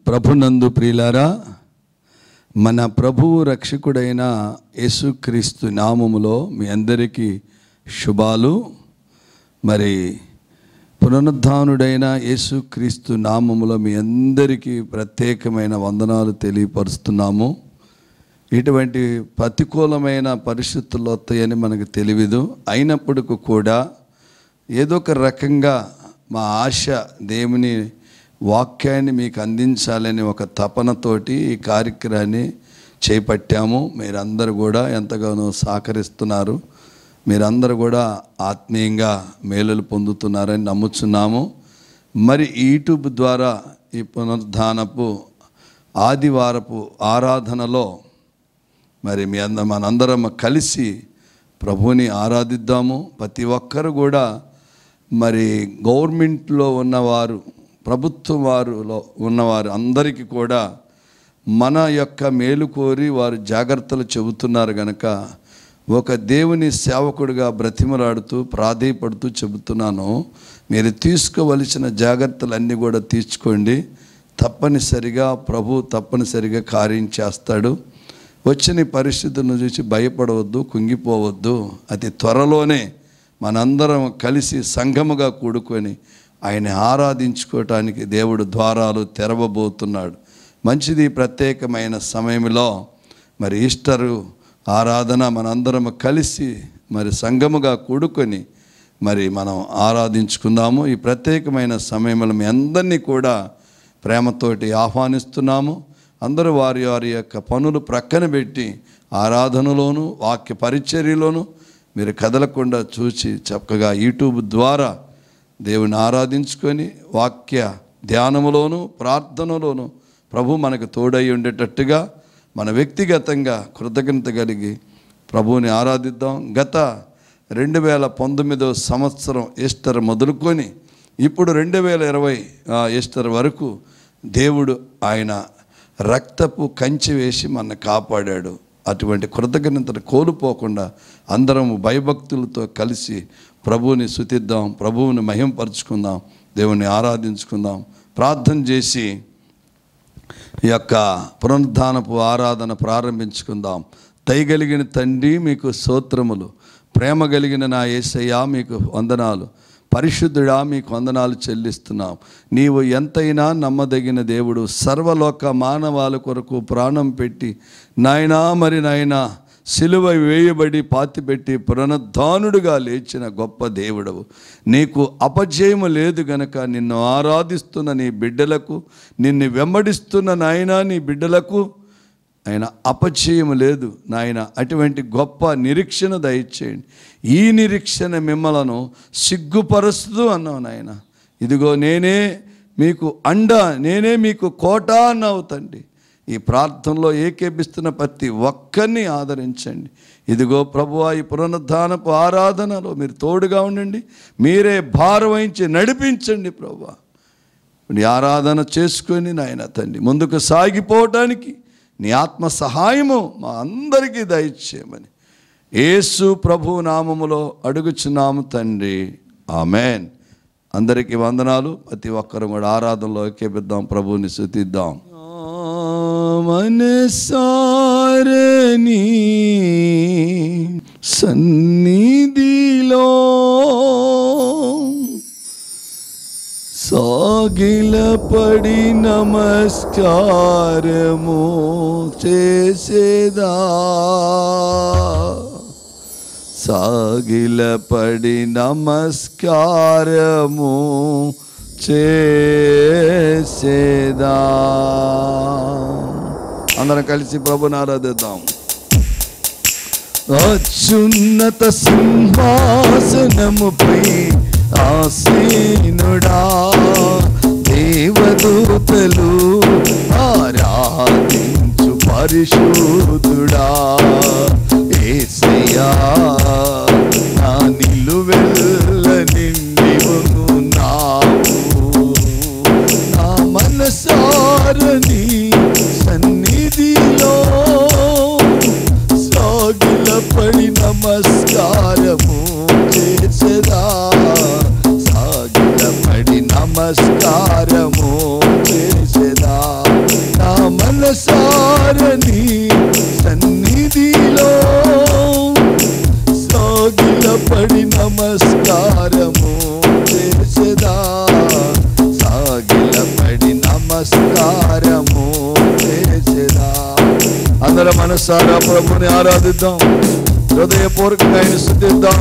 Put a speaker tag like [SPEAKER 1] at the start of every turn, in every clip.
[SPEAKER 1] ప్రభునందు ప్రియులారా మన ప్రభువు రక్షకుడైన యేసుక్రీస్తు నామములో మీ అందరికీ శుభాలు మరి పునరుద్ధానుడైన యేసుక్రీస్తు నామములో మీ అందరికీ ప్రత్యేకమైన వందనాలు తెలియపరుస్తున్నాము ఇటువంటి ప్రతికూలమైన పరిస్థితులు వస్తాయని మనకు తెలియదు అయినప్పటికీ కూడా ఏదో ఒక రకంగా మా ఆశ దేవుని వాక్యాన్ని మీకు అందించాలని ఒక తపనతోటి ఈ కార్యక్రమాన్ని చేపట్టాము మీరందరూ కూడా ఎంతగానో సహకరిస్తున్నారు మీరందరూ కూడా ఆత్మీయంగా మేలులు పొందుతున్నారని నమ్ముచున్నాము మరి ఈ యూట్యూబ్ ద్వారా ఈ పునరుద్ధానపు ఆదివారపు ఆరాధనలో మరి మీ అంద మనందరం కలిసి ప్రభుని ఆరాధిద్దాము ప్రతి ఒక్కరు కూడా మరి గవర్నమెంట్లో ఉన్నవారు ప్రభుత్వం వారులో ఉన్నవారు అందరికీ కూడా మన యొక్క మేలు కోరి వారు జాగ్రత్తలు చెబుతున్నారు గనక ఒక దేవుని సేవకుడిగా బ్రతిమలాడుతూ ప్రాధేయపడుతూ చెబుతున్నాను మీరు తీసుకోవలసిన జాగ్రత్తలన్నీ కూడా తీసుకోండి తప్పనిసరిగా ప్రభు తప్పనిసరిగా కార్యం చేస్తాడు వచ్చిన ఈ పరిస్థితులను చూసి భయపడవద్దు కుంగిపోవద్దు అతి త్వరలోనే మనందరం కలిసి సంఘముగా కూడుకొని ఆయన ఆరాధించుకోవటానికి దేవుడు ద్వారాలు తెరవబోతున్నాడు మంచిది ప్రత్యేకమైన సమయంలో మరి ఈస్టరు ఆరాధన మనందరం కలిసి మరి సంఘముగా కూడుకొని మరి మనం ఆరాధించుకుందాము ఈ ప్రత్యేకమైన సమయంలో మీ అందరినీ కూడా ప్రేమతోటి ఆహ్వానిస్తున్నాము అందరూ వారి వారి యొక్క పనులు ప్రక్కన పెట్టి ఆరాధనలోను వాక్య పరిచర్యలోను మీరు కదలకుండా చూసి చక్కగా యూట్యూబ్ ద్వారా దేవుని ఆరాధించుకొని వాక్య ధ్యానములోను ప్రార్థనలోను ప్రభు మనకు తోడై ఉండేటట్టుగా మన వ్యక్తిగతంగా కృతజ్ఞత కలిగి ప్రభువుని ఆరాధిద్దాం గత రెండు వేల పంతొమ్మిదో సంవత్సరం ఈస్టర్ మొదలుకొని ఇప్పుడు రెండు వేల ఇరవై ఈస్టర్ వరకు దేవుడు ఆయన రక్తపు కంచి వేసి మన కాపాడాడు అటువంటి కృతజ్ఞతను కోల్పోకుండా అందరం భయభక్తులతో కలిసి ప్రభువుని శుతిద్దాం ప్రభువుని మహింపరుచుకుందాం దేవుని ఆరాధించుకుందాం ప్రార్థన చేసి ఈ యొక్క పునరుద్ధానపు ఆరాధన ప్రారంభించుకుందాం దయగలిగిన తండ్రి మీకు స్తోత్రములు ప్రేమ కలిగిన నా యేసయ్యా మీకు వందనాలు పరిశుద్ధుడా మీకు వందనాలు చెల్లిస్తున్నాం నీవు ఎంతైనా నమ్మదగిన దేవుడు సర్వలోక మానవాల కొరకు ప్రాణం పెట్టి నాయనా మరి నాయనా సిలువ వేయబడి పాతిపెట్టి పునరుద్ధానుడుగా లేచిన గొప్ప దేవుడవు నీకు అపజయము లేదు గనక నిన్ను ఆరాధిస్తున్న నీ బిడ్డలకు నిన్ను వెంబడిస్తున్న నాయనా నీ బిడ్డలకు ఆయన అపచయము లేదు నాయన అటువంటి గొప్ప నిరీక్షణ దయచేయండి ఈ నిరీక్షణ మిమ్మలను సిగ్గుపరుస్తూ అన్నావు నాయన ఇదిగో నేనే మీకు అండ నేనే మీకు కోట అన్నావు తండ్రి ఈ ప్రార్థనలో ఏకేపిస్తున్న ప్రతి ఒక్కరిని ఆదరించండి ఇదిగో ప్రభువా ఈ పునరుద్ధానపు ఆరాధనలో మీరు తోడుగా ఉండండి మీరే భారం వహించి నడిపించండి ప్రభువా నీ ఆరాధన చేసుకొని నాయన తండ్రి ముందుకు సాగిపోవటానికి నీ ఆత్మ సహాయము మా అందరికీ దయచేయమని యేసు ప్రభు నామములో అడుగుచున్నాము తండ్రి ఆమెన్ అందరికీ వందనాలు ప్రతి ఒక్కరు కూడా ఆరాధనలో ఎక్కేపిద్దాం ప్రభువుని శుతిద్దాం మనసారని సన్నిధిలో సాగిలపడి నమస్కారము చేసేదా సాగిలపడి నమస్కారము చేసేదా అందరం కలిసి ప్రభుని ఆరాధిద్దాం అత్యున్నత సింహాసనముపై ఆసీనుడా దేవదూతలు ఆరాధించు పరిశుద్ధుడా ఏసయ్యా నా నిలువెల్ల నిండి ఉన్నావు నా మనసారని సన్నిధిలో సాగిలపడి నమస్కారము చేసదా సాగిలపడి నమస్కారము చేసదా మనసారని సన్నిధిలో సాగిలపడి నమస్కారము చేసదా సాగిలపడి నమస్కారము చేసదా అందరం మనసారా ప్రభుని ఆరాధిద్దాం హృదయపూర్వకంగా ఆయన స్థుతిద్దాం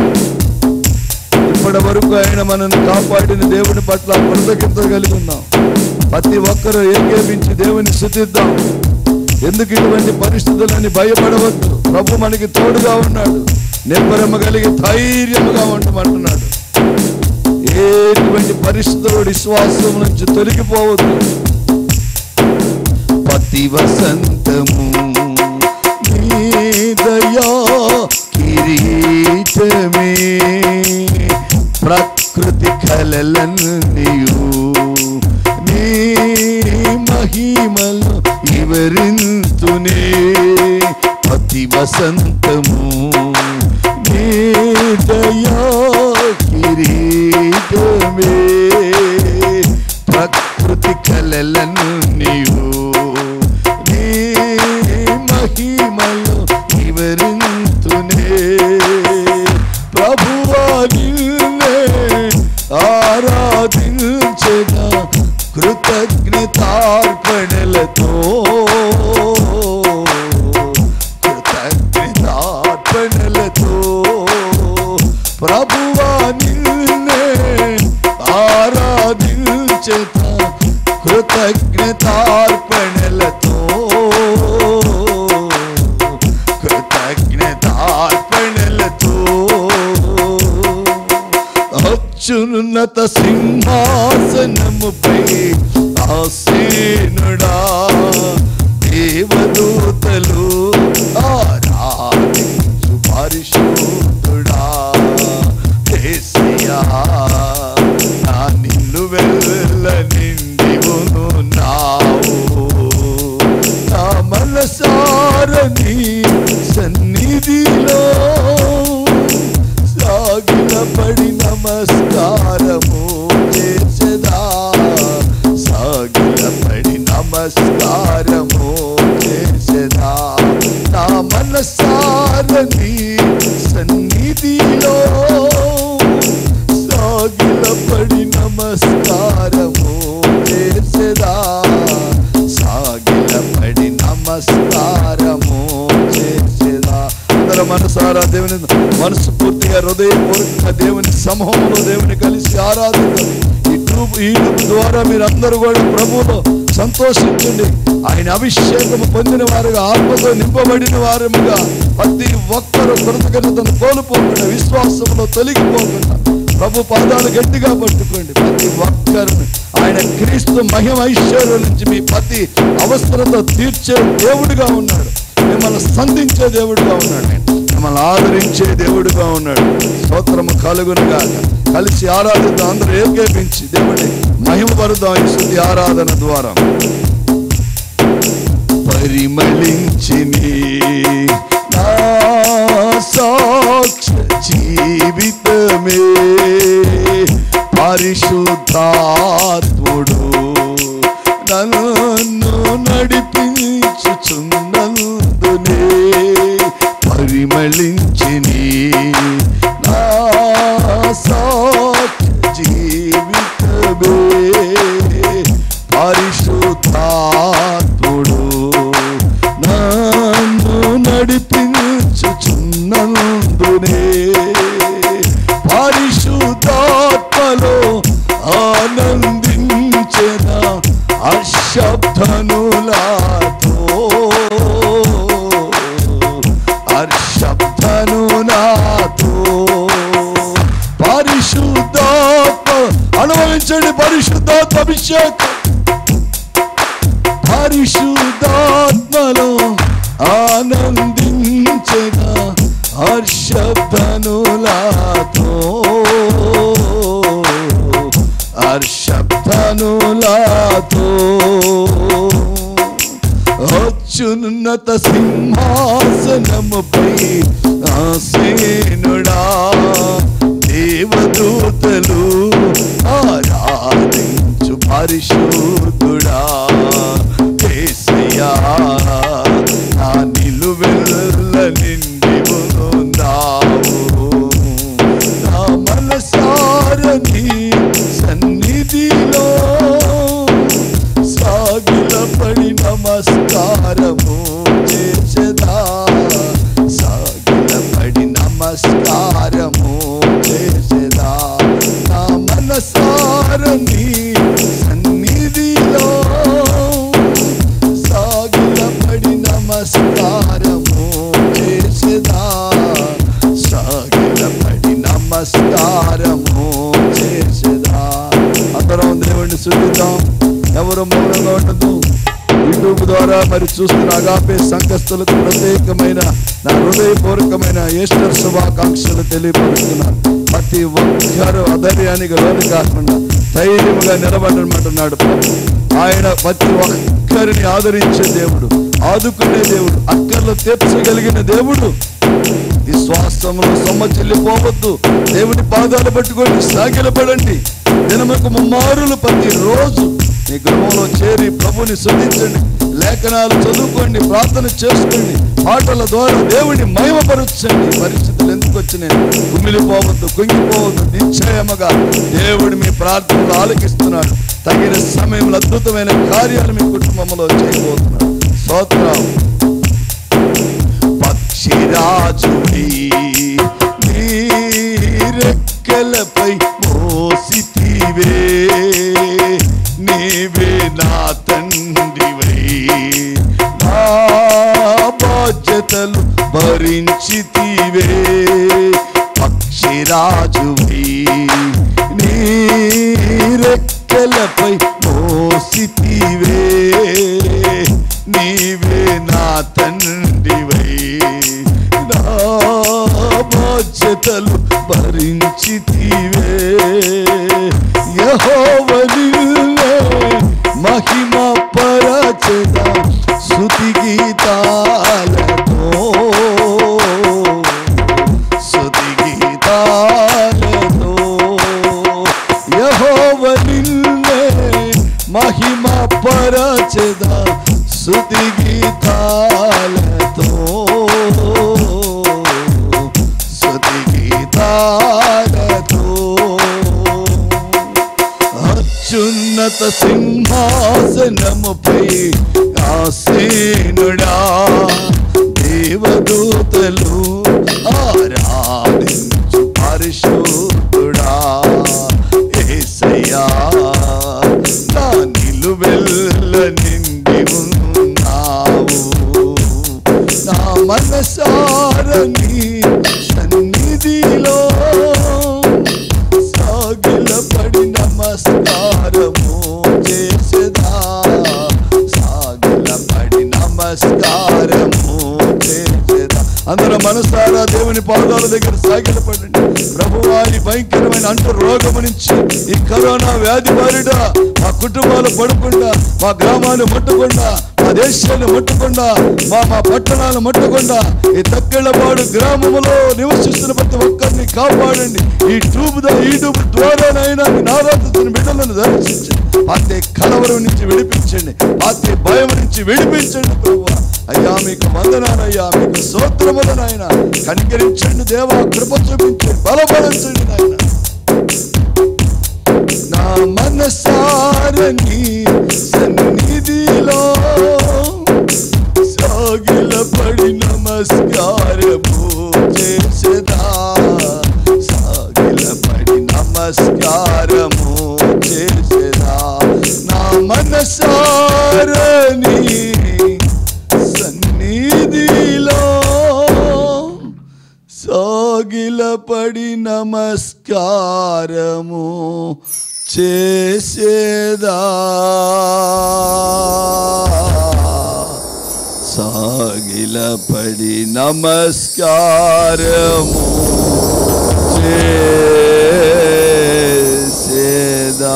[SPEAKER 1] ఇప్పటి వరకు ఆయన మనల్ని కాపాడిన దేవుని పట్ల కృతజ్ఞత కలిగి ఉన్నాం ప్రతి ఒక్కరూ ఏకేపించి దేవుని స్థుతిద్దాం ఎందుకు ఇటువంటి పరిస్థితులని భయపడవద్దు ప్రభు మనకి తోడుగా ఉన్నాడు నిబ్బరమ కలిగి ధైర్యముగా ఉండమంటున్నాడు ఎటువంటి పరిస్థితులు విశ్వాసం నుంచి తొలగిపోవద్దు ప్రతి వసంతము నీ దయా కిరీటమే ప్రకృతి కలలన్నీయు నీ మహిమలు వివరింతునే ప్రతి వసంతము నీ దయా కిరీటమే ప్రకృతి కలలన్నీయు నీ మహిమలు వివరింతునే ప్రభువా నిన్నే ఆరాధించిన కృతజ్ఞతార్పణలతో కృతజ్ఞతార్పణలతో ప్రభువా నిన్నే ఆరాధించేత కృతజ్ఞతార్పణలతో కృతజ్ఞతార్పణలతో అత్యున్నత సింహాసనముపై ఆసీనుడా దేవదూతలు ఆరాధించు పరిశుద్ధుడా దేశియా నా నిన్ను వెళ్ళ నిండి ఉన్నావు నా మనసారని సన్నిధిలో సాగిల పడి నమస్కారము చేసదా సాగిల పడి నమస్కారము చేసదా నా మనసారని సన్నిధిలో సాగిల పడి నమస్కారము చేసదా సాగిల పడి నమస్కారము చేసేదా అందరూ మనసారా దేవుని మనసు పూర్తిగా హృదయపూర్వకంగా దేవుని సమూహంలో దేవుని కలిసి ఆరాధిద్దాం ఈ ట్యూబ్ ఈ ట్యూబ్ ద్వారా మీరు అందరూ కూడా ప్రభువులో సంతోషించండి ఆయన అభిషేకము పొందిన వారుగా ఆత్మతో నింపబడిన వారుగా ప్రతి ఒక్కరు కృతజ్ఞతను కోల్పోకుండా విశ్వాసంలో తొలగిపోకుండా ప్రభు పాదాలు గట్టిగా పట్టుకోండి ప్రతి ఒక్కరిని ఆయన క్రీస్తు మహిమ ఐశ్వర్యం నుంచి మీ ప్రతి అవసరత తీర్చే దేవుడిగా ఉన్నాడు మిమ్మల్ని సంధించే దేవుడిగా ఉన్నాడు ఆయన. మిమ్మల్ని ఆదరించే దేవుడిగా ఉన్నాడు స్తోత్రము కలుగునుగా కలిసి ఆరాధిద్దాం అందరూ ఏకేపించి దేవుడిని మహిమపరుద్దాం ఈ శుద్ధి ఆరాధన ద్వారా పరిమళించిని నా సాక్ష జీవితమే పరిశుద్ధాత్ముడు నన్ను నడిపించుచున్నందునే పరిమళించిని నా సాక్ష జీవితమే పరిశుద్ధాత్ముడు నన్ను నడిపించుచున్నందునే పరిశుద్ధాత్మలో ఆనందించిన అశబ్దనులాతో అర్షబ్దనునాతో పరిశుద్ధాత్మ అనుభవించండి పరిశుద్ధాత్మ అభిషేకం పరిశుద్ధాత్మలో ఆనందించగా హర్షబ్దనులాతో హర్షబ్దనులాతో అత్యున్నత సింహాసనముపై ఆసీనుడా దేవదూతలు ఆరాధించు పరిశుద్ధుడా ఏసయ్య నమస్కారము చేసదా సాగిలపడి నమస్కారము చేసదా నా మనసారని సన్నిధిలో సాగిలపడి నమస్కారము చేసదా సాగిలపడి నమస్కారము చేసదా అందరం దేవుణ్ణి శుద్ధిద్దాం ఎవరు మౌనంగా ఉండదు యూట్యూబ్ ద్వారా మరి చూస్తున్న అగాపే సంఘస్థులకు ప్రత్యేకమైన నా హృదయపూర్వకమైన ఈస్టర్ శుభాకాంక్షలు తెలియపరుస్తున్నాను ప్రతి ఒక్కరు అధర్యానికి లోను కాకుండా ధైర్యముగా నిలబడమంటున్నాడు ప్రభు ఆయన ప్రతి ఒక్కరిని ఆదరించే దేవుడు ఆదుకునే దేవుడు అక్కర్లు తీర్చగలిగిన దేవుడు విశ్వాసములు సొమ్మ చెల్లిపోవద్దు దేవుని పాదాలు పట్టుకొని సాగిలపడండి దినముకు ముమ్మారులు ప్రతి రోజు మీ గృహంలో చేరి ప్రభుని శుద్ధించండి లేఖనాలు చదువుకోండి ప్రార్థన చేసుకోండి పాటల ద్వారా దేవుని మహిమపరచండి పరిస్థితులు ఎందుకు వచ్చినాయి కుమిలిపోవద్దు కుంగిపోవద్దు నిశ్చయముగా దేవుడు మీ ప్రార్థనలు ఆలకిస్తున్నాడు తగిన సమయంలో అద్భుతమైన కార్యాలు మీ కుటుంబంలో చేయబోతున్నాడు స్తోత్రం పక్షిరాజుడి నీ రెక్కలపై మోసితివే నీవే నా తండ్రివై నా బాధ్యతలు భరించితివే పక్షిరాజువై నీ రెక్కలపై మోసితివే నీవే నా తండ్రివై నా బాధ్యతలు భరించితివే యహోవనిల్లే మహిమ పరచద శృతి గీతాలతో శృతి గీతాలతో యహోవనిల్లే మహిమ పరచద శృతి గీతాలతో శృతి గీతాలతో అత్యున్నత సింహాసనముపై ఆసీనుడా దేవదూతలు ఆరాధించు పరిశుద్ధుడా ఏసయ్యా నా నిలువెల్ల నిండి ఉన్నావు నా మనసారని సన్నిధిలో సాగిలపడి నమస్కారము చేసదా సాగిలపడి నమస్కారము చేసదా అందరూ మనసారా దేవుని పాదాల దగ్గర సాగిలపడండి ప్రభువారి భయంకరమైన అంటు రోగము నుంచి ఈ కరోనా వ్యాధి బారిట మా కుటుంబాలు పడకుండా మా గ్రామాలు ముట్టకుండా మా దేశాలు ముట్టకుండా మా మా పట్టణాలు ముట్టకుండా ఈ తక్కెళ్ళపాడు గ్రామములో నివసిస్తున్న ప్రతి ఒక్కరిని కాపాడండి ఈ ట్యూబ్ ద- ఈ ట్యూబ్ ద్వారానైనా మీ నారాధన బిడ్డలను దర్శించండి పాతే కలవరం నుంచి విడిపించండి పాతే భయం నుంచి విడిపించండి ప్రభు అయ్యా మీకు వందనాలయ్యా మీకు సూత్రములనైనా కనికరించండి దేవా కృప చూపించండి బలపడించండి నాయన నా మనసారని సన్నిధిలో సాగిలపడి నమస్కారము చేసదా సాగిలపడి నమస్కారము చేసదా నా మనసారని సన్నిధిలో సాగిలపడి నమస్కారము చేసేదా సాగిలపడి నమస్కారము చేసేదా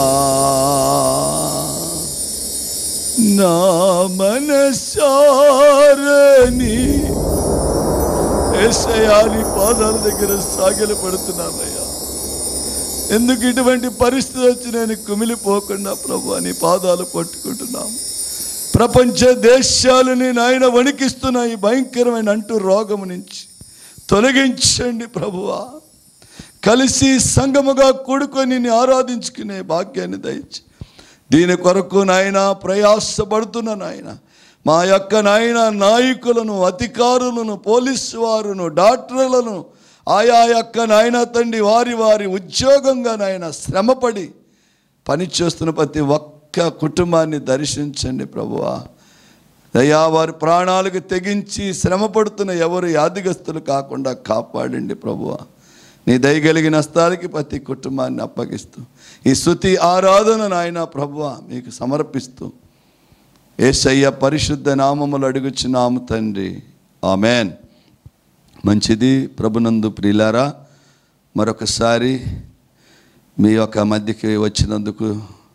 [SPEAKER 1] నా మనసారని ఏసయాని పాదాల దగ్గర సాగిల పడుతున్నానయ్యా ఎందుకు ఇటువంటి పరిస్థితి వచ్చి నేను కుమిలిపోకుండా ప్రభు నీ పాదాలు పట్టుకుంటున్నాము ప్రపంచ దేశాలని నాయన వణికిస్తున్న ఈ భయంకరమైన అంటూ రోగము నుంచి తొలగించండి ప్రభువా కలిసి సంగముగా కూడుకొని నిన్ను ఆరాధించుకునే భాగ్యాన్ని దయచి దీని కొరకు నాయన ప్రయాసపడుతున్న నాయన మా యొక్క నాయన నాయకులను అధికారులను పోలీసు వారును డాక్టర్లను ఆయా యొక్క నాయన తండ్రి వారి వారి ఉద్యోగంగా నాయన శ్రమపడి పని చేస్తున్న ప్రతి ఒక్క కుటుంబాన్ని దర్శించండి ప్రభువా దయా వారి ప్రాణాలకు తెగించి శ్రమ పడుతున్న ఎవరు యాదిగస్తులు కాకుండా కాపాడండి ప్రభువా నీ దయగలిగిన స్థానికి ప్రతి కుటుంబాన్ని అప్పగిస్తూ ఈ స్థుతి ఆరాధన నాయన ప్రభువ మీకు సమర్పిస్తూ ఏసయ్య పరిశుద్ధ నామములు అడుగుచున్నాము తండ్రి ఆమెన్ మంచిది ప్రభునందు ప్రియులారా మరొకసారి మీ యొక్క మధ్యకి వచ్చినందుకు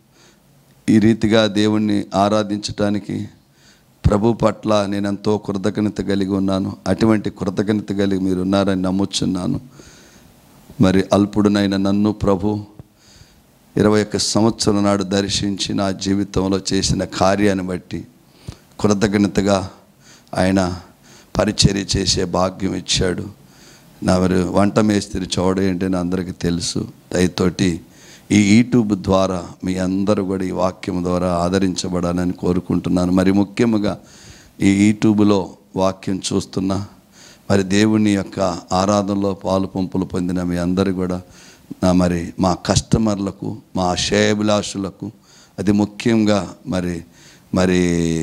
[SPEAKER 1] ఈ రీతిగా దేవుణ్ణి ఆరాధించటానికి ప్రభు పట్ల నేను ఎంతో కృతజ్ఞత కలిగి ఉన్నాను అటువంటి కృతజ్ఞత కలిగి మీరు ఉన్నారని నమ్ముచున్నాను మరి అల్పుడునైన నన్ను ప్రభు ఇరవై ఒక్క సంవత్సరం నాడు దర్శించి నా జీవితంలో చేసిన కార్యాన్ని బట్టి కృతజ్ఞతగా ఆయన పరిచర్య చేసే భాగ్యం ఇచ్చాడు నా మరి వంట మేస్త్రి చోడ ఏంటని అందరికీ తెలుసు దయతోటి ఈ యూట్యూబ్ ద్వారా మీ అందరూ కూడా ఈ వాక్యం ద్వారా ఆదరించబడాలని కోరుకుంటున్నాను మరి ముఖ్యంగా ఈ యూట్యూబ్లో వాక్యం చూస్తున్నా మరి దేవుని యొక్క ఆరాధనలో పాలు పంపులు పొందిన మీ అందరూ కూడా నా మరి మా కస్టమర్లకు మా శ్రేయభిలాషులకు అది ముఖ్యంగా మరి మరి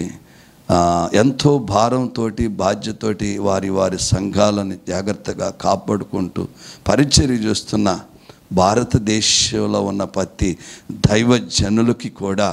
[SPEAKER 1] ఆ, ఎంతో భారంతో బాధ్యతతోటి వారి వారి సంఘాలను జాగ్రత్తగా కాపాడుకుంటూ పరిచర్య చేస్తున్న భారతదేశంలో ఉన్న ప్రతి దైవ జనులకి కూడా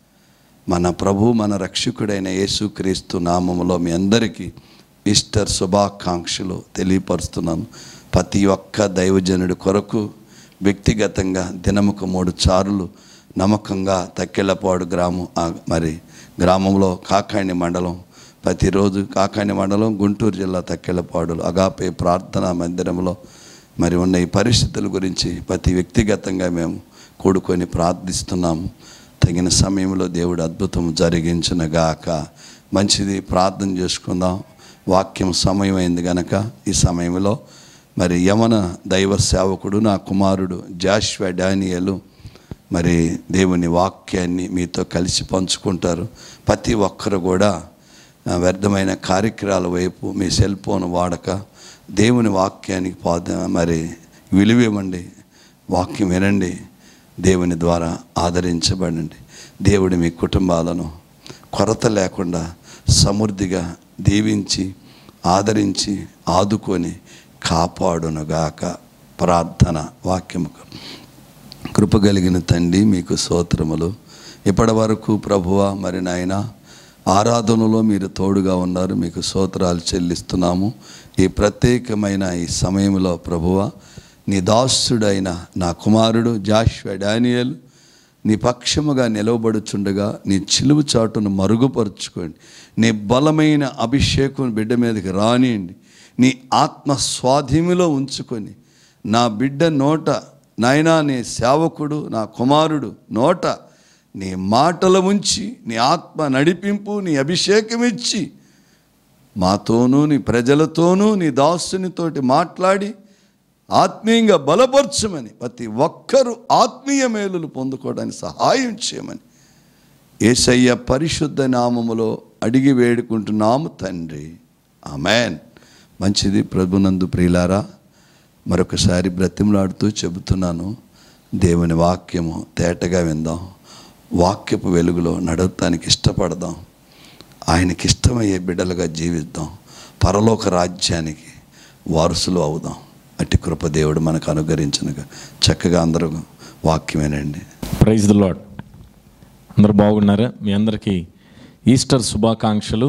[SPEAKER 1] మన ప్రభు మన రక్షకుడైన యేసుక్రీస్తు నామములో మీ అందరికీ ఈస్టర్ శుభాకాంక్షలు తెలియపరుస్తున్నాను ప్రతి ఒక్క దైవజనుడి కొరకు వ్యక్తిగతంగా దినముకు మూడు చారులు నమ్మకంగా తక్కెళ్ళపాడు గ్రామం ఆ మరి గ్రామంలో కాకాణి మండలం ప్రతిరోజు కాకాణి మండలం గుంటూరు జిల్లా తక్కెళ్ళపాడులు అగాపే ప్రార్థనా మందిరంలో మరి ఉన్న ఈ పరిస్థితుల గురించి ప్రతి వ్యక్తిగతంగా మేము కూడుకొని ప్రార్థిస్తున్నాము తగిన సమయంలో దేవుడు అద్భుతం జరిగించునగాక మంచిది ప్రార్థన చేసుకుందాం వాక్యం సమయం అయింది గనక ఈ సమయంలో మరి యమన దైవ సేవకుడు నా కుమారుడు జాష్వా డానియలు మరి దేవుని వాక్యాన్ని మీతో కలిసి పంచుకుంటారు ప్రతి ఒక్కరు కూడా ఆ, వ్యర్థమైన కార్యక్రమాల వైపు మీ సెల్ ఫోన్ వాడక దేవుని వాక్యానికి పాద మరి విలువివ్వండి వాక్యం వినండి దేవుని ద్వారా ఆదరించబడండి దేవుడి మీ కుటుంబాలను కొరత లేకుండా సమృద్ధిగా దీవించి ఆదరించి ఆదుకొని కాపాడునుగాక ప్రార్థన వాక్యము కృప కలిగిన తండ్రి మీకు స్తోత్రములు ఇప్పటి వరకు ప్రభువ మరి నాయన ఆరాధనలో మీరు తోడుగా ఉన్నారు మీకు స్తోత్రాలు చెల్లిస్తున్నాము ఈ ప్రత్యేకమైన ఈ సమయంలో ప్రభువ నీ దాసుడైన నా కుమారుడు జాష్వ డానియల్ నీ పక్షముగా నిలవబడుచుండగా నీ చిలువు చాటును మరుగుపరుచుకోండి నీ బలమైన అభిషేకం బిడ్డ మీదకి రానియండి నీ ఆత్మ స్వాధీనంలో ఉంచుకొని నా బిడ్డ నోట నాయనా నీ సేవకుడు నా కుమారుడు నోట నీ మాటల ఉంచి నీ ఆత్మ నడిపింపు నీ అభిషేకం ఇచ్చి మాతోనూ నీ ప్రజలతోనూ నీ దాసునితోటి మాట్లాడి ఆత్మీయంగా బలపరచమని ప్రతి ఒక్కరూ ఆత్మీయ మేలులు పొందుకోవడానికి సహాయం చేయమని ఏసయ్య పరిశుద్ధ నామములో అడిగి వేడుకుంటున్నాము తండ్రి ఆమెన్ మంచిది ప్రభునందు ప్రియులారా మరొకసారి బ్రతిమలాడుతూ చెబుతున్నాను దేవుని వాక్యము తేటగా విందాం వాక్యపు వెలుగులో నడవటానికి ఇష్టపడదాం ఆయనకి ఇష్టమయ్యే బిడ్డలుగా జీవిద్దాం పరలోక రాజ్యానికి వారసులు అవుదాం అట్టి కృప దేవుడు మనకు అనుగ్రహించనుగా చక్కగా అందరూ వాక్యమేనండి
[SPEAKER 2] ప్రైజ్ ద లాడ్ అందరు బాగున్నారా మీ అందరికీ ఈస్టర్ శుభాకాంక్షలు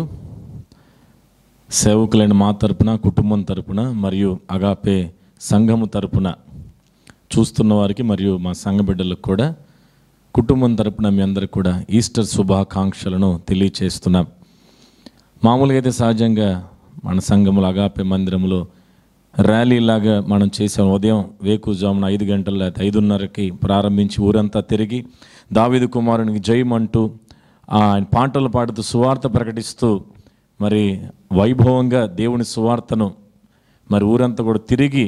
[SPEAKER 2] సేవకులైన మా తరపున కుటుంబం తరపున మరియు అగాపే సంఘము తరపున చూస్తున్న వారికి మరియు మా సంఘ బిడ్డలకు కూడా కుటుంబం తరపున మీ అందరికి కూడా ఈస్టర్ శుభాకాంక్షలను తెలియచేస్తున్నాం మామూలుగా అయితే సహజంగా మన సంఘములు అగాపే మందిరంలో ర్యాలీలాగా మనం చేసాం ఉదయం వేకుజామున ఐదు గంటల లేకపోతే ఐదున్నరకి ప్రారంభించి ఊరంతా తిరిగి దావీదు కుమారునికి జయమంటూ ఆ, ఆయన పాటలు పాడుతూ సువార్త ప్రకటిస్తూ మరి వైభవంగా దేవుని సువార్తను మరి ఊరంతా కూడా తిరిగి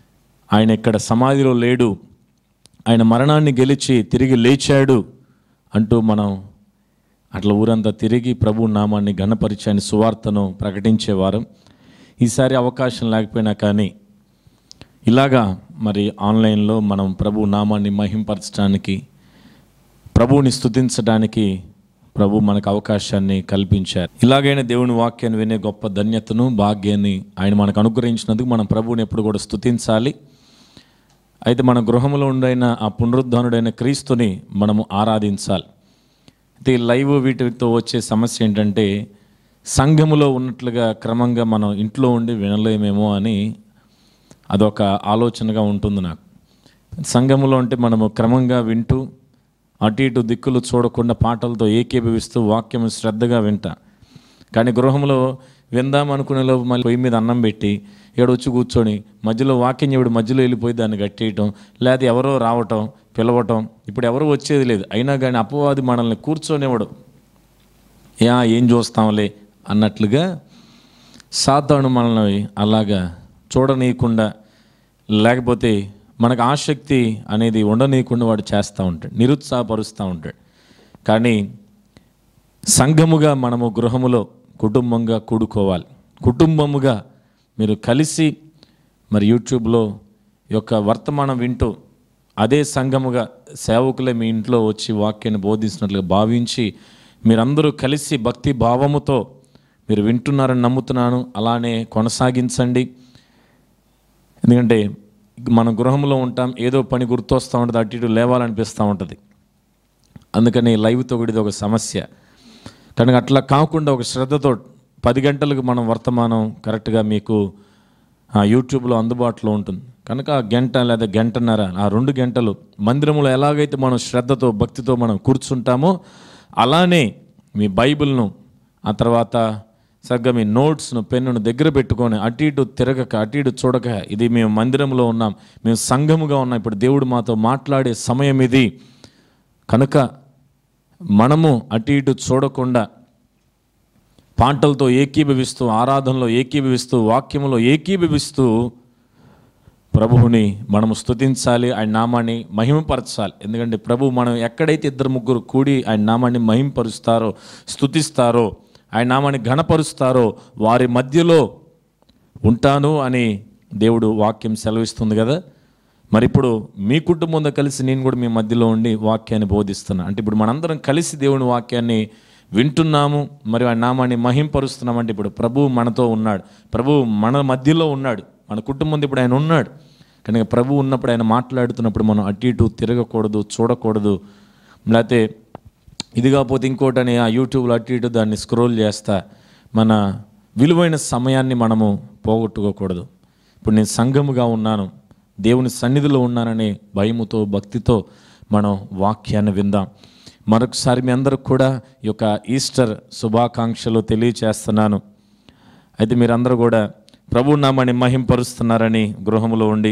[SPEAKER 2] ఆయన ఇక్కడ సమాధిలో లేడు ఆయన మరణాన్ని గెలిచి తిరిగి లేచాడు అంటూ మనం అట్లా ఊరంతా తిరిగి ప్రభు నామాన్ని ఘనపరిచాని సువార్తను ప్రకటించేవారు ఈసారి అవకాశం లేకపోయినా కానీ ఇలాగా మరి ఆన్లైన్లో మనం ప్రభు నామాన్ని మహింపరచడానికి ప్రభువుని స్తుతించడానికి ప్రభు మనకు అవకాశాన్ని కల్పించారు ఇలాగైనా దేవుని వాక్యాన్ని వినే గొప్ప ధన్యతను భాగ్యాన్ని ఆయన మనకు అనుగ్రహించినందుకు మనం ప్రభువుని ఎప్పుడు కూడా స్తుతించాలి అయితే మన గృహంలో ఉండైన ఆ పునరుద్ధానుడైన క్రీస్తుని మనము ఆరాధించాలి అయితే ఈ లైవ్ వీటితో వచ్చే సమస్య ఏంటంటే సంఘములో ఉన్నట్లుగా క్రమంగా మనం ఇంట్లో ఉండి వినలేమేమో అని అదొక ఆలోచనగా ఉంటుంది నాకు సంఘములో అంటే మనము క్రమంగా వింటూ అటు ఇటు దిక్కులు చూడకుండా పాటలతో ఏకీభవిస్తూ వాక్యం శ్రద్ధగా వింటా కానీ గృహంలో విందాం అనుకునే లోపు మళ్ళీ పొయ్యి మీద అన్నం పెట్టి ఇక్కడ వచ్చి కూర్చొని మధ్యలో వాక్యం చెవిడు మధ్యలో వెళ్ళిపోయి దాన్ని కట్టేయటం లేదా ఎవరో రావటం పిలవటం ఇప్పుడు ఎవరు వచ్చేది లేదు అయినా కానీ అపవాది మనల్ని కూర్చొనివ్వడు యా ఏం చూస్తాంలే అన్నట్లుగా సాతాను మనల్ని అలాగా చూడనీయకుండా లేకపోతే మనకు ఆసక్తి అనేది ఉండనీయకుండా వాడు చేస్తూ ఉంటాడు నిరుత్సాహపరుస్తూ ఉంటాడు కానీ సంఘముగా మనము గృహములో కుటుంబంగా కూడుకోవాలి కుటుంబముగా మీరు కలిసి మరి యూట్యూబ్లో ఈ యొక్క వర్తమానం వింటూ అదే సంఘముగా సేవకులే మీ ఇంట్లో వచ్చి వాక్యాన్ని బోధిస్తున్నట్లుగా భావించి మీరందరూ కలిసి భక్తి భావముతో మీరు వింటున్నారని నమ్ముతున్నాను అలానే కొనసాగించండి ఎందుకంటే మన గృహంలో ఉంటాం ఏదో పని గుర్తొస్తూ ఉంటుంది అటు ఇటు లేవాలనిపిస్తూ ఉంటుంది అందుకని లైవ్తో కూడా ఇది ఒక సమస్య కనుక అట్లా కాకుండా ఒక శ్రద్ధతో పది గంటలకు మనం వర్తమానం కరెక్ట్గా మీకు ఆ, యూట్యూబ్లో అందుబాటులో ఉంటుంది కనుక ఆ గంట లేదా గంటన్నర ఆ రెండు గంటలు మందిరంలో ఎలాగైతే మనం శ్రద్ధతో భక్తితో మనం కూర్చుంటామో అలానే మీ బైబిల్ను ఆ తర్వాత సరిగ్గా మీ నోట్స్ను పెన్నును దగ్గర పెట్టుకొని అటు ఇటు తిరగక అటు ఇటు చూడక ఇది మేము మందిరంలో ఉన్నాం మేము సంఘముగా ఉన్నాం ఇప్పుడు దేవుడు మాతో మాట్లాడే సమయం ఇది కనుక మనము అటు ఇటు చూడకుండా పాటలతో ఏకీభవిస్తూ ఆరాధనలో ఏకీభవిస్తూ వాక్యములో ఏకీభవిస్తూ ప్రభువుని మనము స్తుతించాలి ఆయన నామాన్ని మహిమపరచాలి ఎందుకంటే ప్రభు మనం ఎక్కడైతే ఇద్దరు ముగ్గురు కూడి ఆయన నామాన్ని మహిమపరుస్తారో స్తుతిస్తారో ఆయన నామాన్ని ఘనపరుస్తారో వారి మధ్యలో ఉంటాను అని దేవుడు వాక్యం సెలవిస్తుంది కదా మరి ఇప్పుడు మీ కుటుంబంతో కలిసి నేను కూడా మీ మధ్యలో ఉండి వాక్యాన్ని బోధిస్తున్నా అంటే ఇప్పుడు మనందరం కలిసి దేవుని వాక్యాన్ని వింటున్నాము మరియు ఆ నామాన్ని మహింపరుస్తున్నాం అంటే ఇప్పుడు ప్రభు మనతో ఉన్నాడు ప్రభు మన మధ్యలో ఉన్నాడు మన కుటుంబంతో ఇప్పుడు ఆయన ఉన్నాడు కనుక ప్రభు ఉన్నప్పుడు ఆయన మాట్లాడుతున్నప్పుడు మనం అటు ఇటు తిరగకూడదు చూడకూడదు లేకపోతే ఇది కాకపోతే ఇంకోటి అని ఆ యూట్యూబ్లో అటు ఇటు దాన్ని స్క్రోల్ చేస్తా మన విలువైన సమయాన్ని మనము పోగొట్టుకోకూడదు ఇప్పుడు నేను సంఘముగా ఉన్నాను దేవుని సన్నిధిలో ఉన్నాననే భయముతో భక్తితో మనం వాక్యాన్ని విందాం మరొకసారి మీ అందరికి కూడా ఈ యొక్క ఈస్టర్ శుభాకాంక్షలు తెలియచేస్తున్నాను అయితే మీరందరూ కూడా ప్రభు నామాన్ని మహింపరుస్తున్నారని గృహములో ఉండి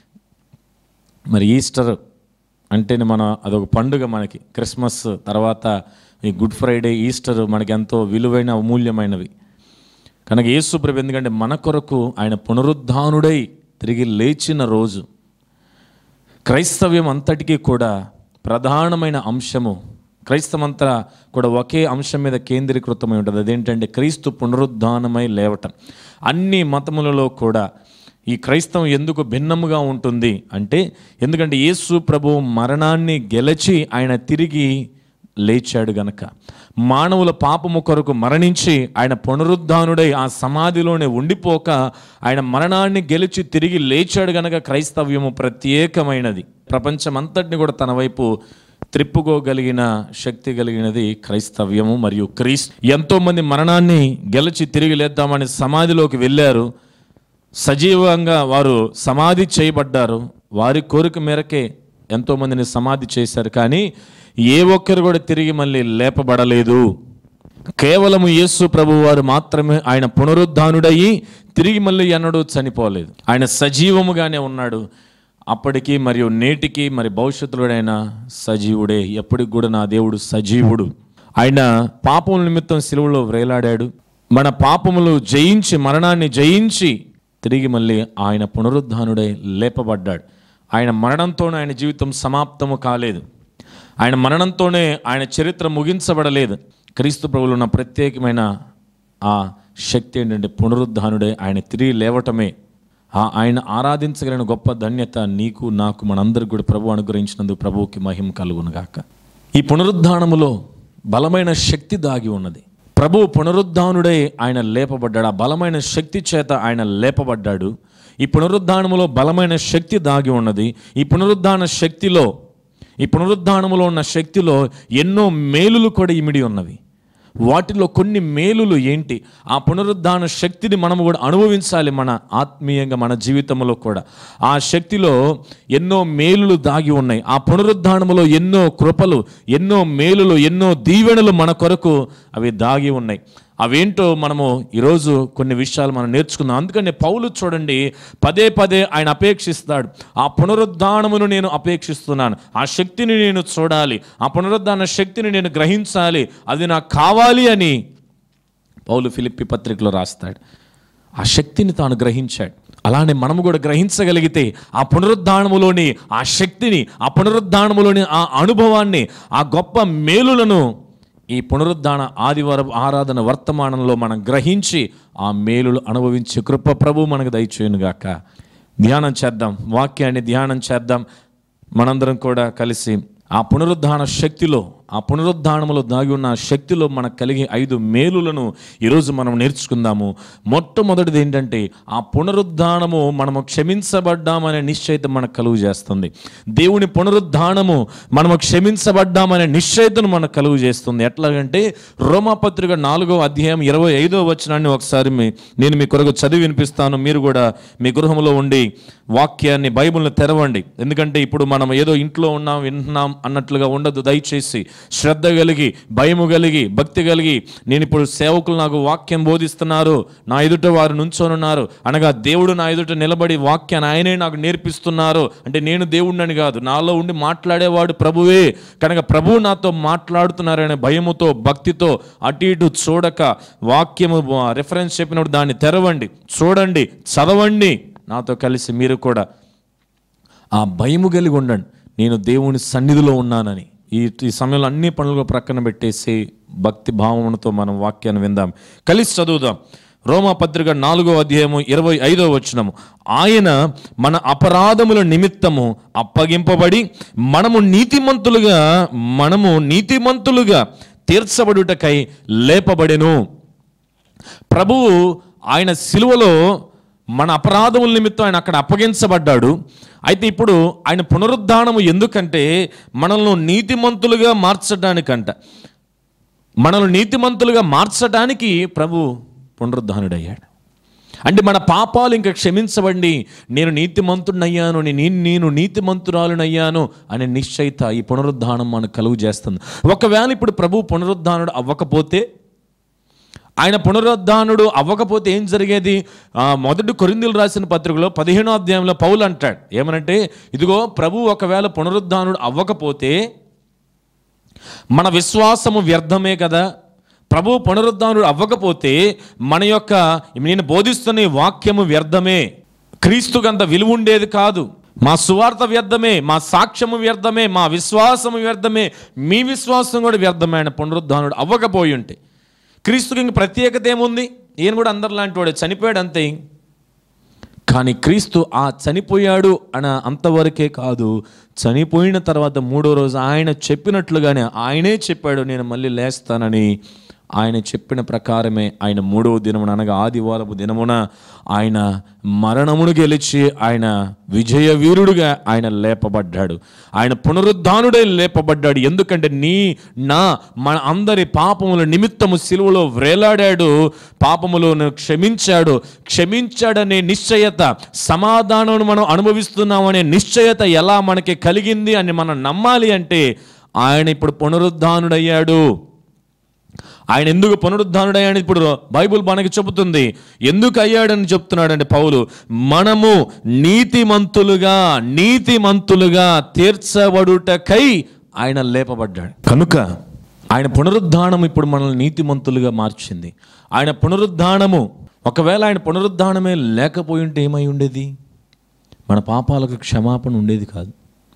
[SPEAKER 2] మరి ఈస్టర్ అంటేనే మన అదొక పండుగ మనకి క్రిస్మస్ తర్వాత ఈ గుడ్ ఫ్రైడే ఈస్టర్ మనకి ఎంతో విలువైన అమూల్యమైనవి కనుక యేసు ప్రభు ఎందుకంటే మన కొరకు ఆయన పునరుద్ధానుడై తిరిగి లేచిన రోజు క్రైస్తవ్యం అంతటికీ కూడా ప్రధానమైన అంశము క్రైస్తవంతా కూడా ఒకే అంశం మీద కేంద్రీకృతమై ఉంటుంది అదేంటంటే క్రీస్తు పునరుద్ధానమై లేవటం అన్ని మతములలో కూడా ఈ క్రైస్తవం ఎందుకు భిన్నముగా ఉంటుంది అంటే ఎందుకంటే యేసు ప్రభు మరణాన్ని గెలిచి ఆయన తిరిగి లేచాడు గనక మానవుల పాపము కొరకు మరణించి ఆయన పునరుద్ధానుడై ఆ సమాధిలోనే ఉండిపోక ఆయన మరణాన్ని గెలిచి తిరిగి లేచాడు గనక క్రైస్తవ్యము ప్రత్యేకమైనది ప్రపంచమంతటిని కూడా తన వైపు త్రిప్పుకోగలిగిన శక్తి కలిగినది క్రైస్తవ్యము మరియు క్రీస్తు ఎంతో మంది మరణాన్ని గెలిచి తిరిగి లేద్దామని సమాధిలోకి వెళ్ళారు సజీవంగా వారు సమాధి చేయబడ్డారు వారి కోరిక మేరకే ఎంతోమందిని సమాధి చేశారు కానీ ఏ ఒక్కరు కూడా తిరిగి మళ్ళీ లేపబడలేదు కేవలము యేసు ప్రభు వారు మాత్రమే ఆయన పునరుద్ధానుడయి తిరిగి మళ్ళీ ఎన్నడూ చనిపోలేదు ఆయన సజీవముగానే ఉన్నాడు అప్పటికి మరియు నేటికి మరి భవిష్యత్తులో ఆయన సజీవుడే ఎప్పటికి కూడా నా దేవుడు సజీవుడు ఆయన పాపముల నిమిత్తం సిలువలో వ్రేలాడాడు మన పాపములు జయించి మరణాన్ని జయించి తిరిగి మళ్ళీ ఆయన పునరుద్ధానుడై లేపబడ్డాడు ఆయన మరణంతో ఆయన జీవితం సమాప్తము కాలేదు ఆయన మరణంతోనే ఆయన చరిత్ర ముగించబడలేదు క్రీస్తు ప్రభువులో ఉన్న ప్రత్యేకమైన ఆ శక్తి ఏంటంటే పునరుద్ధానుడే ఆయన తిరిగి లేవటమే ఆ ఆయన ఆరాధించగలిగిన గొప్ప ధన్యత నీకు నాకు మనందరికి కూడా ప్రభు అనుగ్రహించినందుకు ప్రభువుకి మహిమ కలుగునుగాక ఈ పునరుద్ధానములో బలమైన శక్తి దాగి ఉన్నది ప్రభు పునరుద్ధానుడై ఆయన లేపబడ్డాడు ఆ బలమైన శక్తి చేత ఆయన లేపబడ్డాడు ఈ పునరుద్ధానములో బలమైన శక్తి దాగి ఉన్నది ఈ పునరుద్ధాన శక్తిలో ఈ పునరుద్ధానములో ఉన్న శక్తిలో ఎన్నో మేలులు కూడా ఇమిడి ఉన్నవి వాటిలో కొన్ని మేలులు ఏంటి ఆ పునరుద్ధాన శక్తిని మనము కూడా అనుభవించాలి మన ఆత్మీయంగా మన జీవితంలో కూడా ఆ శక్తిలో ఎన్నో మేలులు దాగి ఉన్నాయి ఆ పునరుద్ధానములో ఎన్నో కృపలు ఎన్నో మేలులు ఎన్నో దీవెనలు మన కొరకు అవి దాగి ఉన్నాయి అవేంటో మనము ఈరోజు కొన్ని విషయాలు మనం నేర్చుకుందాం అందుకని పౌలు చూడండి పదే పదే ఆయన అపేక్షిస్తాడు ఆ పునరుద్ధానమును నేను అపేక్షిస్తున్నాను ఆ శక్తిని నేను చూడాలి ఆ పునరుద్ధాన శక్తిని నేను గ్రహించాలి అది నాకు కావాలి అని పౌలు ఫిలిప్పి పత్రికలో రాస్తాడు ఆ శక్తిని తాను గ్రహించాడు అలానే మనము కూడా గ్రహించగలిగితే ఆ పునరుద్ధానములోని ఆ శక్తిని ఆ పునరుద్ధానములోని ఆ అనుభవాన్ని ఆ గొప్ప మేలులను ఈ పునరుద్ధాన ఆదివారం ఆరాధన వర్తమానంలో మనం గ్రహించి ఆ మేలులు అనుభవించే కృప ప్రభు మనకు దయచేయునుగాక ధ్యానం చేద్దాం వాక్యాన్ని ధ్యానం చేద్దాం మనందరం కూడా కలిసి ఆ పునరుద్ధాన శక్తిలో ఆ పునరుద్ధానములో దాగి ఉన్న ఆ శక్తిలో మనకు కలిగే ఐదు మేలులను ఈరోజు మనం నేర్చుకుందాము మొట్టమొదటిది ఏంటంటే ఆ పునరుద్ధానము మనము క్షమించబడ్డామనే నిశ్చయిత మనకు కలుగు చేస్తుంది దేవుని పునరుద్ధానము మనము క్షమించబడ్డామనే నిశ్చయితను మనకు కలుగు చేస్తుంది ఎట్లాగంటే రోమాపత్రిక నాలుగో అధ్యాయం ఇరవై ఐదో వచనాన్ని ఒకసారి మీ నేను మీ కొరకు చదివి వినిపిస్తాను మీరు కూడా మీ గృహంలో ఉండి వాక్యాన్ని బైబిల్ని తెరవండి ఎందుకంటే ఇప్పుడు మనం ఏదో ఇంట్లో ఉన్నాం వింటున్నాం అన్నట్లుగా ఉండదు దయచేసి శ్రద్ధ కలిగి భయము కలిగి భక్తి కలిగి నేను ఇప్పుడు సేవకులు నాకు వాక్యం బోధిస్తున్నారు నా ఎదుట వారు నుంచోనున్నారు అనగా దేవుడు నా ఎదుట నిలబడి వాక్యాన్ని ఆయనే నాకు నేర్పిస్తున్నారు అంటే నేను దేవుడిని కాదు నాలో ఉండి మాట్లాడేవాడు ప్రభువే కనుక ప్రభువు నాతో మాట్లాడుతున్నారనే భయముతో భక్తితో అటు ఇటు చూడక వాక్యము రెఫరెన్స్ చెప్పినప్పుడు దాన్ని తెరవండి చూడండి చదవండి నాతో కలిసి మీరు కూడా ఆ భయము కలిగి ఉండండి నేను దేవుని సన్నిధిలో ఉన్నానని ఈ ఈ సమయంలో అన్ని పనులు ప్రక్కన పెట్టేసి భక్తి భావనతో మనం వాక్యాన్ని విందాం కలిసి చదువుదాం రోమా పత్రిక నాలుగో అధ్యాయము ఇరవై ఐదో వచనము ఆయన మన అపరాధముల నిమిత్తము అప్పగింపబడి మనము నీతిమంతులుగా మనము నీతిమంతులుగా తీర్చబడుటకై లేపబడెను ప్రభువు ఆయన సిలువలో మన అపరాధముల నిమిత్తం ఆయన అక్కడ అప్పగించబడ్డాడు అయితే ఇప్పుడు ఆయన పునరుద్ధానము ఎందుకంటే మనల్ని నీతిమంతులుగా మార్చడానికంట మనల్ని నీతిమంతులుగా మార్చడానికి ప్రభు పునరుద్ధానుడయ్యాడు అంటే మన పాపాలు ఇంకా క్షమించబండి నేను నీతిమంతుడయ్యాను నేను నేను నీతిమంతురాలునయ్యాను అనే నిశ్చయిత ఈ పునరుద్ధానం మనకు కలుగు చేస్తుంది ఒకవేళ ఇప్పుడు ప్రభు పునరుద్ధానుడు అవ్వకపోతే ఆయన పునరుద్ధానుడు అవ్వకపోతే ఏం జరిగేది ఆ, మొదటి కొరిందులు రాసిన పత్రికలో పదిహేనో అధ్యాయంలో పౌలు అంటాడు ఏమనంటే ఇదిగో ప్రభు ఒకవేళ పునరుద్ధానుడు అవ్వకపోతే మన విశ్వాసము వ్యర్థమే కదా ప్రభు పునరుద్ధానుడు అవ్వకపోతే మన యొక్క నేను బోధిస్తున్న ఈ వాక్యము వ్యర్థమే క్రీస్తుకంత విలువ ఉండేది కాదు మా సువార్త వ్యర్థమే మా సాక్ష్యము వ్యర్థమే మా విశ్వాసము వ్యర్థమే మీ విశ్వాసం కూడా వ్యర్థమే ఆయన పునరుద్ధానుడు అవ్వకపోయి ఉంటే క్రీస్తుకి ఇంక ప్రత్యేకత ఏముంది ఈయన కూడా అందరిలాంటి వాడే చనిపోయాడు అంతే కానీ క్రీస్తు ఆ చనిపోయాడు అన్న అంతవరకే కాదు చనిపోయిన తర్వాత మూడో రోజు ఆయన చెప్పినట్లుగానే ఆయనే చెప్పాడు నేను మళ్ళీ లేస్తానని ఆయన చెప్పిన ప్రకారమే ఆయన మూడవ దినమున అనగా ఆదివారపు దినమున ఆయన మరణమును గెలిచి ఆయన విజయ వీరుడుగా ఆయన లేపబడ్డాడు ఆయన పునరుద్ధానుడే లేపబడ్డాడు ఎందుకంటే నీ నా మన అందరి పాపముల నిమిత్తము సిలువలో వ్రేలాడాడు పాపములను క్షమించాడు క్షమించాడనే నిశ్చయత సమాధానం మనం అనుభవిస్తున్నామనే నిశ్చయత ఎలా మనకి కలిగింది అని మనం నమ్మాలి అంటే ఆయన ఇప్పుడు పునరుద్ధానుడయ్యాడు ఆయన ఎందుకు పునరుద్ధానుడయ్యాడని ఇప్పుడు బైబుల్ మనకి చెబుతుంది ఎందుకు అయ్యాడని చెప్తున్నాడంటే పౌలు మనము నీతిమంతులుగా నీతిమంతులుగా తీర్చబడుటకై ఆయన లేపబడ్డాడు కనుక ఆయన పునరుద్ధానం ఇప్పుడు మనల్ని నీతిమంతులుగా మార్చింది ఆయన పునరుద్ధానము ఒకవేళ ఆయన పునరుద్ధానమే లేకపోయి ఉంటే ఏమై ఉండేది మన పాపాలకు క్షమాపణ ఉండేది కాదు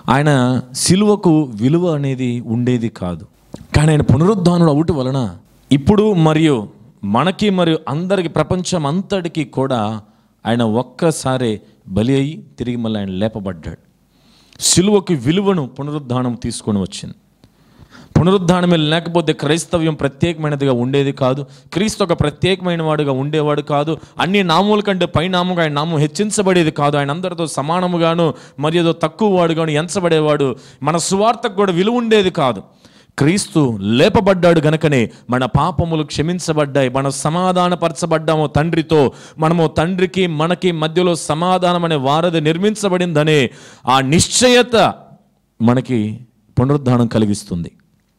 [SPEAKER 2] ఆయన సిలువకు విలువ అనేది ఉండేది కాదు కానీ ఆయన పునరుద్ధానుడు అవుటి వలన ఇప్పుడు మరియు మనకి మరియు అందరికి ప్రపంచం అంతటికి కూడా ఆయన ఒక్కసారే బలి అయి తిరిగి మళ్ళీ ఆయన లేపబడ్డాడు సిలువకి విలువను పునరుద్ధానం తీసుకొని వచ్చింది పునరుద్ధానమే లేకపోతే క్రైస్తవ్యం ప్రత్యేకమైనదిగా ఉండేది కాదు క్రీస్తు ఒక ప్రత్యేకమైన వాడుగా ఉండేవాడు కాదు అన్ని నామముల కంటే పైనాముగా ఆయన నామం హెచ్చించబడేది కాదు ఆయన అందరితో సమానముగాను మరి ఏదో తక్కువ వాడుగాను ఎంచబడేవాడు మన సువార్తకు కూడా విలువ ఉండేది కాదు క్రీస్తు లేపబడ్డాడు గనకనే మన పాపములు క్షమించబడ్డాయి మన సమాధానపరచబడ్డాము తండ్రితో మనము తండ్రికి మనకి మధ్యలో సమాధానం అనే వారధి నిర్మించబడిందనే ఆ నిశ్చయత మనకి పునరుద్ధానం కలిగిస్తుంది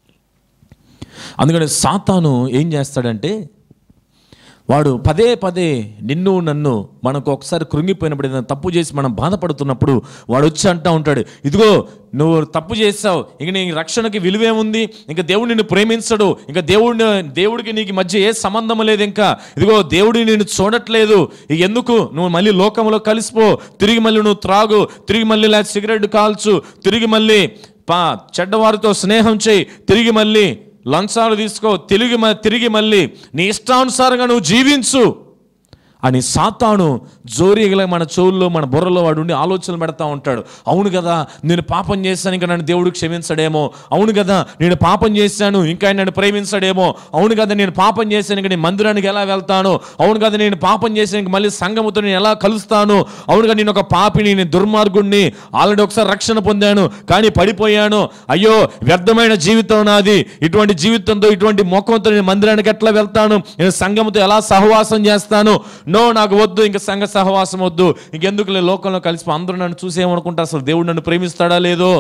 [SPEAKER 2] అందుకని సాతాను ఏం చేస్తాడంటే వాడు పదే పదే నిన్ను నన్ను మనకు ఒకసారి కృంగిపోయినప్పుడు ఏదైనా తప్పు చేసి మనం బాధపడుతున్నప్పుడు వాడు వచ్చి అంటా ఉంటాడు ఇదిగో నువ్వు తప్పు చేసావు ఇంక నీ రక్షణకి విలువేముంది ఇంకా దేవుడు నిన్ను ప్రేమించడు ఇంకా దేవుడిని దేవుడికి నీకు మధ్య ఏ సంబంధం లేదు ఇంకా ఇదిగో దేవుడు నిన్ను చూడట్లేదు ఇక ఎందుకు నువ్వు మళ్ళీ లోకంలో కలిసిపో తిరిగి మళ్ళీ నువ్వు త్రాగు తిరిగి మళ్ళీ లేదా సిగరెట్ కాల్చు తిరిగి మళ్ళీ పా చెడ్డవారితో స్నేహం చేయి తిరిగి మళ్ళీ లంచాలు తీసుకో తిరిగి మ- తిరిగి మళ్ళీ నీ ఇష్టానుసారంగా నువ్వు జీవించు అని సాతాను జోరీగల మన చెవుల్లో మన బుర్రలో వాడు ఉండి ఆలోచనలు పెడతా ఉంటాడు అవును కదా నేను పాపం చేశాను ఇంకా నన్ను దేవుడు క్షమించడేమో అవును కదా నేను పాపం చేశాను ఇంకా ఆయన నన్ను ప్రేమించడేమో అవును కదా నేను పాపం చేశాను ఇంకా నేను మందిరానికి ఎలా వెళ్తాను అవును కదా నేను పాపం చేశాను ఇంక మళ్ళీ సంఘముతో నేను ఎలా కలుస్తాను అవును కదా నేను ఒక పాపిని నేను దుర్మార్గుణ్ణి ఆల్రెడీ ఒకసారి రక్షణ పొందాను కానీ పడిపోయాను అయ్యో వ్యర్థమైన జీవితం నాది ఇటువంటి జీవితంతో ఇటువంటి ముఖంతో నేను మందిరానికి ఎట్లా వెళ్తాను నేను సంఘంతో ఎలా సహవాసం చేస్తాను నో నాకు వద్దు ఇంకా సంఘ సహవాసం వద్దు ఇంకెందుకు లోకంలో కలిసి అందరూ నన్ను చూసి ఏమనుకుంటా అసలు దేవుడు నన్ను ప్రేమిస్తాడా లేదో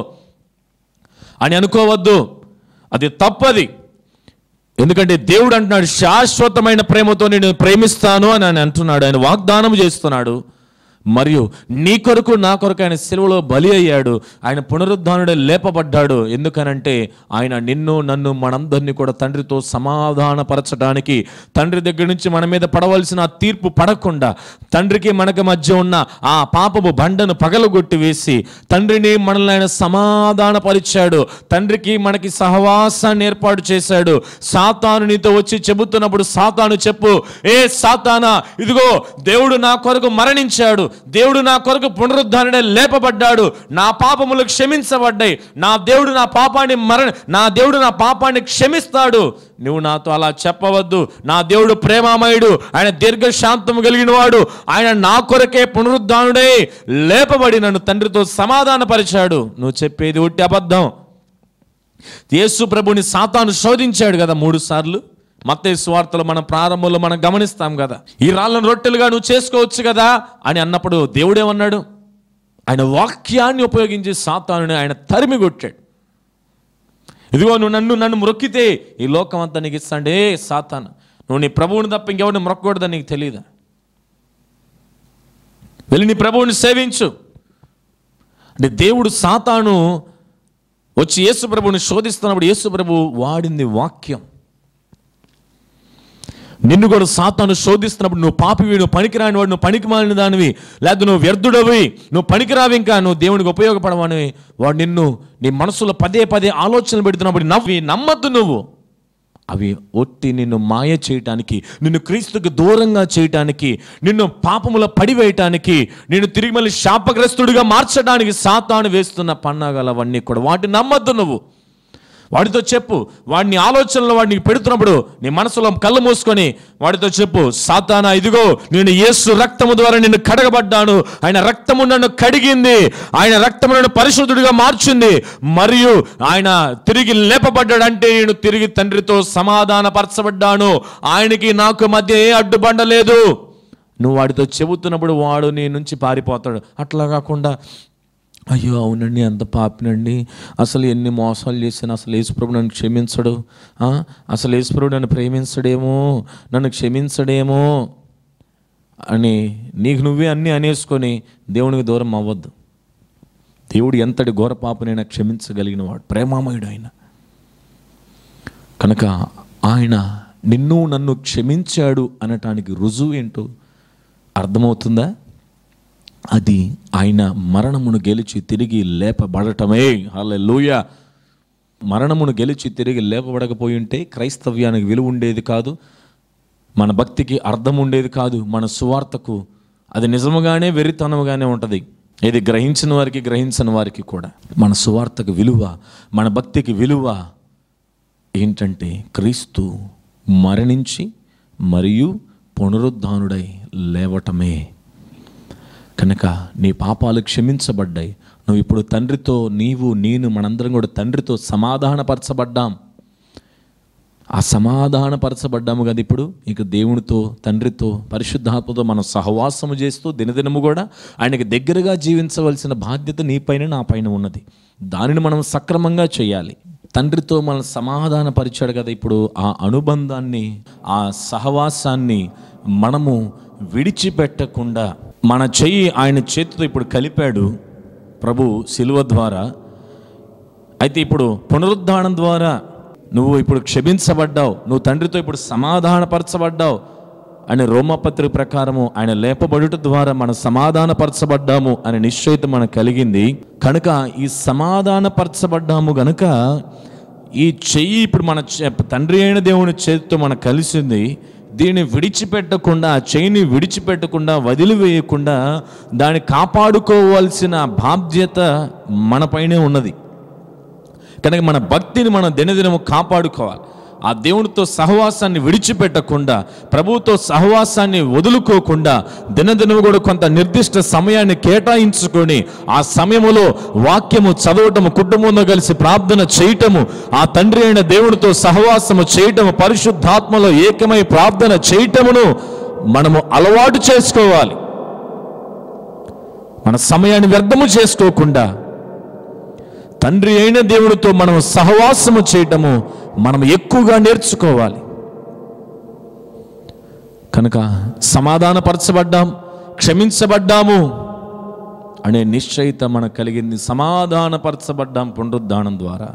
[SPEAKER 2] అని అనుకోవద్దు అది తప్పది ఎందుకంటే దేవుడు అంటున్నాడు శాశ్వతమైన ప్రేమతో నేను ప్రేమిస్తాను అని ఆయన అంటున్నాడు ఆయన వాగ్దానం చేస్తున్నాడు మరియు నీ కొరకు నా కొరకు ఆయన సెలవులో బలి అయ్యాడు ఆయన పునరుద్ధానుడే లేపబడ్డాడు ఎందుకనంటే ఆయన నిన్ను నన్ను మనందరినీ కూడా తండ్రితో సమాధానపరచడానికి తండ్రి దగ్గర నుంచి మన మీద పడవలసిన ఆ తీర్పు పడకుండా తండ్రికి మనకి మధ్య ఉన్న ఆ పాపపు బండను పగలగొట్టి వేసి తండ్రిని మనల్ని ఆయన సమాధానపరిచాడు తండ్రికి మనకి సహవాసాన్ని ఏర్పాటు చేశాడు సాతాను నీతో వచ్చి చెబుతున్నప్పుడు సాతాను చెప్పు ఏ సాతానా ఇదిగో దేవుడు నా కొరకు మరణించాడు దేవుడు నా కొరకు పునరుద్ధారణే లేపబడ్డాడు నా పాపములు క్షమించబడ్డాయి నా దేవుడు నా పాపాన్ని మరణ నా దేవుడు నా పాపాన్ని క్షమిస్తాడు నువ్వు నాతో అలా చెప్పవద్దు నా దేవుడు ప్రేమామయుడు ఆయన దీర్ఘశాంతము కలిగిన వాడు ఆయన నా కొరకే పునరుద్ధానుడై లేపబడి నన్ను తండ్రితో సమాధానపరిచాడు నువ్వు చెప్పేది ఒట్టి అబద్ధం యేసు ప్రభుని సాతాను శోధించాడు కదా మూడు సార్లు మత్తయి సువార్తలు మన ప్రారంభంలో మనం గమనిస్తాం కదా ఈ రాళ్ళను రొట్టెలుగా నువ్వు చేసుకోవచ్చు కదా అని అన్నప్పుడు దేవుడేమన్నాడు ఆయన వాక్యాన్ని ఉపయోగించి సాతానుని ఆయన తరిమి కొట్టాడు ఇదిగో నువ్వు నన్ను నన్ను మొక్కితే ఈ లోకం అంతా నీకు ఇస్తాండే సాతాన నువ్వు నీ ప్రభువుని తప్ప ఇంకెవరిని మొక్కకూడదని నీకు తెలియదా వెళ్ళి నీ ప్రభువుని సేవించు అంటే దేవుడు సాతాను వచ్చి యేసు ప్రభువుని శోధిస్తున్నప్పుడు యేసు ప్రభు వాడింది వాక్యం నిన్ను కూడా సాతాను శోధిస్తున్నప్పుడు నువ్వు పాపివి నువ్వు పనికిరాని వాడు నువ్వు పనికి మాలిన దానివి లేదా నువ్వు వ్యర్థుడవి నువ్వు పనికిరావి ఇంకా నువ్వు దేవునికి ఉపయోగపడవని వాడు నిన్ను నీ మనసులో పదే పదే ఆలోచనలు పెడుతున్నప్పుడు నవ్వి నమ్మద్దు నువ్వు అవి ఒట్టి నిన్ను మాయ చేయటానికి నిన్ను క్రీస్తుకు దూరంగా చేయటానికి నిన్ను పాపముల పడివేయటానికి నిన్ను తిరిగి మళ్ళీ శాపగ్రస్తుడిగా మార్చడానికి సాతాను వేస్తున్న పన్నాగాలవన్నీ కూడా వాటిని నమ్మద్దు నువ్వు వాడితో చెప్పు వాడిని ఆలోచనలో వాడిని పెడుతున్నప్పుడు నీ మనసులో కళ్ళు మూసుకొని వాడితో చెప్పు సాతానా ఇదిగో నేను యేసు రక్తము ద్వారా నిన్ను కడగబడ్డాను ఆయన రక్తము నన్ను కడిగింది ఆయన రక్తము నన్ను పరిశుద్ధుడిగా మార్చింది మరియు ఆయన తిరిగి లేపబడ్డాడంటే నేను తిరిగి తండ్రితో సమాధానపరచబడ్డాను ఆయనకి నాకు మధ్య ఏ అడ్డుబండ లేదు నువ్వు వాడితో చెబుతున్నప్పుడు వాడు నీ నుంచి పారిపోతాడు అట్లా కాకుండా అయ్యో అవునండి ఎంత పాపినండి అసలు ఎన్ని మోసాలు చేశాను అసలు యేసుప్రభు నన్ను క్షమించడు ఆ? అసలు యేసుప్రభు నన్ను ప్రేమించడేమో నన్ను క్షమించడేమో అని నీకు నువ్వే అన్నీ అనేసుకొని దేవునికి దూరం అవ్వద్దు దేవుడు ఎంతటి ఘోర పాపనైనా క్షమించగలిగిన వాడు ప్రేమామయుడు ఆయన కనుక ఆయన నిన్ను నన్ను క్షమించాడు అనటానికి రుజువు ఏంటో అర్థమవుతుందా అది ఆయన మరణమును గెలిచి తిరిగి లేపబడటమే హల్లెలూయ మరణమును గెలిచి తిరిగి లేపబడకపోయి ఉంటే క్రైస్తవ్యానికి విలువ ఉండేది కాదు మన భక్తికి అర్థం ఉండేది కాదు మన సువార్తకు అది నిజముగానే వెరితనముగానే ఉంటుంది ఇది గ్రహించిన వారికి గ్రహించని వారికి కూడా మన సువార్తకు విలువ మన భక్తికి విలువ ఏంటంటే క్రీస్తు మరణించి మరియు పునరుద్ధానుడై లేవటమే కనుక నీ పాపాలు క్షమించబడ్డాయి నువ్వు ఇప్పుడు తండ్రితో నీవు నేను మనందరం కూడా తండ్రితో సమాధానపరచబడ్డాం ఆ సమాధానపరచబడ్డాము కదా ఇప్పుడు ఇక దేవునితో తండ్రితో పరిశుద్ధాత్మతో మనం సహవాసము చేస్తూ దినదినము కూడా ఆయనకి దగ్గరగా జీవించవలసిన బాధ్యత నీ పైన నా పైన ఉన్నది దానిని మనం సక్రమంగా చేయాలి తండ్రితో మనం సమాధానపరిచాడు కదా ఇప్పుడు ఆ అనుబంధాన్ని ఆ సహవాసాన్ని మనము విడిచిపెట్టకుండా మన చెయ్యి ఆయన చేతితో ఇప్పుడు కలిపాడు ప్రభు శిలువ ద్వారా అయితే ఇప్పుడు పునరుద్ధానం ద్వారా నువ్వు ఇప్పుడు క్షమించబడ్డావు నువ్వు తండ్రితో ఇప్పుడు సమాధానపరచబడ్డావు అని రోమపత్రిక ప్రకారము ఆయన లేపబడుట ద్వారా మనం సమాధానపరచబడ్డాము అనే నిశ్చయిత మనకు కలిగింది కనుక ఈ సమాధానపరచబడ్డాము గనుక ఈ చెయ్యి ఇప్పుడు మన చే- తండ్రి అయిన దేవుని చేతితో మనకు కలిసింది దీన్ని విడిచిపెట్టకుండా ఆ చెయ్యిని విడిచిపెట్టకుండా వదిలివేయకుండా దాన్ని కాపాడుకోవాల్సిన బాధ్యత మనపైనే ఉన్నది కనుక మన భక్తిని మనం దినదినము కాపాడుకోవాలి ఆ దేవునితో సహవాసాన్ని విడిచిపెట్టకుండా ప్రభువుతో సహవాసాన్ని వదులుకోకుండా దినదినము కూడా కొంత నిర్దిష్ట సమయాన్ని కేటాయించుకొని ఆ సమయములో వాక్యము చదవటము కుటుంబంలో కలిసి ప్రార్థన చేయటము ఆ తండ్రి అయిన దేవునితో సహవాసము చేయటము పరిశుద్ధాత్మలో ఏకమై ప్రార్థన చేయటమును మనము అలవాటు చేసుకోవాలి మన సమయాన్ని వ్యర్థము చేసుకోకుండా తండ్రి అయిన దేవుడితో మనం సహవాసము చేయటము మనం ఎక్కువగా నేర్చుకోవాలి కనుక సమాధానపరచబడ్డాం క్షమించబడ్డాము అనే నిశ్చయిత మనకు కలిగింది సమాధానపరచబడ్డాం పునరుద్ధానం ద్వారా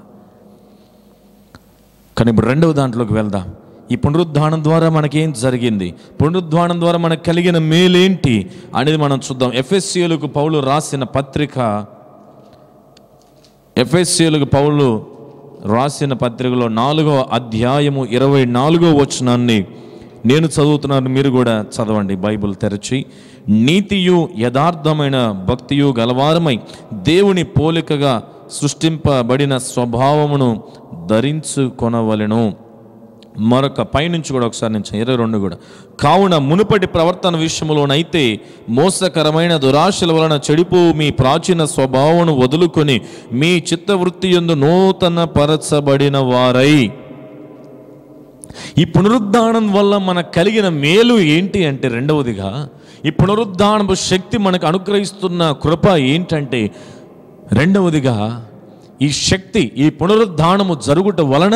[SPEAKER 2] కానీ ఇప్పుడు రెండవ దాంట్లోకి వెళ్దాం ఈ పునరుద్ధానం ద్వారా మనకేం జరిగింది పునరుద్ధానం ద్వారా మనకు కలిగిన మేలేంటి అనేది మనం చూద్దాం ఎఫ్ఎస్సీలకు పౌలు రాసిన పత్రిక ఎఫ్ఎస్సీలకు పౌలు రాసిన పత్రికలో నాలుగో అధ్యాయము ఇరవై నాలుగో వచనాన్ని నేను చదువుతున్నాను మీరు కూడా చదవండి బైబిల్ తెరచి నీతియు యథార్థమైన భక్తియు గలవారమై దేవుని పోలికగా సృష్టింపబడిన స్వభావమును ధరించుకొనవలెను మరొక పైనుంచి కూడా ఒకసారి నుంచి ఇరవై రెండు కూడా కావున మునుపటి ప్రవర్తన విషయంలోనైతే మోసకరమైన దురాశల వలన చెడిపో మీ ప్రాచీన స్వభావమును వదులుకొని మీ చిత్తవృత్తి యందు నూతన పరచబడిన వారై ఈ పునరుద్ధానం వల్ల మనకు కలిగిన మేలు ఏంటి అంటే రెండవదిగా ఈ పునరుద్ధానపు శక్తి మనకు అనుగ్రహిస్తున్న కృప ఏంటంటే రెండవదిగా ఈ శక్తి ఈ పునరుద్ధానము జరుగుట వలన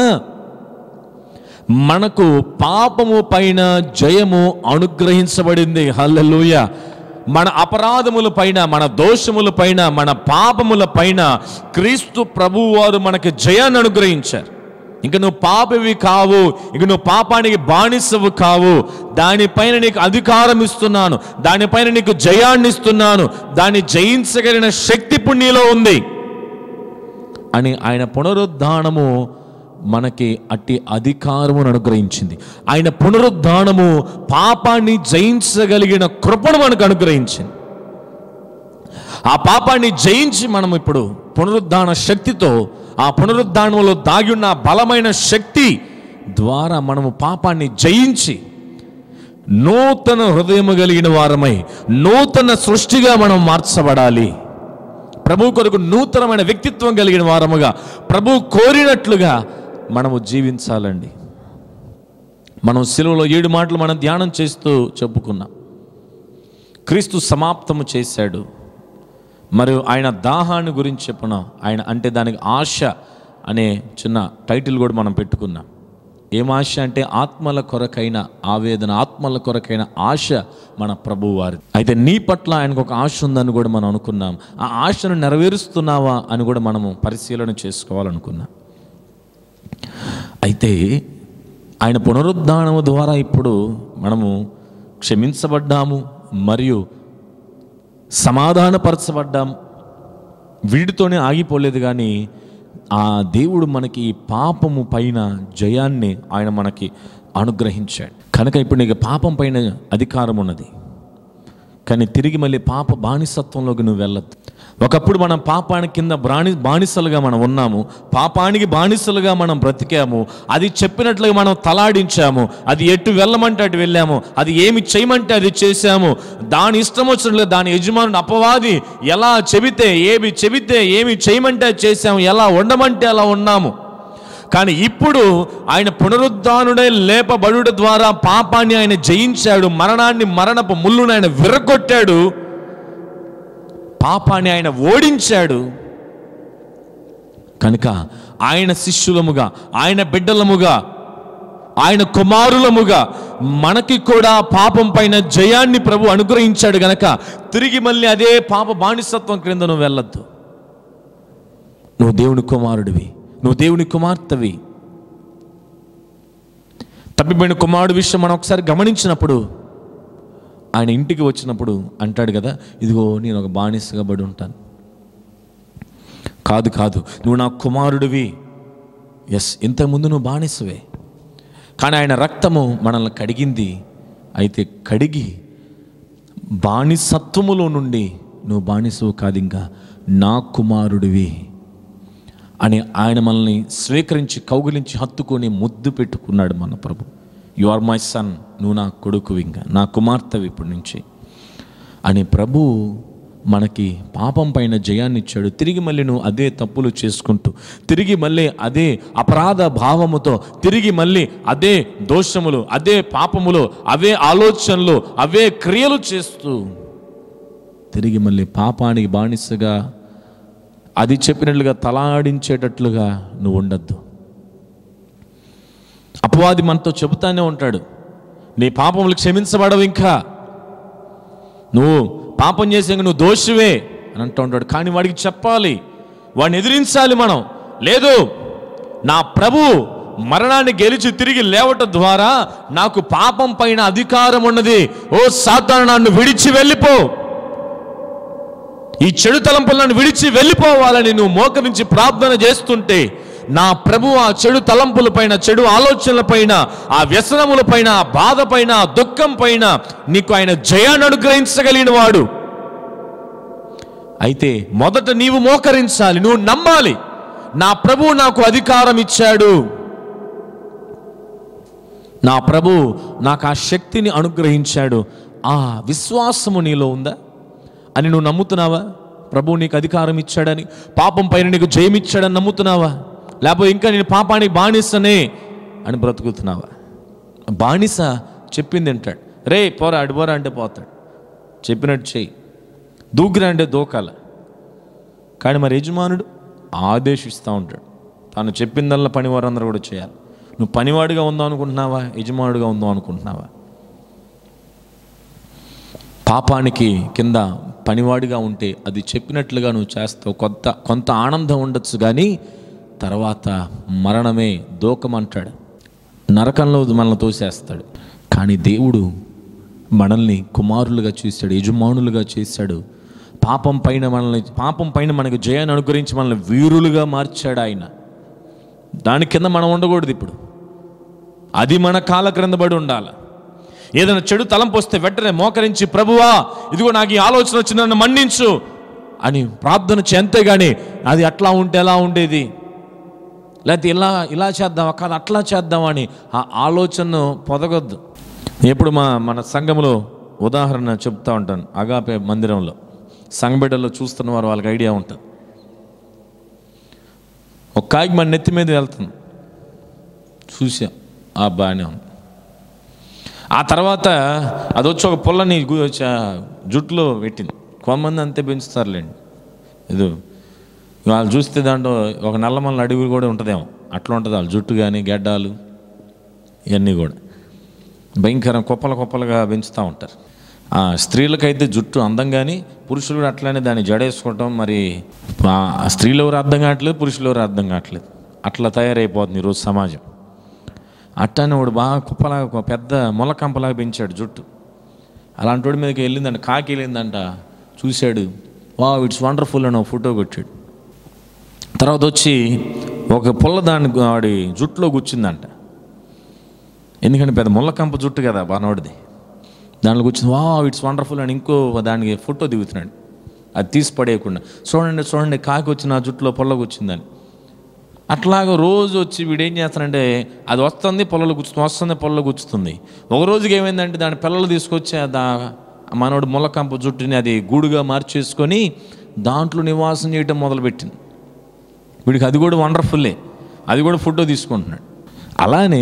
[SPEAKER 2] మనకు పాపము పైన జయము అనుగ్రహించబడింది హల్లెలూయ మన అపరాధముల పైన మన దోషముల పైన మన పాపముల పైన క్రీస్తు ప్రభువు వారు మనకి జయాన్ని అనుగ్రహించారు ఇంక నువ్వు పాపవి కావు ఇంక నువ్వు పాపానికి బానిసవు కావు దానిపైన నీకు అధికారం ఇస్తున్నాను దానిపైన నీకు జయాన్ని ఇస్తున్నాను దాన్ని జయించగలిగిన శక్తి ఇప్పుడు నీలో ఉంది అని ఆయన పునరుద్ధానము మనకి అట్టి అధికారమును అనుగ్రహించింది ఆయన పునరుద్ధానము పాపాన్ని జయించగలిగిన కృపను మనకు అనుగ్రహించింది ఆ పాపాన్ని జయించి మనం ఇప్పుడు పునరుద్ధాన శక్తితో ఆ పునరుద్ధానంలో దాగి ఉన్న ఆ బలమైన శక్తి ద్వారా మనము పాపాన్ని జయించి నూతన హృదయము కలిగిన వారమై నూతన సృష్టిగా మనం మార్చబడాలి ప్రభు కొరకు నూతనమైన వ్యక్తిత్వం కలిగిన వారముగా ప్రభు కోరినట్లుగా మనము జీవించాలండి మనం సిలువలో ఏడు మాటలు మనం ధ్యానం చేస్తూ చెప్పుకున్నాం క్రీస్తు సమాప్తము చేశాడు మరియు ఆయన దాహాన్ని గురించి చెప్పున్నాం ఆయన అంటే దానికి ఆశ అనే చిన్న టైటిల్ కూడా మనం పెట్టుకున్నాం ఏం ఆశ అంటే ఆత్మల కొరకైన ఆవేదన ఆత్మల కొరకైన ఆశ మన ప్రభు వారి అయితే నీ పట్ల ఆయనకు ఒక ఆశ ఉందని కూడా మనం అనుకున్నాం ఆ ఆశను నెరవేరుస్తున్నావా అని కూడా మనము పరిశీలన చేసుకోవాలనుకున్నాం అయితే ఆయన పునరుద్ధానము ద్వారా ఇప్పుడు మనము క్షమించబడ్డాము మరియు సమాధానపరచబడ్డాం వీడితోనే ఆగిపోలేదు కానీ ఆ దేవుడు మనకి ఈ పాపము పైన జయాన్ని ఆయన మనకి అనుగ్రహించాడు కనుక ఇప్పుడు నీకు పాపం పైన అధికారం ఉన్నది కానీ తిరిగి మళ్ళీ పాప బానిసత్వంలోకి నువ్వు వెళ్ళద్దు ఒకప్పుడు మనం పాపానికి కింద బాని బానిసలుగా మనం ఉన్నాము పాపానికి బానిసలుగా మనం బ్రతికాము అది చెప్పినట్లుగా మనం తలాడించాము అది ఎటు వెళ్ళమంటే అటు వెళ్ళాము అది ఏమి చేయమంటే అది చేశాము దాని ఇష్టం వచ్చినట్లుగా దాని యజమానుడు అపవాది ఎలా చెబితే ఏమి చెబితే ఏమి చేయమంటే అది చేశాము ఎలా ఉండమంటే అలా ఉన్నాము కానీ ఇప్పుడు ఆయన పునరుద్ధానుడే లేపబడుట ద్వారా పాపాన్ని ఆయన జయించాడు మరణాన్ని మరణపు ముళ్ళును ఆయన విరగొట్టాడు పాపాన్ని ఆయన ఓడించాడు కనుక ఆయన శిష్యులముగా ఆయన బిడ్డలముగా ఆయన కుమారులముగా మనకి కూడా పాపం పైన జయాన్ని ప్రభు అనుగ్రహించాడు గనక తిరిగి మళ్ళీ అదే పాప బానిసత్వం క్రింద నువ్వు వెళ్ళొద్దు నువ్వు దేవుని కుమారుడివి నువ్వు దేవుని కుమార్తెవి తప్పిపోయిన కుమారుడు విషయం మనం ఒకసారి గమనించినప్పుడు ఆయన ఇంటికి వచ్చినప్పుడు అంటాడు కదా ఇదిగో నేను ఒక బానిసగా పడి ఉంటాను కాదు కాదు నువ్వు నా కుమారుడివి ఎస్ ఇంతకుముందు నువ్వు బానిసవే కానీ ఆయన రక్తము మనల్ని కడిగింది అయితే కడిగి బానిసత్వములో నుండి నువ్వు బానిసవు కాదు ఇంకా నా కుమారుడివి అని ఆయన మనల్ని స్వీకరించి కౌగిలించి హత్తుకొని ముద్దు పెట్టుకున్నాడు మన ప్రభు యు ఆర్ మై సన్ నువ్వు నా కొడుకు ఇంకా నా కుమార్తెవి ఇప్పటి నుంచి అని ప్రభు మనకి పాపం పైన జయాన్ని ఇచ్చాడు తిరిగి మళ్ళీ నువ్వు అదే తప్పులు చేసుకుంటూ తిరిగి మళ్ళీ అదే అపరాధ భావముతో తిరిగి మళ్ళీ అదే దోషములు అదే పాపములు అవే ఆలోచనలు అవే క్రియలు చేస్తూ తిరిగి మళ్ళీ పాపానికి బానిసగా అది చెప్పినట్లుగా తలాడించేటట్లుగా నువ్వు ఉండద్దు అపవాది మనతో చెబుతానే ఉంటాడు నీ పాపములు క్షమించబడవు ఇంకా నువ్వు పాపం చేసే నువ్వు దోషివే అని అంటూ ఉంటాడు కానీ వాడికి చెప్పాలి వాడిని ఎదిరించాలి మనం లేదు నా ప్రభు మరణాన్ని గెలిచి తిరిగి లేవటం ద్వారా నాకు పాపం పైన అధికారం ఉన్నది ఓ సాతాను నన్ను విడిచి వెళ్ళిపో ఈ చెడు తలంపులను విడిచి వెళ్ళిపోవాలని నువ్వు మోకరించి ప్రార్థన చేస్తుంటే నా ప్రభు ఆ చెడు తలంపుల పైన చెడు ఆలోచనల పైన ఆ వ్యసనముల పైన ఆ బాధ పైన ఆ దుఃఖం పైన నీకు ఆయన జయాన్ని అనుగ్రహించగలిగిన వాడు అయితే మొదట నీవు మోకరించాలి నువ్వు నమ్మాలి నా ప్రభు నాకు అధికారం ఇచ్చాడు నా ప్రభు నాకు ఆ శక్తిని అనుగ్రహించాడు ఆ విశ్వాసము నీలో ఉందా అని నువ్వు నమ్ముతున్నావా ప్రభు నీకు అధికారం ఇచ్చాడని పాపం పైన నీకు జయమిచ్చాడని నమ్ముతున్నావా లేకపోతే ఇంకా నేను పాపానికి బానిసనే అని బ్రతుకుతున్నావా బానిస చెప్పింది వింటాడు రే పోరా అడిపోరా అంటే పోతాడు చెప్పినట్టు చెయ్యి దూకురా అంటే దూకాల కానీ మరి యజమానుడు ఆదేశిస్తూ ఉంటాడు తాను చెప్పిందల్లా పనివారందరూ కూడా చేయాలి నువ్వు పనివాడిగా ఉందాం అనుకుంటున్నావా యజమానుడిగా ఉందాం అనుకుంటున్నావా పాపానికి కింద పనివాడిగా ఉంటే అది చెప్పినట్లుగా నువ్వు చేస్తావు కొంత కొంత ఆనందం ఉండొచ్చు కానీ తర్వాత మరణమే దూకమంటాడు నరకంలో మనల్ని తోసేస్తాడు కానీ దేవుడు మనల్ని కుమారులుగా చేశాడు యజమానులుగా చేశాడు పాపం పైన మనల్ని పాపం పైన మనకు జయాన్ని అనుగ్రహించి మనల్ని వీరులుగా మార్చాడు ఆయన దాని కింద మనం ఉండకూడదు ఇప్పుడు అది మన కాల క్రింద పడి ఉండాలి ఏదైనా చెడు తలంపు వస్తే వెంటనే మోకరించి ప్రభువా ఇదిగో నాకు ఈ ఆలోచన వచ్చి నన్ను మన్నించు అని ప్రార్థన చే అంతేగాని అది అట్లా ఉంటే ఎలా ఉండేది లేకపోతే ఇలా ఇలా చేద్దాం కాదు అట్లా చేద్దామని ఆ ఆలోచనను పొదగొద్దు ఎప్పుడు మా మన సంఘంలో ఉదాహరణ చెప్తా ఉంటాను అగాపే మందిరంలో సంఘబిడ్డలో చూస్తున్న వారు వాళ్ళకి ఐడియా ఉంటుంది ఒక కాకి మన నెత్తి మీద వెళ్తుంది చూసాం ఆ బాగానే ఉంది ఆ తర్వాత అది వచ్చి ఒక పుల్లని గు- చ- జుట్టులో పెట్టింది కొంతమంది అంతే పెంచుతారులేండి ఇది వాళ్ళు చూస్తే దాంట్లో ఒక నల్లమల్ల అడవి కూడా ఉంటుందేమో అట్లా ఉంటుంది వాళ్ళ జుట్టు కానీ గెడ్డాలు ఇవన్నీ కూడా భయంకరం కుప్పలు కుప్పలుగా పెంచుతూ ఉంటారు ఆ స్త్రీలకైతే జుట్టు అందం కానీ పురుషులు కూడా అట్లానే దాన్ని జడేసుకోవటం మరి ఆ స్త్రీలు ఎవరు అర్థం కావట్లేదు పురుషులు ఎవరు అర్థం కావట్లేదు అట్లా తయారైపోతుంది ఈరోజు సమాజం అట్టానే వాడు బాగా కుప్పలాగా ఒక పెద్ద మొలకంపలాగా పెంచాడు జుట్టు అలాంటి వాడి మీదకి వెళ్ళిందంట కాకి వెళ్ళిందంట చూశాడు వా ఇట్స్ వండర్ఫుల్ అని ఒక ఫోటో కొట్టాడు తర్వాత వచ్చి ఒక పుల్ల దాని వాడి జుట్టులో కూర్చుందంట ఎందుకంటే పెద్ద ముళ్ళకంప జుట్టు కదా బానోడిది దాంట్లో కూర్చుంది వా ఇట్స్ వండర్ఫుల్ అని ఇంకో దానికి ఫోటో దిగుతున్నాడు అది తీసి పడేయకుండా చూడండి చూడండి కాకి వచ్చి నా జుట్టులో పొల్ల కూర్చుందని అట్లాగా రోజు వచ్చి వీడు ఏం చేస్తానంటే అది వస్తుంది పొలలో కూర్చుతుంది వస్తుంది పొలలో కూర్చుతుంది ఒక రోజుకి ఏమైందంటే దాని పిల్లలు తీసుకొచ్చి ఆ దా మనోడు ముళ్ళకంప జుట్టుని అది గూడుగా మార్చేసుకొని దాంట్లో నివాసం చేయటం మొదలుపెట్టింది వీడికి అది కూడా వండర్ఫుల్లే అది కూడా ఫోటో తీసుకుంటున్నాడు అలానే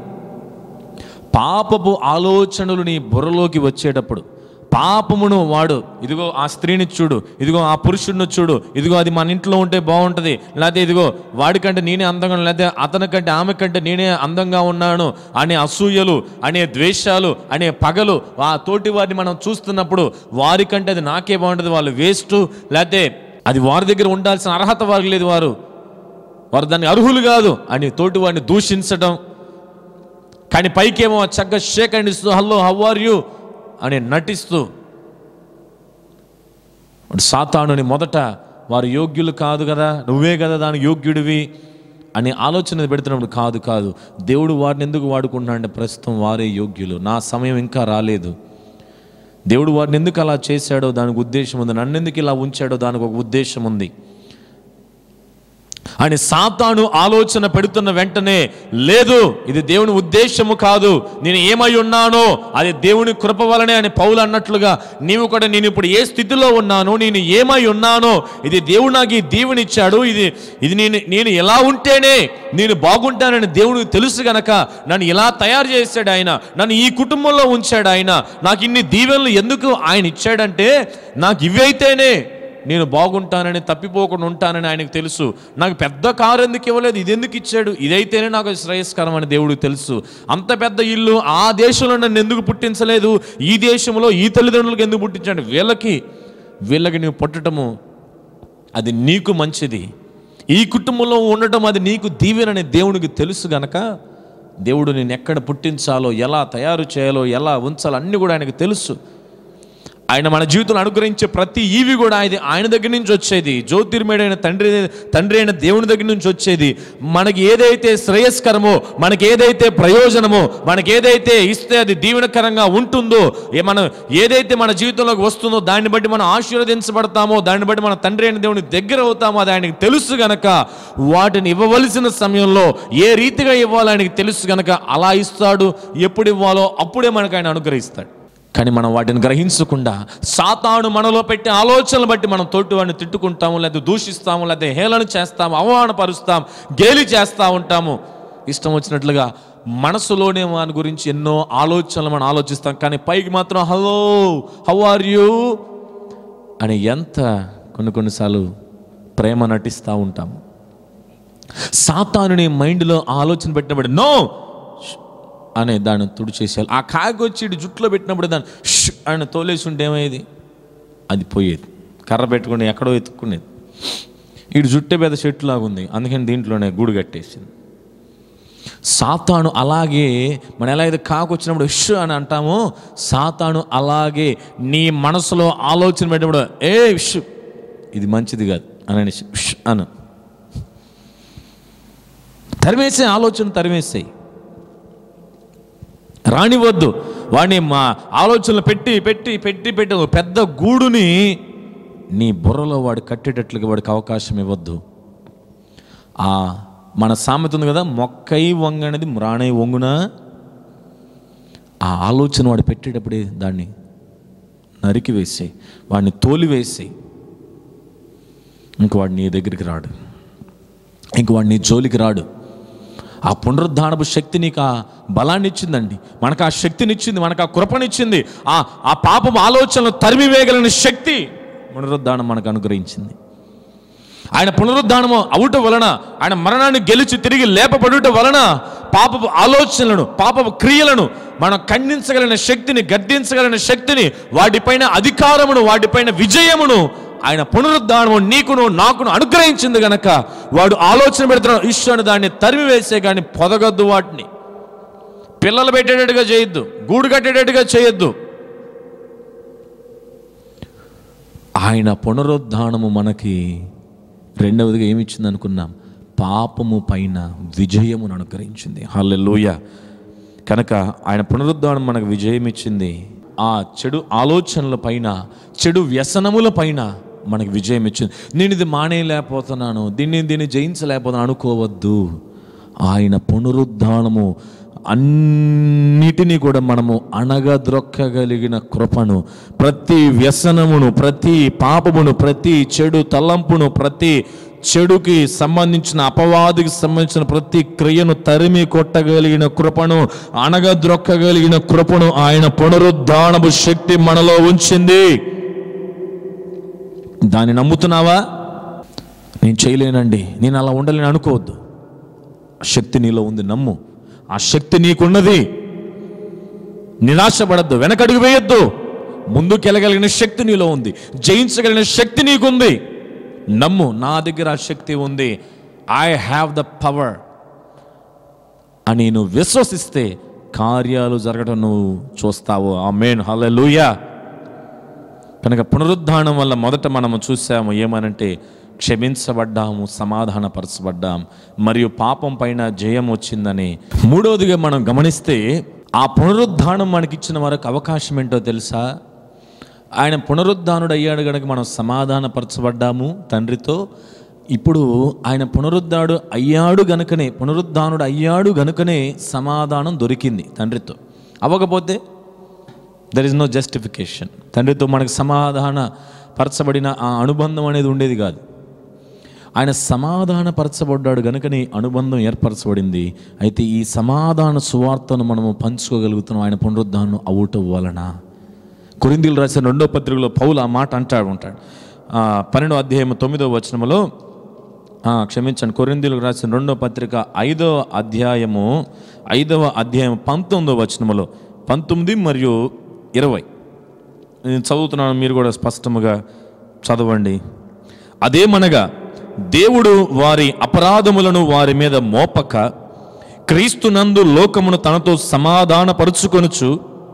[SPEAKER 2] పాపపు ఆలోచనలు నీ బుర్రలోకి వచ్చేటప్పుడు పాపమును వాడు ఇదిగో ఆ స్త్రీని చూడు ఇదిగో ఆ పురుషుడిని చూడు ఇదిగో అది మన ఇంట్లో ఉంటే బాగుంటుంది లేకపోతే ఇదిగో వాడికంటే నేనే అందంగా ఉన్నాను, లేకపోతే అతని కంటే ఆమె కంటే నేనే అందంగా ఉన్నాను అనే అసూయలు అనే ద్వేషాలు అనే పగలు ఆ తోటి వారిని మనం చూస్తున్నప్పుడు వారికంటే అది నాకే బాగుంటుంది వాళ్ళు వేస్ట్ లేకపోతే అది వారి దగ్గర ఉండాల్సిన అర్హత వారికి లేదు వారు వారు దాన్ని అర్హులు కాదు అని తోటి వారిని దూషించడం కానీ పైకేమో చక్కగా షేక్ అండ్ ఇస్తూ హలో హౌ ఆర్ యూ అని నటిస్తూ వాడు సాతానుని మొదట వారు యోగ్యులు కాదు కదా నువ్వే కదా దానికి యోగ్యుడివి అనే ఆలోచన పెడుతున్నప్పుడు కాదు కాదు దేవుడు వారిని ఎందుకు వాడుకుంటున్నా అంటే ప్రస్తుతం వారే యోగ్యులు నా సమయం ఇంకా రాలేదు దేవుడు వారిని ఎందుకు అలా చేశాడో దానికి ఉద్దేశం ఉంది నన్ను ఎందుకు ఇలా ఉంచాడో దానికి ఒక ఉద్దేశం ఉంది అని సాతాను ఆలోచన పెడుతున్న వెంటనే లేదు ఇది దేవుని ఉద్దేశము కాదు నేను ఏమై ఉన్నానో అది దేవుని కృప వలనే అని పౌలు అన్నట్లుగా నీవు కూడా నేను ఇప్పుడు ఏ స్థితిలో ఉన్నానో నేను ఏమై ఉన్నానో ఇది దేవుడు నాకు ఈ దీవెనిచ్చాడు ఇది ఇది నేను నేను ఎలా ఉంటేనే నేను బాగుంటానని దేవుడికి తెలుసు గనక నన్ను ఇలా తయారు చేశాడు ఆయన నన్ను ఈ కుటుంబంలో ఉంచాడు ఆయన నాకు ఇన్ని దీవెనలు ఎందుకు ఆయన ఇచ్చాడంటే నాకు ఇవైతేనే నేను బాగుంటానని తప్పిపోకుండా ఉంటానని ఆయనకు తెలుసు నాకు పెద్ద కారు ఎందుకు ఇవ్వలేదు ఇది ఎందుకు ఇచ్చాడు ఇదైతేనే నాకు శ్రేయస్కరం అని దేవుడికి తెలుసు అంత పెద్ద ఇల్లు ఆ దేశంలో నన్ను ఎందుకు పుట్టించలేదు ఈ దేశంలో ఈ తల్లిదండ్రులకు ఎందుకు పుట్టించాడు వీళ్ళకి వీళ్ళకి నువ్వు పుట్టటము అది నీకు మంచిది ఈ కుటుంబంలో ఉండటం అది నీకు దీవెనని దేవునికి తెలుసు గనక దేవుడు నేను ఎక్కడ పుట్టించాలో ఎలా తయారు చేయాలో ఎలా ఉంచాలో అన్నీ కూడా ఆయనకు తెలుసు ఆయన మన జీవితంలో అనుగ్రహించే ప్రతి ఈవి కూడా ఆయన ఆయన దగ్గర నుంచి వచ్చేది జ్యోతిర్మయుడైన తండ్రి తండ్రి అయిన దేవుని దగ్గర నుంచి వచ్చేది మనకి ఏదైతే శ్రేయస్కరమో మనకి ఏదైతే ప్రయోజనమో మనకి ఏదైతే ఇస్తే అది దీవెనకరంగా ఉంటుందో ఏ మనం ఏదైతే మన జీవితంలోకి వస్తుందో దాన్ని బట్టి మనం ఆశీర్వదించబడతామో దాన్ని బట్టి మన తండ్రి అయిన దేవుని దగ్గర అవుతామో అది ఆయనకి తెలుసు గనక వాటిని ఇవ్వవలసిన సమయంలో ఏ రీతిగా ఇవ్వాలో ఆయనకి తెలుసు గనక అలా ఇస్తాడు ఎప్పుడు ఇవ్వాలో అప్పుడే మనకు ఆయన అనుగ్రహిస్తాడు కానీ మనం వాటిని గ్రహించకుండా సాతాను మనలో పెట్టే ఆలోచనలు బట్టి మనం తోటి వాడిని తిట్టుకుంటాము లేదా దూషిస్తాము లేదా హేళన చేస్తాము అవమానపరుస్తాం గేలి చేస్తూ ఉంటాము ఇష్టం వచ్చినట్లుగా మనసులోనే వాని గురించి ఎన్నో ఆలోచనలు మనం ఆలోచిస్తాం కానీ పైకి మాత్రం హలో హౌ ఆర్ యూ అని ఎంత కొన్ని కొన్నిసార్లు ప్రేమ నటిస్తూ ఉంటాము సాతానుని మైండ్లో ఆలోచన పెట్టినప్పుడు నో అనే దాన్ని తుడిచేసేయాలి ఆ కాకి వచ్చి ఇటు జుట్టులో పెట్టినప్పుడు దాన్ని ష్ అని తోలేసి ఉంటే ఏమయ్యేది అది పోయేది కర్ర పెట్టుకుని ఎక్కడో ఎత్తుక్కునేది ఇటు జుట్టే పెద్ద చెట్టు లాగా ఉంది అందుకని దీంట్లోనే గూడు కట్టేసింది సాతాను అలాగే మనం ఎలా అయితే కాకు వచ్చినప్పుడు ష్ అని అంటామో సాతాను అలాగే నీ మనసులో ఆలోచన పెట్టినప్పుడు ఏ ష్ ఇది మంచిది కాదు అని ష్ అను తరిమేసే ఆలోచన తరిమేసాయి రానివద్దు వాడిని మా ఆలోచనలు పెట్టి పెట్టి పెట్టి పెట్టి ఒక పెద్ద గూడుని నీ బుర్రలో వాడు కట్టేటట్లుగా వాడికి అవకాశం ఇవ్వద్దు ఆ మన సామెత ఉంది కదా మొక్కై వంగనేది మ్రాణై వంగున ఆ ఆలోచన వాడు పెట్టేటప్పుడే దాన్ని నరికి వేసేయి వాడిని తోలి వేసేయి ఇంక వాడు నీ దగ్గరికి రాడు ఇంక వాడు నీ జోలికి రాడు ఆ పునరుద్ధానపు శక్తి నీకు ఆ బలాన్ని ఇచ్చిందండి మనకు ఆ శక్తినిచ్చింది మనకు ఆ కృపనిచ్చింది ఆ ఆ పాపం ఆలోచనలు తరిమి వేయగలిగిన శక్తి పునరుద్ధానం మనకు అనుగ్రహించింది ఆయన పునరుద్ధానము అవుట వలన ఆయన మరణాన్ని గెలిచి తిరిగి లేపబడుట వలన పాపపు ఆలోచనలను పాపపు క్రియలను మనం ఖండించగలిగిన శక్తిని గద్దించగలిగిన శక్తిని వాటిపైన అధికారమును వాటిపైన విజయమును ఆయన పునరుద్ధానము నీకును నాకును అనుగ్రహించింది గనక వాడు ఆలోచన పెడుతున్నాడు ఈశ్వరుని దాన్ని తరిమి వేసే కానీ పొదగద్దు వాటిని పిల్లలు పెట్టేటట్టుగా చేయొద్దు గూడు కట్టేటట్టుగా చేయొద్దు ఆయన పునరుద్ధానము మనకి రెండవదిగా ఏమి ఇచ్చింది అనుకున్నాం పాపము పైన విజయమును అనుగ్రహించింది హల్లెలూయ కనుక ఆయన పునరుద్ధానం మనకు విజయం ఇచ్చింది ఆ చెడు ఆలోచనల పైన చెడు వ్యసనముల పైన మనకు విజయం ఇచ్చింది నేను ఇది మానేయలేకపోతున్నాను దీన్ని దీన్ని జయించలేకపోతున్నాను అనుకోవద్దు ఆయన పునరుద్ధానము అన్నిటినీ కూడా మనము అణగద్రొక్కగలిగిన కృపను ప్రతి వ్యసనమును ప్రతి పాపమును ప్రతి చెడు తలంపును ప్రతి చెడుకి సంబంధించిన అపవాదికి సంబంధించిన ప్రతి క్రియను తరిమి కొట్టగలిగిన కృపను అణగద్రొక్కగలిగిన కృపను ఆయన పునరుద్ధానపు శక్తి మనలో ఉంచింది దాన్ని నమ్ముతున్నావా నేను చేయలేనండి నేను అలా ఉండలేని అనుకోవద్దు ఆ శక్తి నీలో ఉంది నమ్ము ఆ శక్తి నీకున్నది నిరాశపడద్దు వెనకడుగు వేయొద్దు ముందుకెళ్ళగలిగిన శక్తి నీలో ఉంది జయించగలిగిన శక్తి నీకుంది నమ్ము నా దగ్గర ఆ శక్తి ఉంది ఐ హ్యావ్ ద పవర్ అని నువ్వు విశ్వసిస్తే కార్యాలు జరగడం నువ్వు చూస్తావు ఆ మెయిన్ హల్లెలూయా కనుక పునరుద్ధానం వల్ల మొదట మనము చూసాము ఏమనంటే క్షమించబడ్డాము సమాధానపరచబడ్డాం మరియు పాపం పైన జయం వచ్చిందని మూడవదిగా మనం గమనిస్తే ఆ పునరుద్ధానం మనకిచ్చిన వరకు అవకాశం ఏంటో తెలుసా ఆయన పునరుద్ధానుడు అయ్యాడు కనుక మనం సమాధానపరచబడ్డాము తండ్రితో ఇప్పుడు ఆయన పునరుద్ధాడు అయ్యాడు గనుకనే పునరుద్ధానుడు అయ్యాడు గనుకనే సమాధానం దొరికింది తండ్రితో అవ్వకపోతే దర్ ఇస్ నో జస్టిఫికేషన్ తండ్రితో మనకు సమాధాన పరచబడిన ఆ అనుబంధం అనేది ఉండేది కాదు ఆయన సమాధానపరచబడ్డాడు గనుకనే అనుబంధం ఏర్పరచబడింది అయితే ఈ సమాధాన సువార్తను మనము పంచుకోగలుగుతున్నాం ఆయన పునరుద్ధానం అవుట వలన కొరిందీలు రాసిన రెండో పత్రికలో పౌలు ఆ మాట అంటాడు ఉంటాడు ఆ, పన్నెండో అధ్యాయం తొమ్మిదో వచనములో ఆ, క్షమించండి కొరిందీలకు రాసిన రెండో పత్రిక ఐదవ అధ్యాయము ఐదవ అధ్యాయం పంతొమ్మిదో వచనములో పంతొమ్మిది మరియు ఇరవై నేను చదువుతున్నాను మీరు కూడా స్పష్టముగా చదవండి అదేమనగా దేవుడు వారి అపరాధములను వారి మీద మోపక క్రీస్తునందు లోకమును తనతో సమాధానపరుచుకొనుచు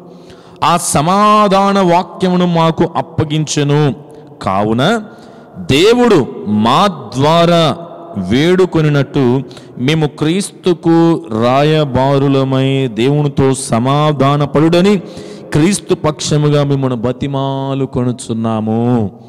[SPEAKER 2] ఆ సమాధాన వాక్యమును మాకు అప్పగించెను కావున దేవుడు మా ద్వారా వేడుకొనినట్టు మేము క్రీస్తుకు రాయబారులమై దేవునితో సమాధానపడుడని క్రీస్తు పక్షముగా మిమ్మల్ని బతిమాలు కొనుచున్నాము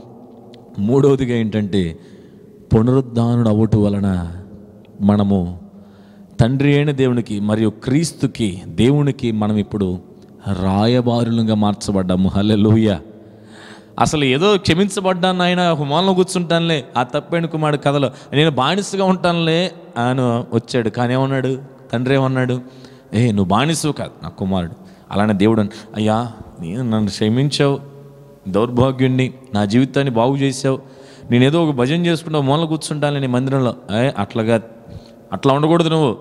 [SPEAKER 2] మూడవదిగా ఏంటంటే పునరుద్ధానుడు అవ్వటం వలన మనము తండ్రి అయిన దేవునికి మరియు క్రీస్తుకి దేవునికి మనం ఇప్పుడు రాయబారులుగా మార్చబడ్డాము హల్లెలూయా అసలు ఏదో క్షమించబడ్డాను ఆయన హుమాలను కూర్చుంటానులే ఆ తప్పేణ కుమారుడు కథలో నేను బానిసగా ఉంటానులే ఆయన వచ్చాడు కానీ ఏమన్నాడు తండ్రి ఏమన్నాడు ఏ నువ్వు బానిసవు కాదు నా కుమారుడు అలానే దేవుడు అన్- అయ్యా నేను నన్ను క్షమించావు దౌర్భాగ్యుణ్ణి నా జీవితాన్ని బాగు చేసావు నేను ఏదో ఒక భజన చేసుకుంటా మూల కూర్చుంటాను నీ మందిరంలో ఏ అట్లాగా అట్లా ఉండకూడదు నువ్వు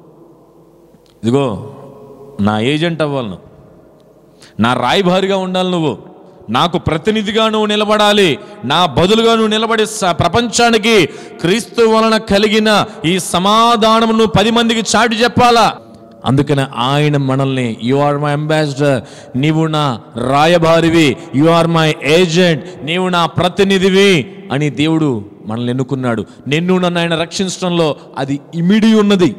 [SPEAKER 2] ఇదిగో నా ఏజెంట్ అవ్వాలి నువ్వు నా రాయబారిగా ఉండాలి నువ్వు నాకు ప్రతినిధిగా నువ్వు నిలబడాలి నా బదులుగా నువ్వు నిలబడి స- ప్రపంచానికి క్రీస్తు వలన కలిగిన ఈ సమాధానం నువ్వు పది మందికి చాటి చెప్పాలా అందుకని ఆయన మనల్ని యు ఆర్ మై అంబాసిడర్ నీవు నా రాయబారివి యు ఆర్ మై ఏజెంట్ నీవు నా ప్రతినిధివి అని దేవుడు మనల్ని ఎన్నుకున్నాడు నిన్ను నన్ను ఆయన రక్షించడంలో అది ఇమిడి ఉన్నది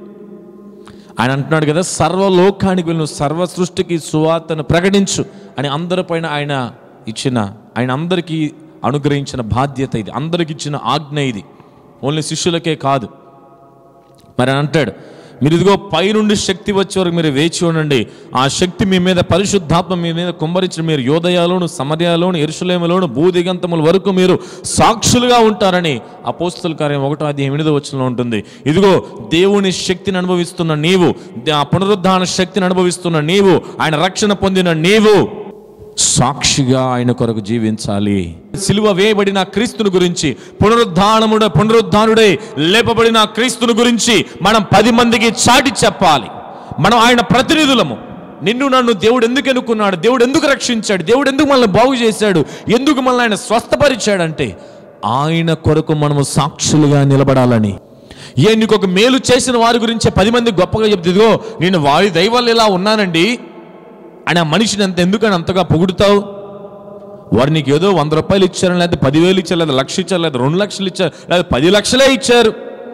[SPEAKER 2] ఆయన అంటున్నాడు కదా సర్వలోకానికి వెళ్ళి సర్వ సృష్టికి సువార్తను ప్రకటించు అని అందరిపైన ఆయన ఇచ్చిన ఆయన అందరికీ అనుగ్రహించిన బాధ్యత ఇది అందరికి ఇచ్చిన ఆజ్ఞ ఇది ఓన్లీ శిష్యులకే కాదు మరి ఆయన అంటాడు మీరు ఇదిగో పైనుండి శక్తి వచ్చే వరకు మీరు వేచి ఉండండి ఆ శక్తి మీ మీద పరిశుద్ధాత్మ మీ మీద కుమ్మరించిన మీరు యోదయాలోను సమరయాలోను ఎరుసలేములోను భూదిగంతముల వరకు మీరు సాక్షులుగా ఉంటారని అపోస్తుల కార్యం ఒకటో అధ్యాయం ఎనిమిదో వచనంలో ఉంటుంది ఇదిగో దేవుని శక్తిని అనుభవిస్తున్న నీవు ఆ పునరుద్ధాన శక్తిని అనుభవిస్తున్న నీవు ఆయన రక్షణ పొందిన నీవు సాక్షిగా ఆయన కొరకు జీవించాలి సిలువ వేయబడిన క్రీస్తుని గురించి పునరుద్ధానముడ పునరుద్ధానుడై లేపబడిన క్రీస్తుని గురించి మనం పది మందికి చాటి చెప్పాలి మనం ఆయన ప్రతినిధులము నిన్ను నన్ను దేవుడు ఎందుకు ఎన్నుకున్నాడు దేవుడు ఎందుకు రక్షించాడు దేవుడు ఎందుకు మనల్ని బాగు చేశాడు ఎందుకు మనల్ని ఆయన స్వస్థపరిచాడంటే ఆయన కొరకు మనము సాక్షులుగా నిలబడాలని ఏ నీకు ఒక మేలు చేసిన వారి గురించి పది మంది గొప్పగా చెప్తే ఇదిగో నేను వారి దైవాలు ఇలా ఉన్నానండి అని ఆ మనిషిని అంత ఎందుకని అంతగా పొగుడుతావు వారు నీకు ఏదో వంద రూపాయలు ఇచ్చారు లేదా పదివేలు ఇచ్చారు లేదా లక్ష ఇచ్చారు లేదా రెండు లక్షలు ఇచ్చారు లేదా పది లక్షలే ఇచ్చారు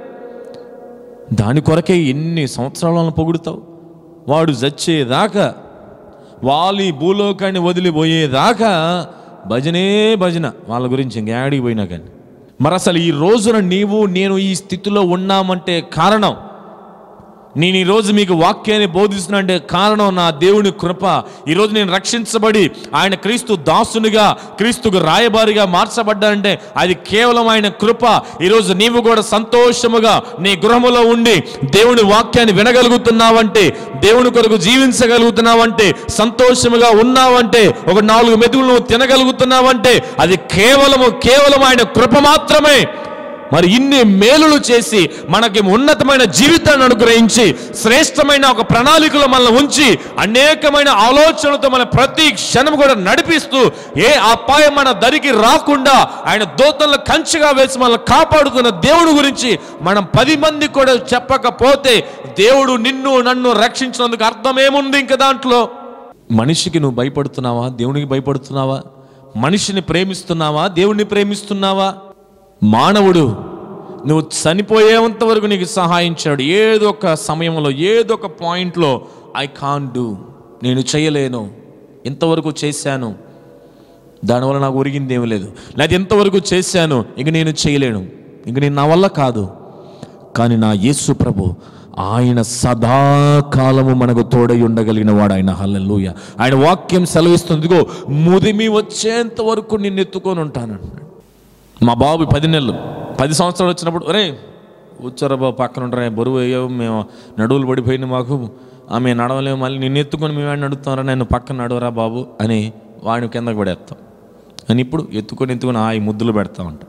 [SPEAKER 2] దాని కొరకే ఎన్ని సంవత్సరాలను పొగుడుతావు వాడు చచ్చేదాకా వాళ్ళు ఈ భూలోకాన్ని వదిలిపోయేదాకా భజనే భజన వాళ్ళ గురించి ఇంకేడికి పోయినా కానీ మరి అసలు ఈ రోజున నీవు నేను ఈ స్థితిలో ఉన్నామంటే కారణం నేను ఈరోజు మీకు వాక్యాన్ని బోధిస్తున్నా అంటే కారణం నా దేవుని కృప ఈరోజు నేను రక్షించబడి ఆయన క్రీస్తు దాసునిగా క్రీస్తుకు రాయబారిగా మార్చబడ్డానంటే అది కేవలం ఆయన కృప ఈరోజు నీవు కూడా సంతోషముగా నీ గృహములో ఉండి దేవుని వాక్యాన్ని వినగలుగుతున్నావంటే దేవుని కొరకు జీవించగలుగుతున్నావంటే సంతోషముగా ఉన్నావంటే ఒక నాలుగు మెతుకులు నువ్వు తినగలుగుతున్నావంటే అది కేవలము కేవలం ఆయన కృప మాత్రమే మరి ఇన్ని మేలులు చేసి మనకి ఉన్నతమైన జీవితాన్ని అనుగ్రహించి శ్రేష్టమైన ఒక ప్రణాళికలో మనల్ని ఉంచి అనేకమైన ఆలోచనలతో మన ప్రతి క్షణం కూడా నడిపిస్తూ ఏ అపాయం మన దరికి రాకుండా ఆయన దోతలను కంచిగా వేసి మనల్ని కాపాడుతున్న దేవుడు గురించి మనం పది మంది కూడా చెప్పకపోతే దేవుడు నిన్ను నన్ను రక్షించినందుకు అర్థం ఏముంది ఇంక దాంట్లో మనిషికి నువ్వు భయపడుతున్నావా దేవునికి భయపడుతున్నావా మనిషిని ప్రేమిస్తున్నావా దేవుణ్ణి ప్రేమిస్తున్నావా మానవుడు నువ్వు చనిపోయేంత వరకు నీకు సహాయం చేయడు ఏదో ఒక సమయంలో ఏదో ఒక పాయింట్లో ఐ కాన్ డూ నేను చేయలేను ఇంతవరకు చేశాను దానివల్ల నాకు ఒరిగింది ఏమీ లేదు లేదా ఎంతవరకు చేశాను ఇంక నేను చేయలేను ఇంక నేను నా వల్ల కాదు కానీ నా యేసు ప్రభు ఆయన సదాకాలము మనకు తోడై ఉండగలిగిన వాడు ఆయన హల్లెలూయ ఆయన వాక్యం సెలవిస్తుంది ఇదిగో ముదిమి వచ్చేంత వరకు నిన్ను ఎత్తుకొని ఉంటాను అంటున్నాడు మా బాబు పది నెలలు పది సంవత్సరాలు వచ్చినప్పుడు ఒరే కూర్చోరా బాబు పక్కన ఉంటారా బరువు అయ్యావు మేము నడువులు పడిపోయింది మాకు ఆమె నడవలేము మళ్ళీ నిన్ను ఎత్తుకొని మేము వాడిని నడుస్తారా నేను పక్కన నడవరా బాబు అని వాడిని కిందకు పడేస్తాం అని ఇప్పుడు ఎత్తుకొని ఎత్తుకొని ఆ ఈ ముద్దులు పెడతా ఉంటాం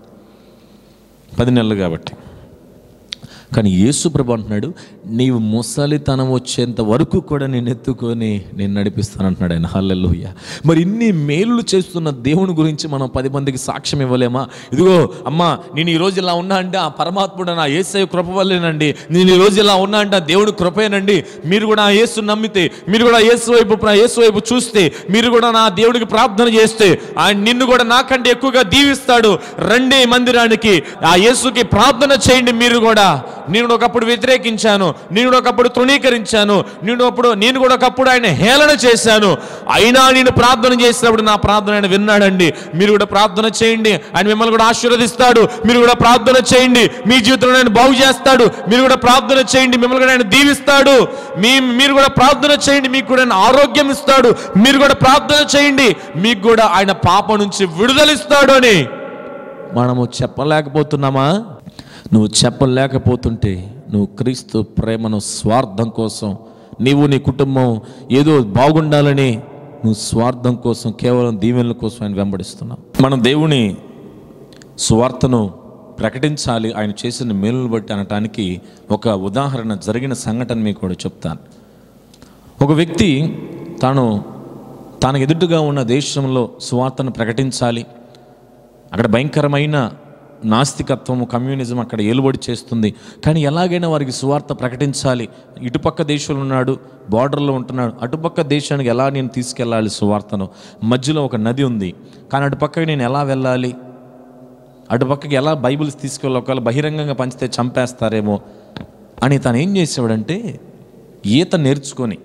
[SPEAKER 2] పది నెలలు కాబట్టి కానీ యేసు ప్రభు అంటున్నాడు నీవు ముసలితనం వచ్చేంత వరకు కూడా నేను ఎత్తుకొని నేను నడిపిస్తాను అంటున్నాడు ఆయన హల్లెలూయ మరి ఇన్ని మేలు చేస్తున్న దేవుని గురించి మనం పది మందికి సాక్ష్యం ఇవ్వలేమా ఇదిగో అమ్మా నేను ఈ రోజు ఇలా ఉన్నా అంటే ఆ పరమాత్ముడు నా యేసయ్య కృప వల్లేనండి నేను ఈ రోజు ఇలా ఉన్నా అంటే ఆ దేవుడి కృపేనండి మీరు కూడా ఆ యేసు నమ్మితే మీరు కూడా యేసు వైపు ప్ర- యేసు వైపు చూస్తే మీరు కూడా నా దేవుడికి ప్రార్థన చేస్తే ఆయన నిన్ను కూడా నాకంటే ఎక్కువగా దీవిస్తాడు రండి మందిరానికి ఆ యేసుకి ప్రార్థన చేయండి మీరు కూడా నేను కూడా ఒకప్పుడు వ్యతిరేకించాను నేను కూడా ఒకప్పుడు తృణీకరించాను నేను అప్పుడు నేను కూడా ఒకప్పుడు ఆయన హేళన చేశాను అయినా నేను ప్రార్థన చేసినప్పుడు నా ప్రార్థన ఆయన విన్నాడండి మీరు కూడా ప్రార్థన చేయండి ఆయన మిమ్మల్ని కూడా ఆశీర్వదిస్తాడు మీరు కూడా ప్రార్థన చేయండి మీ జీవితంలో ఆయన బాగు చేస్తాడు మీరు కూడా ప్రార్థన చేయండి మిమ్మల్ని కూడా ఆయన దీవిస్తాడు మీ మీరు కూడా ప్రార్థన చేయండి మీకు కూడా ఆయన ఆరోగ్యం ఇస్తాడు మీరు కూడా ప్రార్థన చేయండి మీకు కూడా ఆయన పాప నుంచి విడుదలిస్తాడు అని మనము చెప్పలేకపోతున్నామా నువ్వు చెప్పలేకపోతుంటే నువ్వు క్రీస్తు ప్రేమను స్వార్థం కోసం నీవు నీ కుటుంబం ఏదో బాగుండాలని నువ్వు స్వార్థం కోసం కేవలం దీవెనల కోసం ఆయన వెంబడిస్తున్నావు మనం దేవుని సువార్తను ప్రకటించాలి ఆయన చేసిన మేలును బట్టి అనటానికి ఒక ఉదాహరణ జరిగిన సంఘటన మీకు కూడా చెప్తాను ఒక వ్యక్తి తాను తనకు ఎదుటిగా ఉన్న దేశంలో సువార్తను ప్రకటించాలి అక్కడ భయంకరమైన నాస్తికత్వం కమ్యూనిజం అక్కడ ఏలుబడి చేస్తుంది కానీ ఎలాగైనా వారికి సువార్త ప్రకటించాలి ఇటుపక్క దేశంలో ఉన్నాడు బార్డర్లో ఉంటున్నాడు అటుపక్క దేశానికి ఎలా నేను తీసుకెళ్ళాలి సువార్తను మధ్యలో ఒక నది ఉంది కానీ అటుపక్కకి నేను ఎలా వెళ్ళాలి అటుపక్కకి ఎలా బైబిల్స్ తీసుకెళ్ళి ఒకవేళ బహిరంగంగా పంచితే చంపేస్తారేమో అని తను ఏం చేసేవాడంటే ఈత నేర్చుకొని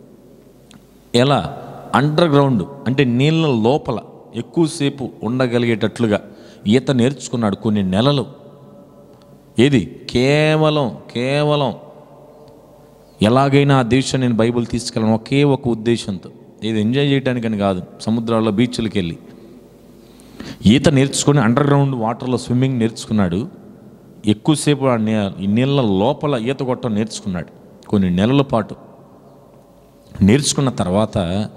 [SPEAKER 2] ఎలా అండర్ గ్రౌండ్ అంటే నీళ్ళ లోపల ఎక్కువసేపు ఉండగలిగేటట్లుగా ఈత నేర్చుకున్నాడు కొన్ని నెలలు ఏది కేవలం కేవలం ఎలాగైనా ఆ దేశాన్ని నేను బైబిల్ తీసుకెళ్ళను ఒకే ఒక ఉద్దేశంతో ఇది ఎంజాయ్ చేయడానికని కాదు సముద్రాల్లో బీచ్లకి వెళ్ళి ఈత నేర్చుకొని అండర్ గ్రౌండ్ వాటర్లో స్విమ్మింగ్ నేర్చుకున్నాడు ఎక్కువసేపు ఆ నీ- ఈ నీళ్ళ లోపల ఈత కొట్టడం నేర్చుకున్నాడు కొన్ని నెలల పాటు నేర్చుకున్న తర్వాత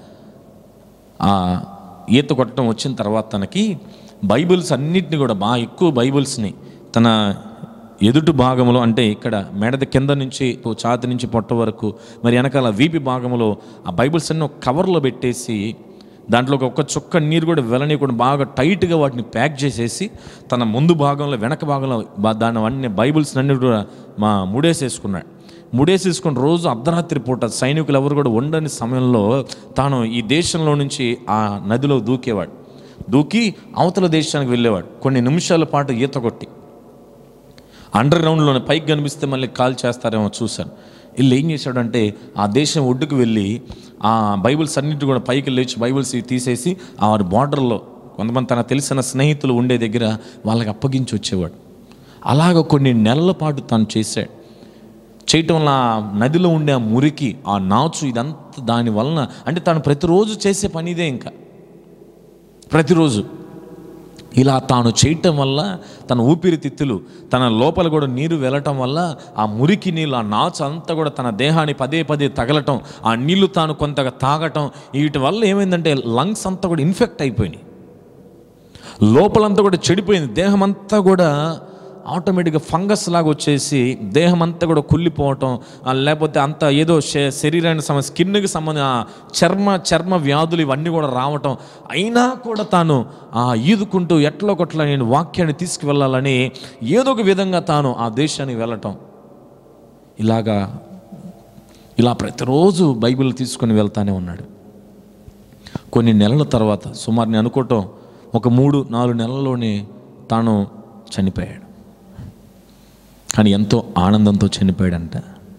[SPEAKER 2] ఆ ఈత కొట్టడం వచ్చిన తర్వాత తనకి బైబిల్స్ అన్నిటిని కూడా బాగా ఎక్కువ బైబిల్స్ని తన ఎదుటి భాగంలో అంటే ఇక్కడ మెడద కింద నుంచి ఓ ఛాతి నుంచి పొట్ట వరకు మరి వెనకాల వీపి భాగంలో ఆ బైబిల్స్ అన్ని ఒక కవర్లో పెట్టేసి దాంట్లో ఒక ఒక్క చుక్క నీరు కూడా వెళ్ళనీయకుండా బాగా టైట్గా వాటిని ప్యాక్ చేసేసి తన ముందు భాగంలో వెనక భాగంలో బా- దాని అన్ని బైబిల్స్ అన్ని కూడా మా ముడేసేసుకున్నాడు ముడేసేసుకుని రోజు అర్ధరాత్రి పూట సైనికులు ఎవరు కూడా ఉండని సమయంలో తాను ఈ దేశంలో నుంచి ఆ నదిలో దూకేవాడు దూకి అవతల దేశానికి వెళ్ళేవాడు కొన్ని నిమిషాల పాటు ఈత కొట్టి అండర్ గ్రౌండ్లోనే పైకి కనిపిస్తే మళ్ళీ కాల్ చేస్తారేమో చూశాను వీళ్ళు ఏం చేశాడంటే ఆ దేశం ఒడ్డుకు వెళ్ళి ఆ బైబిల్స్ అన్నిటి కూడా పైకి లేచి బైబిల్స్ ఇవి తీసేసి ఆ బార్డర్లో కొంతమంది తనకు తెలిసిన స్నేహితులు ఉండే దగ్గర వాళ్ళకి అప్పగించి వచ్చేవాడు అలాగ కొన్ని నెలల పాటు తను చేశాడు చేయటం వల్ల ఆ నదిలో ఉండే ఆ మురికి ఆ నాచు ఇదంతా దాని వలన అంటే తను ప్రతిరోజు చేసే పని ఇదే ఇంకా ప్రతిరోజు ఇలా తాను చేయటం వల్ల తన ఊపిరితిత్తులు తన లోపల కూడా నీరు వెళ్ళటం వల్ల ఆ మురికి నీళ్ళు ఆ నాచు అంతా కూడా తన దేహాన్ని పదే పదే తగలటం ఆ నీళ్లు తాను కొంతగా తాగటం వీటి వల్ల ఏమైందంటే లంగ్స్ అంతా కూడా ఇన్ఫెక్ట్ అయిపోయినాయి లోపలంతా కూడా చెడిపోయింది దేహం అంతా కూడా ఆటోమేటిక్గా ఫంగస్ లాగా వచ్చేసి దేహం అంతా కూడా కుళ్ళిపోవటం ఆ, లేకపోతే అంత ఏదో శ- శరీరానికి సంబంధ స్కిన్కి సంబంధించిన ఆ చర్మ చర్మ వ్యాధులు ఇవన్నీ కూడా రావటం అయినా కూడా తాను ఆ ఈదుకుంటూ ఎట్లో కొట్ల నేను వాక్యాన్ని తీసుకువెళ్ళాలని ఏదో ఒక విధంగా తాను ఆ దేశానికి వెళ్ళటం ఇలాగా ఇలా ప్రతిరోజు బైబిల్ తీసుకొని వెళ్తానే ఉన్నాడు కొన్ని నెలల తర్వాత సుమారు నేను అనుకోవటం ఒక మూడు నాలుగు నెలల్లోనే తాను చనిపోయాడు కానీ ఎంతో ఆనందంతో చనిపోయాడంట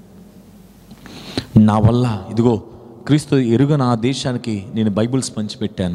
[SPEAKER 2] నా వల్ల ఇదిగో క్రీస్తు ఎరుగన ఆ దేశానికి నేను బైబిల్స్ పంచిపెట్టాను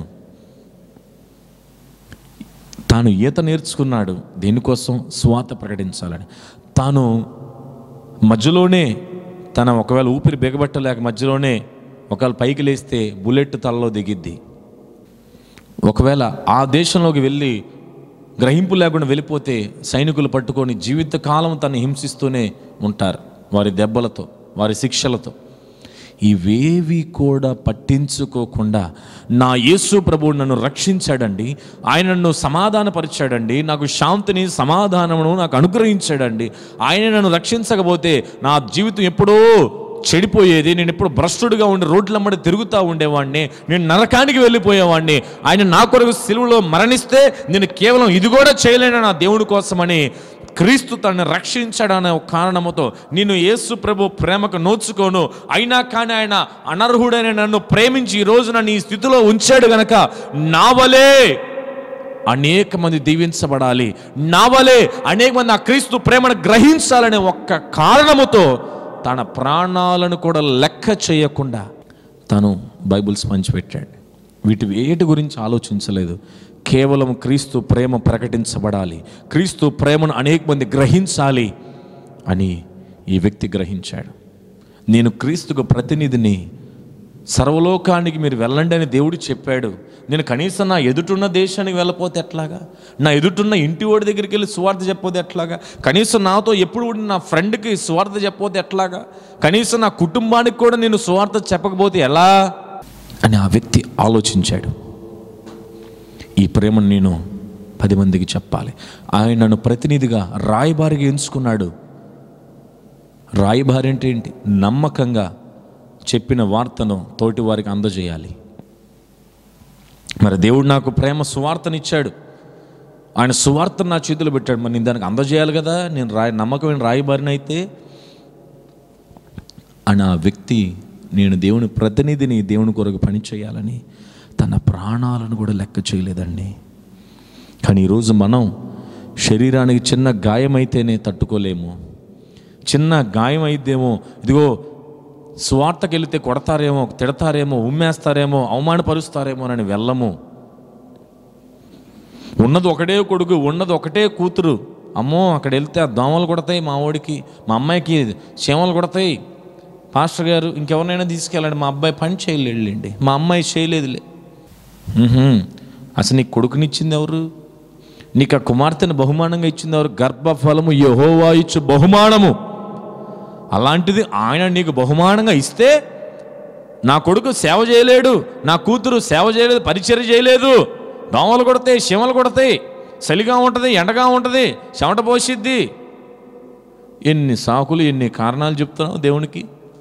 [SPEAKER 2] తాను ఈత నేర్చుకున్నాడు దేనికోసం స్వాత ప్రకటించాలని తాను మధ్యలోనే తన ఒకవేళ ఊపిరి బిగబట్టలేక మధ్యలోనే ఒకవేళ పైకి లేస్తే బుల్లెట్ తలలో దిగిద్ది ఒకవేళ ఆ దేశంలోకి వెళ్ళి గ్రహింపు లేకుండా వెళ్ళిపోతే సైనికులు పట్టుకొని జీవితకాలం తను హింసిస్తూనే ఉంటారు వారి దెబ్బలతో వారి శిక్షలతో ఇవేవి కూడా పట్టించుకోకుండా నా యేసు ప్రభువు నన్ను రక్షించాడండి ఆయన నన్ను సమాధానపరిచాడండి నాకు శాంతిని సమాధానమును నాకు అనుగ్రహించాడండి ఆయన నన్ను రక్షించకపోతే నా జీవితం ఎప్పుడో చెడిపోయేది నేను ఎప్పుడు భ్రష్టుడిగా ఉండి రోడ్లమ్మడి తిరుగుతూ ఉండేవాడిని నేను నరకానికి వెళ్ళిపోయేవాడిని ఆయన నా కొరకు సిలువలో మరణిస్తే నేను కేవలం ఇది కూడా చేయలేను నా దేవుడి కోసమని క్రీస్తు తనని రక్షించాడనే ఒక కారణముతో నేను యేసు ప్రభు ప్రేమకు నోచుకోను అయినా కానీ ఆయన అనర్హుడైన నన్ను ప్రేమించి ఈ రోజు నన్ను ఈ స్థితిలో ఉంచాడు గనక నా వలే అనేక మంది దీవించబడాలి నా వలే అనేక మంది ఆ క్రీస్తు ప్రేమను గ్రహించాలనే ఒక్క కారణముతో తన ప్రాణాలను కూడా లెక్క చేయకుండా తను బైబిల్స్ పంచిపెట్టాడు వీటి వేటి గురించి ఆలోచించలేదు కేవలం క్రీస్తు ప్రేమ ప్రకటించబడాలి క్రీస్తు ప్రేమను అనేక మంది గ్రహించాలి అని ఈ వ్యక్తి గ్రహించాడు నేను క్రీస్తుకు ప్రతినిధిని సర్వలోకానికి మీరు వెళ్ళండి అని దేవుడు చెప్పాడు నేను కనీసం నా ఎదుటున్న దేశానికి వెళ్ళపోతే ఎట్లాగా నా ఎదుటున్న ఇంటి వాడి దగ్గరికి వెళ్ళి సువార్త చెప్పపోతే ఎట్లాగా కనీసం నాతో ఎప్పుడు ఉండి నా ఫ్రెండ్కి సువార్త చెప్పపోతే ఎట్లాగా కనీసం నా కుటుంబానికి కూడా నేను సువార్త చెప్పకపోతే ఎలా అని ఆ వ్యక్తి ఆలోచించాడు ఈ ప్రేమను నేను పది మందికి చెప్పాలి ఆయన నన్ను ప్రతినిధిగా రాయబారిగా ఎంచుకున్నాడు రాయబారి అంటే ఏంటి నమ్మకంగా చెప్పిన వార్తను తోటి వారికి అందజేయాలి మరి దేవుడు నాకు ప్రేమ సువార్తనిచ్చాడు ఆయన సువార్తను నా చేతిలో పెట్టాడు మరి నేను దానికి అందజేయాలి కదా నేను రాయి నమ్మకమైన రాయబారిని అయితే అని ఆ వ్యక్తి నేను దేవుని ప్రతినిధిని దేవుని కొరకు పని చేయాలని తన ప్రాణాలను కూడా లెక్క చేయలేదండి కానీ ఈరోజు మనం శరీరానికి చిన్న గాయమైతేనే తట్టుకోలేము చిన్న గాయం అయిద్దేమో ఇదిగో స్వార్థకి వెళితే కొడతారేమో తిడతారేమో ఉమ్మేస్తారేమో అవమానపరుస్తారేమో అని వెళ్ళము ఉన్నది ఒకటే కొడుకు ఉన్నది ఒకటే కూతురు అమ్మో అక్కడ వెళ్తే ఆ దోమలు కొడతాయి మా వాడికి మా అమ్మాయికి చీమలు కొడతాయి పాస్టర్ గారు ఇంకెవరినైనా తీసుకెళ్ళండి మా అబ్బాయి పని చేయలేండి మా అమ్మాయి చేయలేదులే మ్మ్హ్మ్. అసలు నీకు కొడుకునిచ్చింది ఎవరు నీకు ఆ కుమార్తెను బహుమానంగా ఇచ్చింది ఎవరు గర్భఫలము యహోవా ఇచ్చు బహుమానము అలాంటిది ఆయన నీకు బహుమానంగా ఇస్తే నా కొడుకు సేవ చేయలేడు నా కూతురు సేవ చేయలేదు పరిచర్య చేయలేదు దోమలు కొడతాయి శిమలు కొడతాయి చలిగా ఉంటుంది ఎండగా ఉంటుంది చెమట పోసిద్ది ఎన్ని సాకులు ఎన్ని కారణాలు చెప్తున్నావు దేవునికి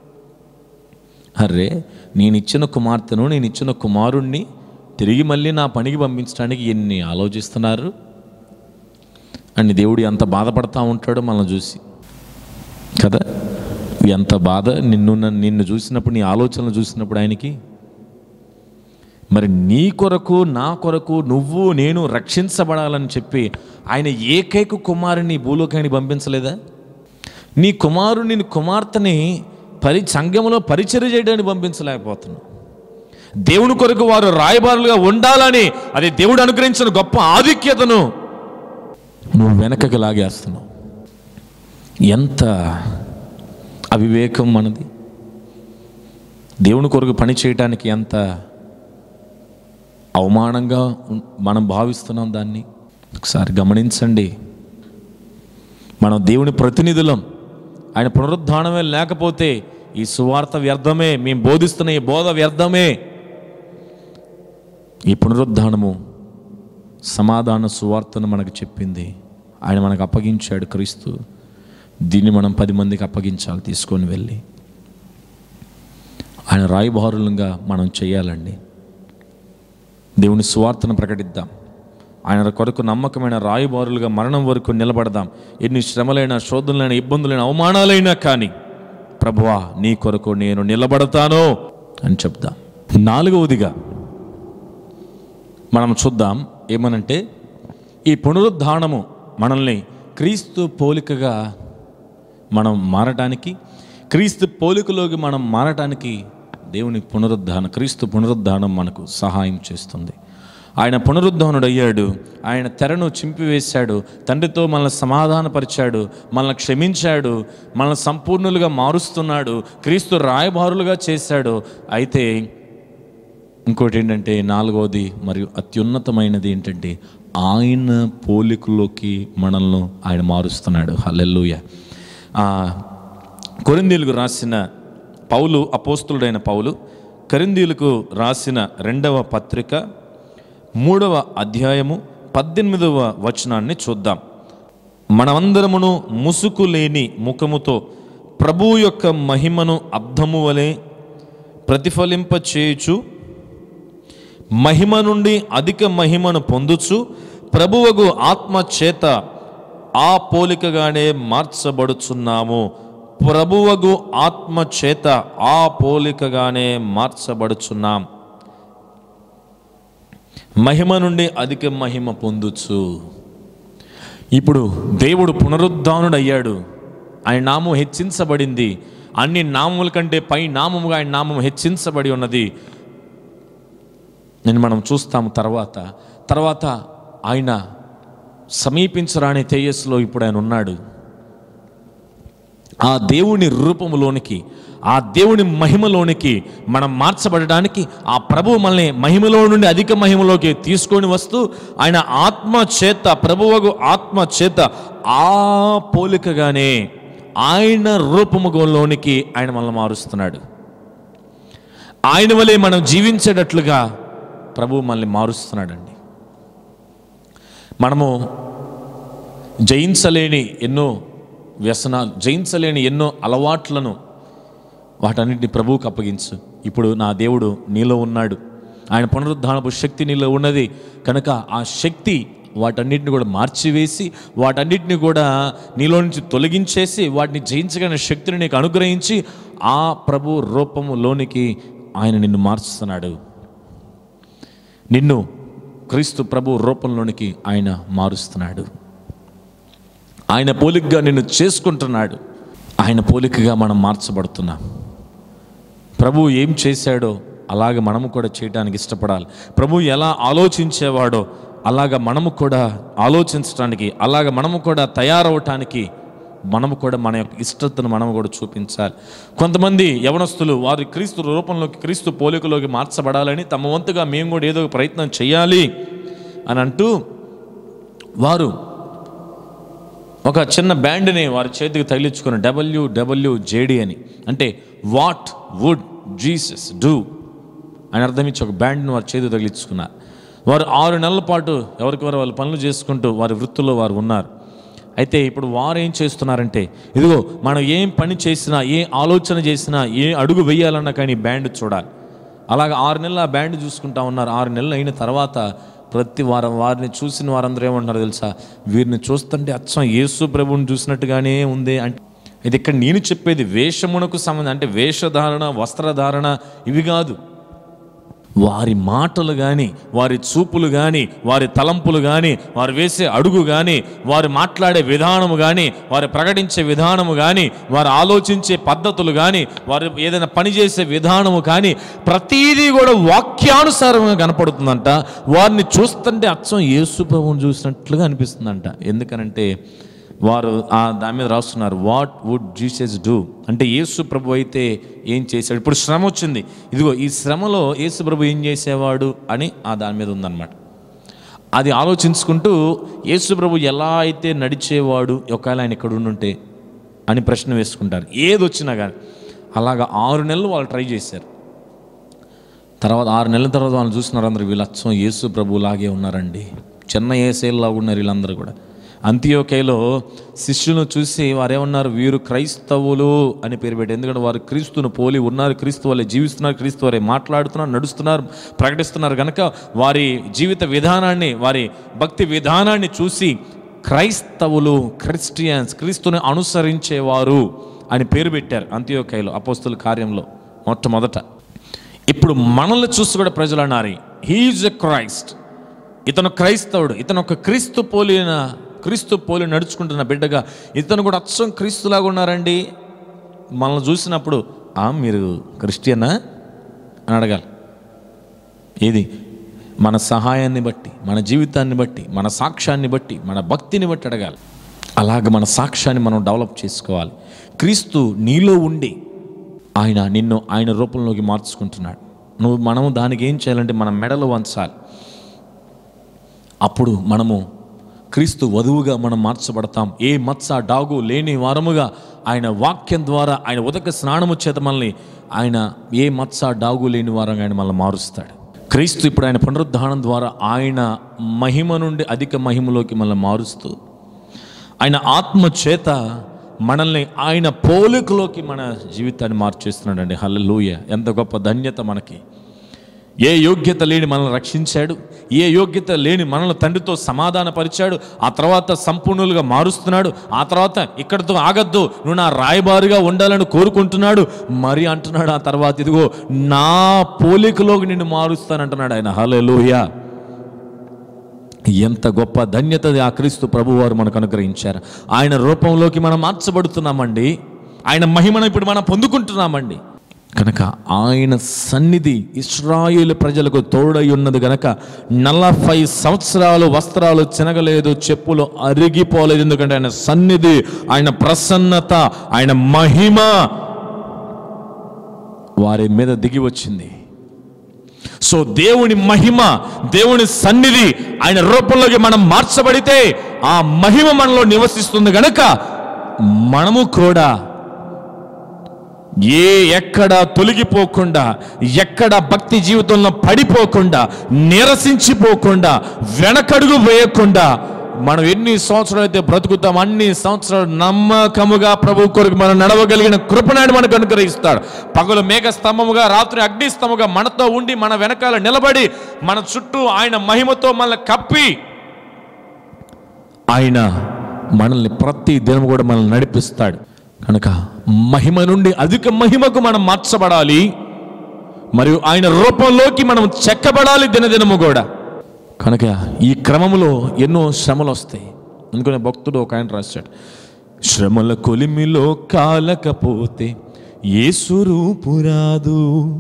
[SPEAKER 2] అర్రే నేను ఇచ్చిన కుమార్తెను నేను ఇచ్చిన కుమారుణ్ణి తిరిగి మళ్ళీ నా పనికి పంపించడానికి ఎన్ని ఆలోచిస్తున్నారు అని దేవుడు ఎంత బాధపడతా ఉంటాడో మనల్ని చూసి కదా ఎంత బాధ నిన్ను నన్ను- నిన్ను చూసినప్పుడు నీ ఆలోచనలు చూసినప్పుడు ఆయనకి మరి నీ కొరకు నా కొరకు నువ్వు నేను రక్షించబడాలని చెప్పి ఆయన ఏకైక కుమారుని భూలోకానికి పంపించలేదా నీ కుమారుని నీ కుమార్తెని పరి సంఘంలో పరిచర్య చేయడానికి పంపించలేకపోతున్నావు దేవుని కొరకు వారు రాయబారులుగా ఉండాలని అది దేవుడు అనుగ్రహించిన గొప్ప ఆధిక్యతను నువ్వు వెనకకి లాగేస్తున్నావు ఎంత అవివేకం మనది దేవుని కొరకు పని చేయటానికి ఎంత అవమానంగా ఉన్- మనం భావిస్తున్నాం దాన్ని ఒకసారి గమనించండి మనం దేవుని ప్రతినిధులం ఆయన పునరుద్ధానమే లేకపోతే ఈ సువార్త వ్యర్థమే మేము బోధిస్తున్న ఈ బోధ వ్యర్థమే ఈ పునరుద్ధానము సమాధాన సువార్తను మనకు చెప్పింది ఆయన మనకు అప్పగించాడు క్రీస్తు దీన్ని మనం పది మందికి అప్పగించాలి తీసుకొని వెళ్ళి ఆయన రాయబారులంగా మనం చేయాలండి దేవుని సువార్తను ప్రకటిద్దాం ఆయన కొరకు నమ్మకమైన రాయబారులుగా మరణం వరకు నిలబడదాం ఎన్ని శ్రమలైన శోధనలైన ఇబ్బందులైన అవమానాలైనా కానీ ప్రభువా నీ కొరకు నేను నిలబడతాను అని చెప్దాం నాలుగవదిగా మనం చూద్దాం ఏమనంటే ఈ పునరుద్ధానము మనల్ని క్రీస్తు పోలికగా మనం మారటానికి క్రీస్తు పోలికలోకి మనం మారటానికి దేవుని పునరుద్ధానం క్రీస్తు పునరుద్ధానం మనకు సహాయం చేస్తుంది ఆయన పునరుద్ధానుడు అయ్యాడు ఆయన తెరను చింపివేశాడు తండ్రితో మనల్ని సమాధానపరిచాడు మనల్ని క్షమించాడు మనల్ని సంపూర్ణులుగా మారుస్తున్నాడు క్రీస్తు రాయబారులుగా చేశాడు అయితే ఇంకోటి ఏంటంటే నాలుగవది మరియు అత్యున్నతమైనది ఏంటంటే ఆయన పోలికలోకి మనల్ని ఆయన మారుస్తున్నాడు హల్లెలూయ కొరిందీలకు రాసిన పౌలు అపోస్తులుడైన పౌలు కొరిందీలకు రాసిన రెండవ పత్రిక మూడవ అధ్యాయము పద్దెనిమిదవ వచనాన్ని చూద్దాం మనమందరమును ముసుకు లేని ముఖముతో ప్రభు యొక్క మహిమను అర్థము వలె ప్రతిఫలింప చేయుచు మహిమ నుండి అధిక మహిమను పొందుచు ప్రభువగు ఆత్మ చేత ఆ పోలికగానే మార్చబడుచున్నాము ప్రభువగు ఆత్మ చేత ఆ పోలికగానే మార్చబడుచున్నాం మహిమ నుండి అధిక మహిమ పొందుచు ఇప్పుడు దేవుడు పునరుద్ధానుడు అయ్యాడు ఆయన నామం హెచ్చించబడింది అన్ని నామముల కంటే పై నామముగా ఆయన నామం హెచ్చించబడి ఉన్నది నేను మనం చూస్తాము తర్వాత తర్వాత ఆయన సమీపించరాని తేజస్సులో ఇప్పుడు ఆయన ఉన్నాడు ఆ దేవుని రూపములోనికి ఆ దేవుని మహిమలోనికి మనం మార్చబడడానికి ఆ ప్రభు మనల్ని మహిమలో నుండి అధిక మహిమలోకి తీసుకొని వస్తూ ఆయన ఆత్మ చేత ప్రభువగు ఆత్మ చేత ఆ పోలికగానే ఆయన రూపములోనికి ఆయన మనల్ని మారుస్తున్నాడు ఆయన వలె మనం జీవించేటట్లుగా ప్రభు మనల్ని మారుస్తున్నాడండి మనము జయించలేని ఎన్నో వ్యసనాలు జయించలేని ఎన్నో అలవాట్లను వాటన్నిటిని ప్రభువుకు అప్పగించు ఇప్పుడు నా దేవుడు నీలో ఉన్నాడు ఆయన పునరుద్ధానపు శక్తి నీలో ఉన్నది కనుక ఆ శక్తి వాటన్నిటిని కూడా మార్చివేసి వాటన్నిటిని కూడా నీలో నుంచి తొలగించేసి వాటిని జయించగలిగిన శక్తిని నీకు అనుగ్రహించి ఆ ప్రభు రూపములోనికి ఆయన నిన్ను మార్చుతున్నాడు నిన్ను క్రీస్తు ప్రభు రూపంలోనికి ఆయన మారుస్తున్నాడు ఆయన పోలికగా నిన్ను చేసుకుంటున్నాడు ఆయన పోలికగా మనం మార్చబడుతున్నాం ప్రభు ఏం చేశాడో అలాగ మనము కూడా చేయడానికి ఇష్టపడాలి ప్రభు ఎలా ఆలోచించేవాడో అలాగ మనము కూడా ఆలోచించడానికి అలాగ మనము కూడా తయారవటానికి మనము కూడా మన యొక్క ఇష్టతను మనము కూడా చూపించాలి కొంతమంది యవనస్తులు వారి క్రీస్తు రూపంలోకి క్రీస్తు పోలికలోకి మార్చబడాలని తమ వంతుగా మేము కూడా ఏదో ఒక ప్రయత్నం చేయాలి అని అంటూ వారు ఒక చిన్న బ్యాండ్ని వారి చేతికి తగిలించుకుని డబ్ల్యూ డబ్ల్యూ జేడి అని అంటే వాట్ వుడ్ జీసస్ డూ అని అర్థం ఇచ్చి ఒక బ్యాండ్ని వారి చేతికి తగిలించుకున్నారు వారు ఆరు నెలల పాటు ఎవరికి వారు వాళ్ళ పనులు చేసుకుంటూ వారి వృత్తుల్లో వారు ఉన్నారు అయితే ఇప్పుడు వారు ఏం చేస్తున్నారంటే ఇదిగో మనం ఏం పని చేసినా ఏ ఆలోచన చేసినా ఏ అడుగు వేయాలన్నా కానీ బ్యాండ్ చూడాలి అలాగ ఆరు నెలలు ఆ బ్యాండ్ చూసుకుంటా ఉన్నారు ఆరు నెలలు అయిన తర్వాత ప్రతి వారం వారిని చూసిన వారందరూ ఏమంటున్నారు తెలుసా వీరిని చూస్తుంటే అచ్చం యేసు ప్రభువుని చూసినట్టుగానే ఉంది అంటే ఇది ఇక్కడ నేను చెప్పేది వేషమునకు సంబంధం అంటే వేషధారణ వస్త్రధారణ ఇవి కాదు వారి మాటలు కానీ వారి చూపులు కానీ వారి తలంపులు కానీ వారు వేసే అడుగు కానీ వారు మాట్లాడే విధానము కానీ వారు ప్రకటించే విధానము కానీ వారు ఆలోచించే పద్ధతులు కానీ వారు ఏదైనా పని చేసే విధానము కానీ ప్రతీదీ కూడా వాక్యానుసారంగా కనపడుతుందంట వారిని చూస్తుంటే అచ్చం యేసు ప్రభువుని చూసినట్లుగా అనిపిస్తుందంట ఎందుకనంటే వారు ఆ దాని మీద రాస్తున్నారు వాట్ వుడ్ జీసస్ డూ అంటే యేసు ప్రభు అయితే ఏం చేశాడు ఇప్పుడు శ్రమ వచ్చింది ఇదిగో ఈ శ్రమలో యేసు ప్రభు ఏం చేసేవాడు అని ఆ దాని మీద ఉందన్నమాట అది ఆలోచించుకుంటూ యేసు ప్రభు ఎలా అయితే నడిచేవాడు ఒకవేళ ఆయన ఇక్కడ ఉండుంటే అని ప్రశ్న వేసుకుంటారు ఏది వచ్చినా కానీ అలాగా ఆరు నెలలు వాళ్ళు ట్రై చేశారు తర్వాత ఆరు నెలల తర్వాత వాళ్ళు చూస్తున్నారు అందరూ వీళ్ళు అచ్చం యేసు ప్రభు లాగే ఉన్నారండి చిన్న ఏసేలా ఉన్నారు వీళ్ళందరూ కూడా అంత్యోకేలో శిష్యులను చూసి వారేమన్నారు వీరు క్రైస్తవులు అని పేరు పెట్టి ఎందుకంటే వారు క్రీస్తును పోలి ఉన్నారు క్రీస్తు వాళ్ళే జీవిస్తున్నారు క్రీస్తు వారే మాట్లాడుతున్నారు నడుస్తున్నారు ప్రకటిస్తున్నారు కనుక వారి జీవిత విధానాన్ని వారి భక్తి విధానాన్ని చూసి క్రైస్తవులు క్రిస్టియన్స్ క్రీస్తుని అనుసరించేవారు అని పేరు పెట్టారు అంత్యోకేలో అపోస్తుల కార్యంలో మొట్టమొదట ఇప్పుడు మనల్ని చూసి కూడా ప్రజలు అన్నారు హీఈస్ ఎ క్రైస్ట్ ఇతను క్రైస్తవుడు ఇతను ఒక క్రీస్తు పోలిన క్రీస్తు పోలి నడుచుకుంటున్న బిడ్డగా ఇతను కూడా అచ్చం క్రీస్తులాగా ఉన్నారండి మనల్ని చూసినప్పుడు "ఆ, మీరు క్రిస్టియనా అని అడగాలి ఏది మన సహాయాన్ని బట్టి మన జీవితాన్ని బట్టి మన సాక్ష్యాన్ని బట్టి మన భక్తిని బట్టి అడగాలి అలాగ మన సాక్ష్యాన్ని మనం డెవలప్ చేసుకోవాలి క్రీస్తు నీలో ఉండి ఆయన నిన్ను ఆయన రూపంలోకి మార్చుకుంటున్నాడు నువ్వు మనము దానికి ఏం చేయాలంటే మన మెడలు వంచాలి అప్పుడు మనము క్రీస్తు వధువుగా మనం మార్చబడతాం ఏ మత్స డాగు లేని వారముగా ఆయన వాక్యం ద్వారా ఆయన ఉదక స్నానము చేత మనల్ని ఆయన ఏ మత్స డాగు లేని వారంగా ఆయన మనల్ని మారుస్తాడు క్రీస్తు ఇప్పుడు ఆయన పునరుద్ధానం ద్వారా ఆయన మహిమ నుండి అధిక మహిమలోకి మనల్ని మారుస్తూ ఆయన ఆత్మ చేత మనల్ని ఆయన పోలికలోకి మన జీవితాన్ని మార్చేస్తున్నాడండి హల్లెలూయ ఎంత గొప్ప ధన్యత మనకి ఏ యోగ్యత లేని మనల్ని రక్షించాడు ఏ యోగ్యత లేని మనల్ని తండ్రితో సమాధానపరిచాడు ఆ తర్వాత సంపూర్ణులుగా మారుస్తున్నాడు ఆ తర్వాత ఇక్కడితో ఆగద్దు నువ్వు నా రాయబారిగా ఉండాలని కోరుకుంటున్నాడు మరి అంటున్నాడు ఆ తర్వాత ఇదిగో నా పోలికలోకి నిన్ను మారుస్తానంటున్నాడు ఆయన హల్లెలూయా ఎంత గొప్ప ధన్యత ఆ క్రీస్తు ప్రభువారు మనకు అనుగ్రహించారు ఆయన రూపంలోకి మనం మార్చబడుతున్నామండి ఆయన మహిమను ఇప్పుడు మనం పొందుకుంటున్నామండి కనుక ఆయన సన్నిధి ఇస్రాయేల్ ప్రజలకు తోడై ఉన్నది గనక నలభై సంవత్సరాలు వస్త్రాలు చినగలేదు చెప్పులు అరిగిపోలేదు ఎందుకంటే ఆయన సన్నిధి ఆయన ప్రసన్నత ఆయన మహిమ వారి మీద దిగి వచ్చింది సో దేవుని మహిమ దేవుని సన్నిధి ఆయన రూపంలోకి మనం మార్చబడితే ఆ మహిమ మనలో నివసిస్తుంది గనక మనము కూడా ఏ ఎక్కడ తొలగిపోకుండా ఎక్కడ భక్తి జీవితంలో పడిపోకుండా నిరసించిపోకుండా వెనకడుగు వేయకుండా మనం ఎన్ని సంవత్సరాలు అయితే బ్రతుకుతాం అన్ని సంవత్సరాలు నమ్మకముగా ప్రభు కొరకు మనం నడవగలిగిన కృపణాన్ని మనకు అనుగ్రహిస్తాడు పగలు మేఘ స్తంభముగా రాత్రి అగ్ని స్తంభముగా మనతో ఉండి మన వెనకాల నిలబడి మన చుట్టూ ఆయన మహిమతో మనల్ని కప్పి ఆయన మనల్ని ప్రతి దినం కూడా మనల్ని నడిపిస్తాడు కనుక మహిమ నుండి అధిక మహిమకు మనం మార్చబడాలి మరియు ఆయన రూపంలోకి మనం చెక్కబడాలి దినదినము కూడా కనుక ఈ క్రమములో ఎన్నో శ్రమలు వస్తాయి అనుకునే భక్తుడు ఒక ఆయన రాశాడు శ్రమల కొలిమిలో కాలకపోతే ఏసురూపురాదు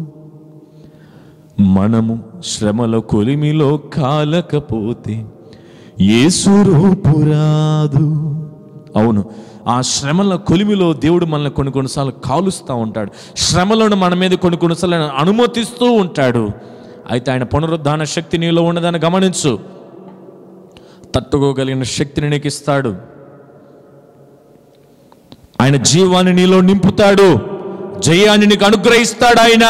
[SPEAKER 2] మనము శ్రమల కొలిమిలో కాలకపోతే ఏసురూపురాదు అవును ఆ శ్రమల కొలిమిలో దేవుడు మనల్ని కొన్ని కొన్నిసార్లు కాలుస్తూ ఉంటాడు శ్రమలను మన మీద కొన్ని కొన్నిసార్లు ఆయన అనుమతిస్తూ ఉంటాడు అయితే ఆయన పునరుద్ధాన శక్తి నీలో ఉన్నదని గమనించు తట్టుకోగలిగిన శక్తిని నీకు ఇస్తాడు ఆయన జీవాన్ని నీలో నింపుతాడు జయాన్ని నీకు అనుగ్రహిస్తాడు ఆయన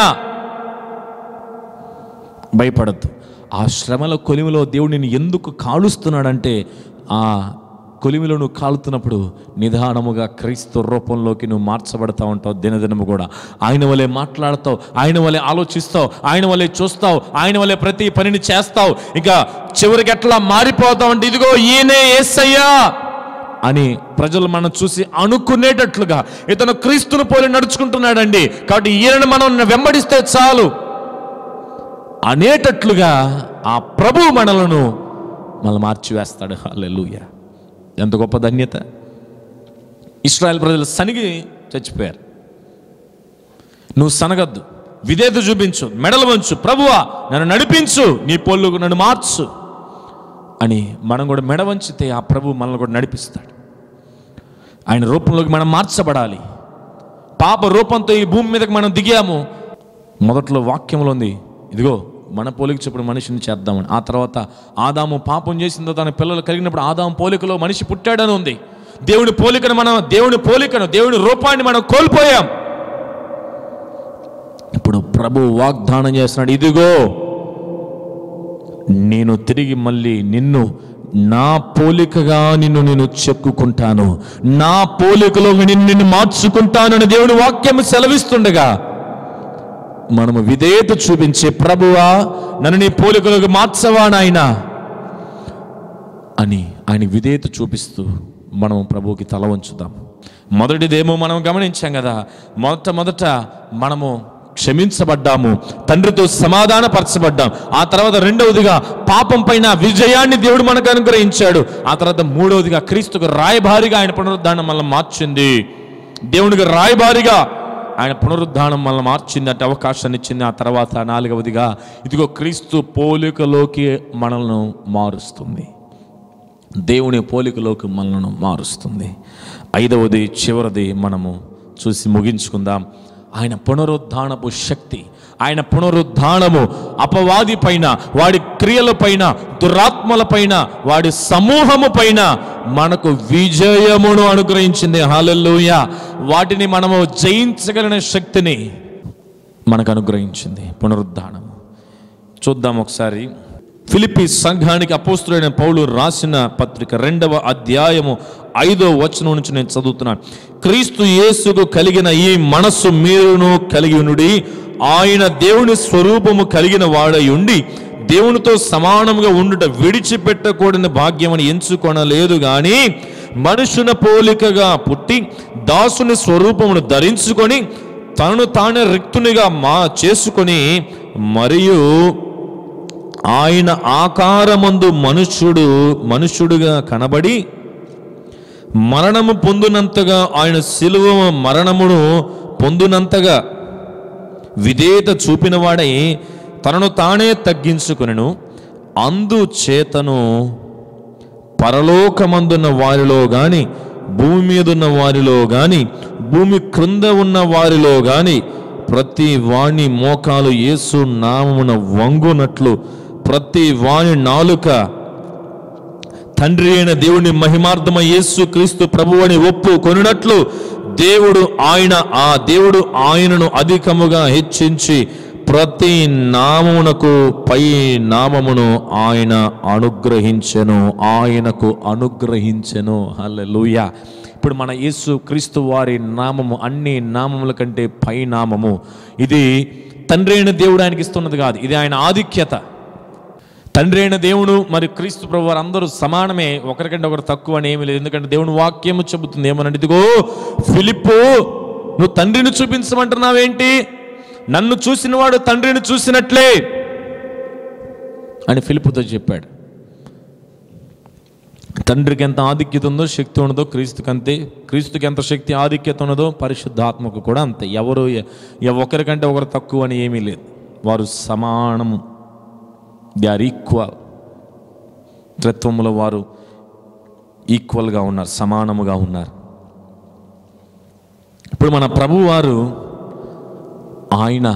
[SPEAKER 2] భయపడద్దు ఆ శ్రమల కొలిమిలో దేవుడు నిన్ను ఎందుకు కాలుస్తున్నాడంటే ఆ కొలిమిలో నువ్వు కాలుతున్నప్పుడు నిదానముగా క్రీస్తు రూపంలోకి నువ్వు మార్చబడతా ఉంటావు దినదినము కూడా ఆయన వలె మాట్లాడతావు ఆయన వలె ఆలోచిస్తావు ఆయన వలె చూస్తావు ఆయన వలె ప్రతి పనిని చేస్తావు ఇంకా చివరికి ఎట్లా మారిపోతావు అంటే ఇదిగో ఈయనే ఏసయ్యా అని ప్రజలు మనం చూసి అనుకునేటట్లుగా ఇతను క్రీస్తును పోలి నడుచుకుంటున్నాడండి కాబట్టి ఈయనను మనం వెంబడిస్తే చాలు అనేటట్లుగా ఆ ప్రభు మనలను మళ్ళీ మార్చివేస్తాడు హల్లెలూయా ఎంత గొప్ప ధన్యత ఇస్రాయల్ ప్రజలు సనిగి చచ్చిపోయారు నువ్వు సనగద్దు విధేత చూపించు మెడలు వంచు ప్రభువా నన్ను నడిపించు నీ పొల్లుకు నన్ను మార్చు అని మనం కూడా మెడ వంచితే ఆ ప్రభు మనల్ని కూడా నడిపిస్తాడు ఆయన రూపంలోకి మనం మార్చబడాలి పాప రూపంతో ఈ భూమి మీదకి మనం దిగాము మొదట్లో వాక్యంలో ఉంది ఇదిగో మన పోలిక చెప్పుడు మనిషిని చేద్దామని ఆ తర్వాత ఆదాము పాపం చేసిందో తన పిల్లలు కలిగినప్పుడు ఆదాము పోలికలో మనిషి పుట్టాడని ఉంది దేవుని పోలికను మనం దేవుని పోలికను దేవుని రూపాన్ని మనం కోల్పోయాం ఇప్పుడు ప్రభు వాగ్దానం చేస్తున్నాడు ఇదిగో నేను తిరిగి మళ్ళీ నిన్ను నా పోలికగా నిన్ను నేను చెక్కుకుంటాను నా పోలికలో నిన్ను నిన్ను మార్చుకుంటానని దేవుని వాక్యం సెలవిస్తుండగా మనము విధేయత చూపించే ప్రభువా నన్ను నీ పోలికలోకి మార్చవా నాయనా అని ఆయన విధేయత చూపిస్తూ మనం ప్రభువుకి తల వంచుదాం మొదటిదేమో మనం గమనించాం కదా మొదట మొదట మనము క్షమించబడ్డాము తండ్రితో సమాధానపరచబడ్డాం ఆ తర్వాత రెండవదిగా పాపం పైన విజయాన్ని దేవుడు మనకు అనుగ్రహించాడు ఆ తర్వాత మూడవదిగా క్రీస్తుకు రాయబారిగా ఆయన పునరుద్ధానం మనల్ని మార్చింది దేవునికి రాయబారిగా ఆయన పునరుద్ధానం మనల్ని మార్చింది అంటే అవకాశాన్ని ఇచ్చింది ఆ తర్వాత నాలుగవదిగా ఇదిగో క్రీస్తు పోలికలోకి మనల్ని మారుస్తుంది దేవుని పోలికలోకి మనలను మారుస్తుంది ఐదవది చివరిది మనము చూసి ముగించుకుందాం ఆయన పునరుద్ధానపు శక్తి ఆయన పునరుద్ధానము అపవాది పైన వాడి క్రియల పైన దురాత్మల పైన వాడి సమూహము పైన మనకు విజయమును అనుగ్రహించింది హాలెల్లుయ వాటిని మనము జయించగలిగిన శక్తిని మనకు అనుగ్రహించింది పునరుద్ధానము చూద్దాం ఒకసారి ఫిలిపి సంఘానికి అపోస్తులైన పౌలు రాసిన పత్రిక రెండవ అధ్యాయము ఐదో వచనం నుంచి నేను చదువుతున్నాను క్రీస్తు యేసుకు కలిగిన ఈ మనస్సు మీరును కలిగి ఉండి ఆయన దేవుని స్వరూపము కలిగిన వాడై ఉండి దేవునితో సమానంగా ఉండుట విడిచిపెట్టకూడని భాగ్యమని ఎంచుకొనలేదు గాని మనుషున పోలికగా పుట్టి దాసుని స్వరూపమును ధరించుకొని తనను తానే రిక్తునిగా మా చేసుకొని మరియు ఆయన ఆకారమందు మనుష్యుడు మనుష్యుడుగా కనబడి మరణము పొందినంతగా ఆయన శిలువ మరణమును పొందినంతగా విధేయత చూపినవాడై తనను తానే తగ్గించుకొనెను అందుచేతను పరలోకమందున్న వారిలో గాని భూమి మీదున్న వారిలో గాని భూమి క్రింద ఉన్న వారిలో గాని ప్రతి వాణి మోకాలు యేసు నామమున వంగునట్లు ప్రతి వాణి నాలుక తండ్రి అయిన దేవుని మహిమార్థమ యేసు క్రీస్తు ప్రభువని ఒప్పు కొనునట్లు దేవుడు ఆయన ఆ దేవుడు ఆయనను అధికముగా హెచ్చించి ప్రతి నామమునకు పై నామమును ఆయన అనుగ్రహించెను ఆయనకు అనుగ్రహించెను హల్లెలూయా ఇప్పుడు మన యేసు క్రీస్తు వారి నామము అన్ని నామముల కంటే పై నామము ఇది తండ్రి అయిన దేవుడు ఆయనకి ఇస్తున్నది కాదు ఇది ఆయన ఆధిక్యత తండ్రి అయిన దేవుడు మరి క్రీస్తు ప్రభు వారు అందరూ సమానమే ఒకరికంటే ఒకరు తక్కువ అని ఏమీ లేదు ఎందుకంటే దేవుని వాక్యము చెబుతుంది ఏమనంటే ఇదిగో ఫిలిప్పు నువ్వు తండ్రిని చూపించమంటున్నావేంటి నన్ను చూసినవాడు తండ్రిని చూసినట్లే అని ఫిలిప్పుతో చెప్పాడు తండ్రికి ఎంత ఆధిక్యత ఉందో శక్తి ఉన్నదో క్రీస్తుకి అంతే క్రీస్తుకి ఎంత శక్తి ఆధిక్యత ఉన్నదో పరిశుద్ధాత్మకు కూడా అంతే ఎవరు ఎ- ఎ- ఒకరికంటే ఒకరు తక్కువ అని ఏమీ లేదు వారు సమానము దే ఆర్ ఈక్వల్ త్రిత్వములో వారు ఈక్వల్గా ఉన్నారు సమానముగా ఉన్నారు ఇప్పుడు మన ప్రభువారు ఆయన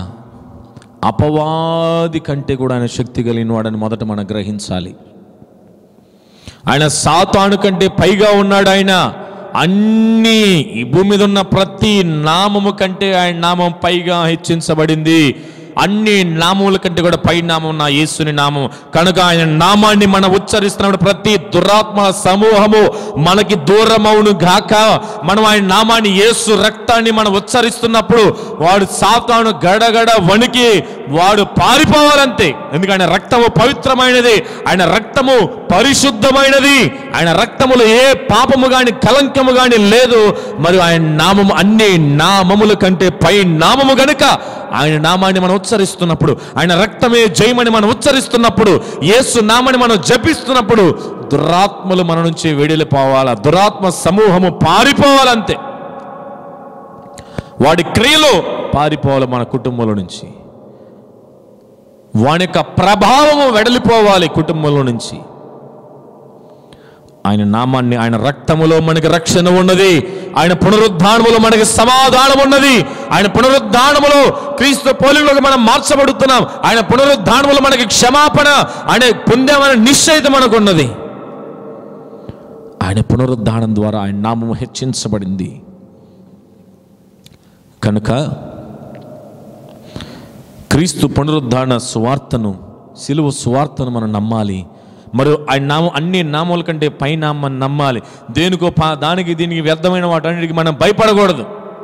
[SPEAKER 2] అపవాది కంటే కూడా ఆయన శక్తి కలిగిన వాడని మొదట మనం గ్రహించాలి ఆయన సాతాను కంటే పైగా ఉన్నాడు ఆయన అన్ని ఈ భూమి మీద ఉన్న ప్రతి నామము కంటే ఆయన నామం పైగా హెచ్చించబడింది అన్ని నామముల కంటే కూడా పై నామం నా యేసుని నామం కనుక ఆయన నామాన్ని మనం ఉచ్చరిస్తున్నప్పుడు ప్రతి దురాత్మ సమూహము మనకి దూరమవును గాక మనం ఆయన నామాన్ని యేసు రక్తాన్ని మనం ఉచ్చరిస్తున్నప్పుడు వాడు సాతాను గడగడ వణికి వాడు పారిపోవాలంతే ఎందుకంటే ఆయన రక్తము పవిత్రమైనది ఆయన రక్తము పరిశుద్ధమైనది ఆయన రక్తములో ఏ పాపము గాని కలంకము గాని లేదు మరియు ఆయన నామము అన్ని నామముల కంటే పై నామము గనుక ఆయన నామాన్ని మనం ఉచ్చరిస్తున్నప్పుడు ఆయన రక్తమే జయమని మనం ఉచ్చరిస్తున్నప్పుడు యేసు నామని మనం జపిస్తున్నప్పుడు దురాత్మలు మన నుంచి వెడిలిపోవాలా దురాత్మ సమూహము పారిపోవాలంతే వాడి క్రియలు పారిపోవాలి మన కుటుంబంలో నుంచి వాని యొక్క ప్రభావము వెడలిపోవాలి కుటుంబంలో నుంచి ఆయన నామాన్ని ఆయన రక్తములో మనకి రక్షణ ఉన్నది ఆయన పునరుద్ధానములో మనకి సమాధానం ఉన్నది ఆయన పునరుద్ధానములో క్రీస్తు పోలిలోకి మనం మార్చబడుతున్నాం ఆయన పునరుద్ధానములో మనకి క్షమాపణ ఆయన పొందామనే నిశ్చయిత మనకు ఉన్నది ఆయన పునరుద్ధానం ద్వారా ఆయన నామము హెచ్చించబడింది కనుక క్రీస్తు పునరుద్ధారణ సువార్తను సిలువ సువార్తను మనం నమ్మాలి మరియు ఆయన నామం అన్ని నామాల కంటే పై నామాన్ని నమ్మాలి దేనికో పా దానికి దీనికి వ్యర్థమైన వాటన్నిటికి మనం భయపడకూడదు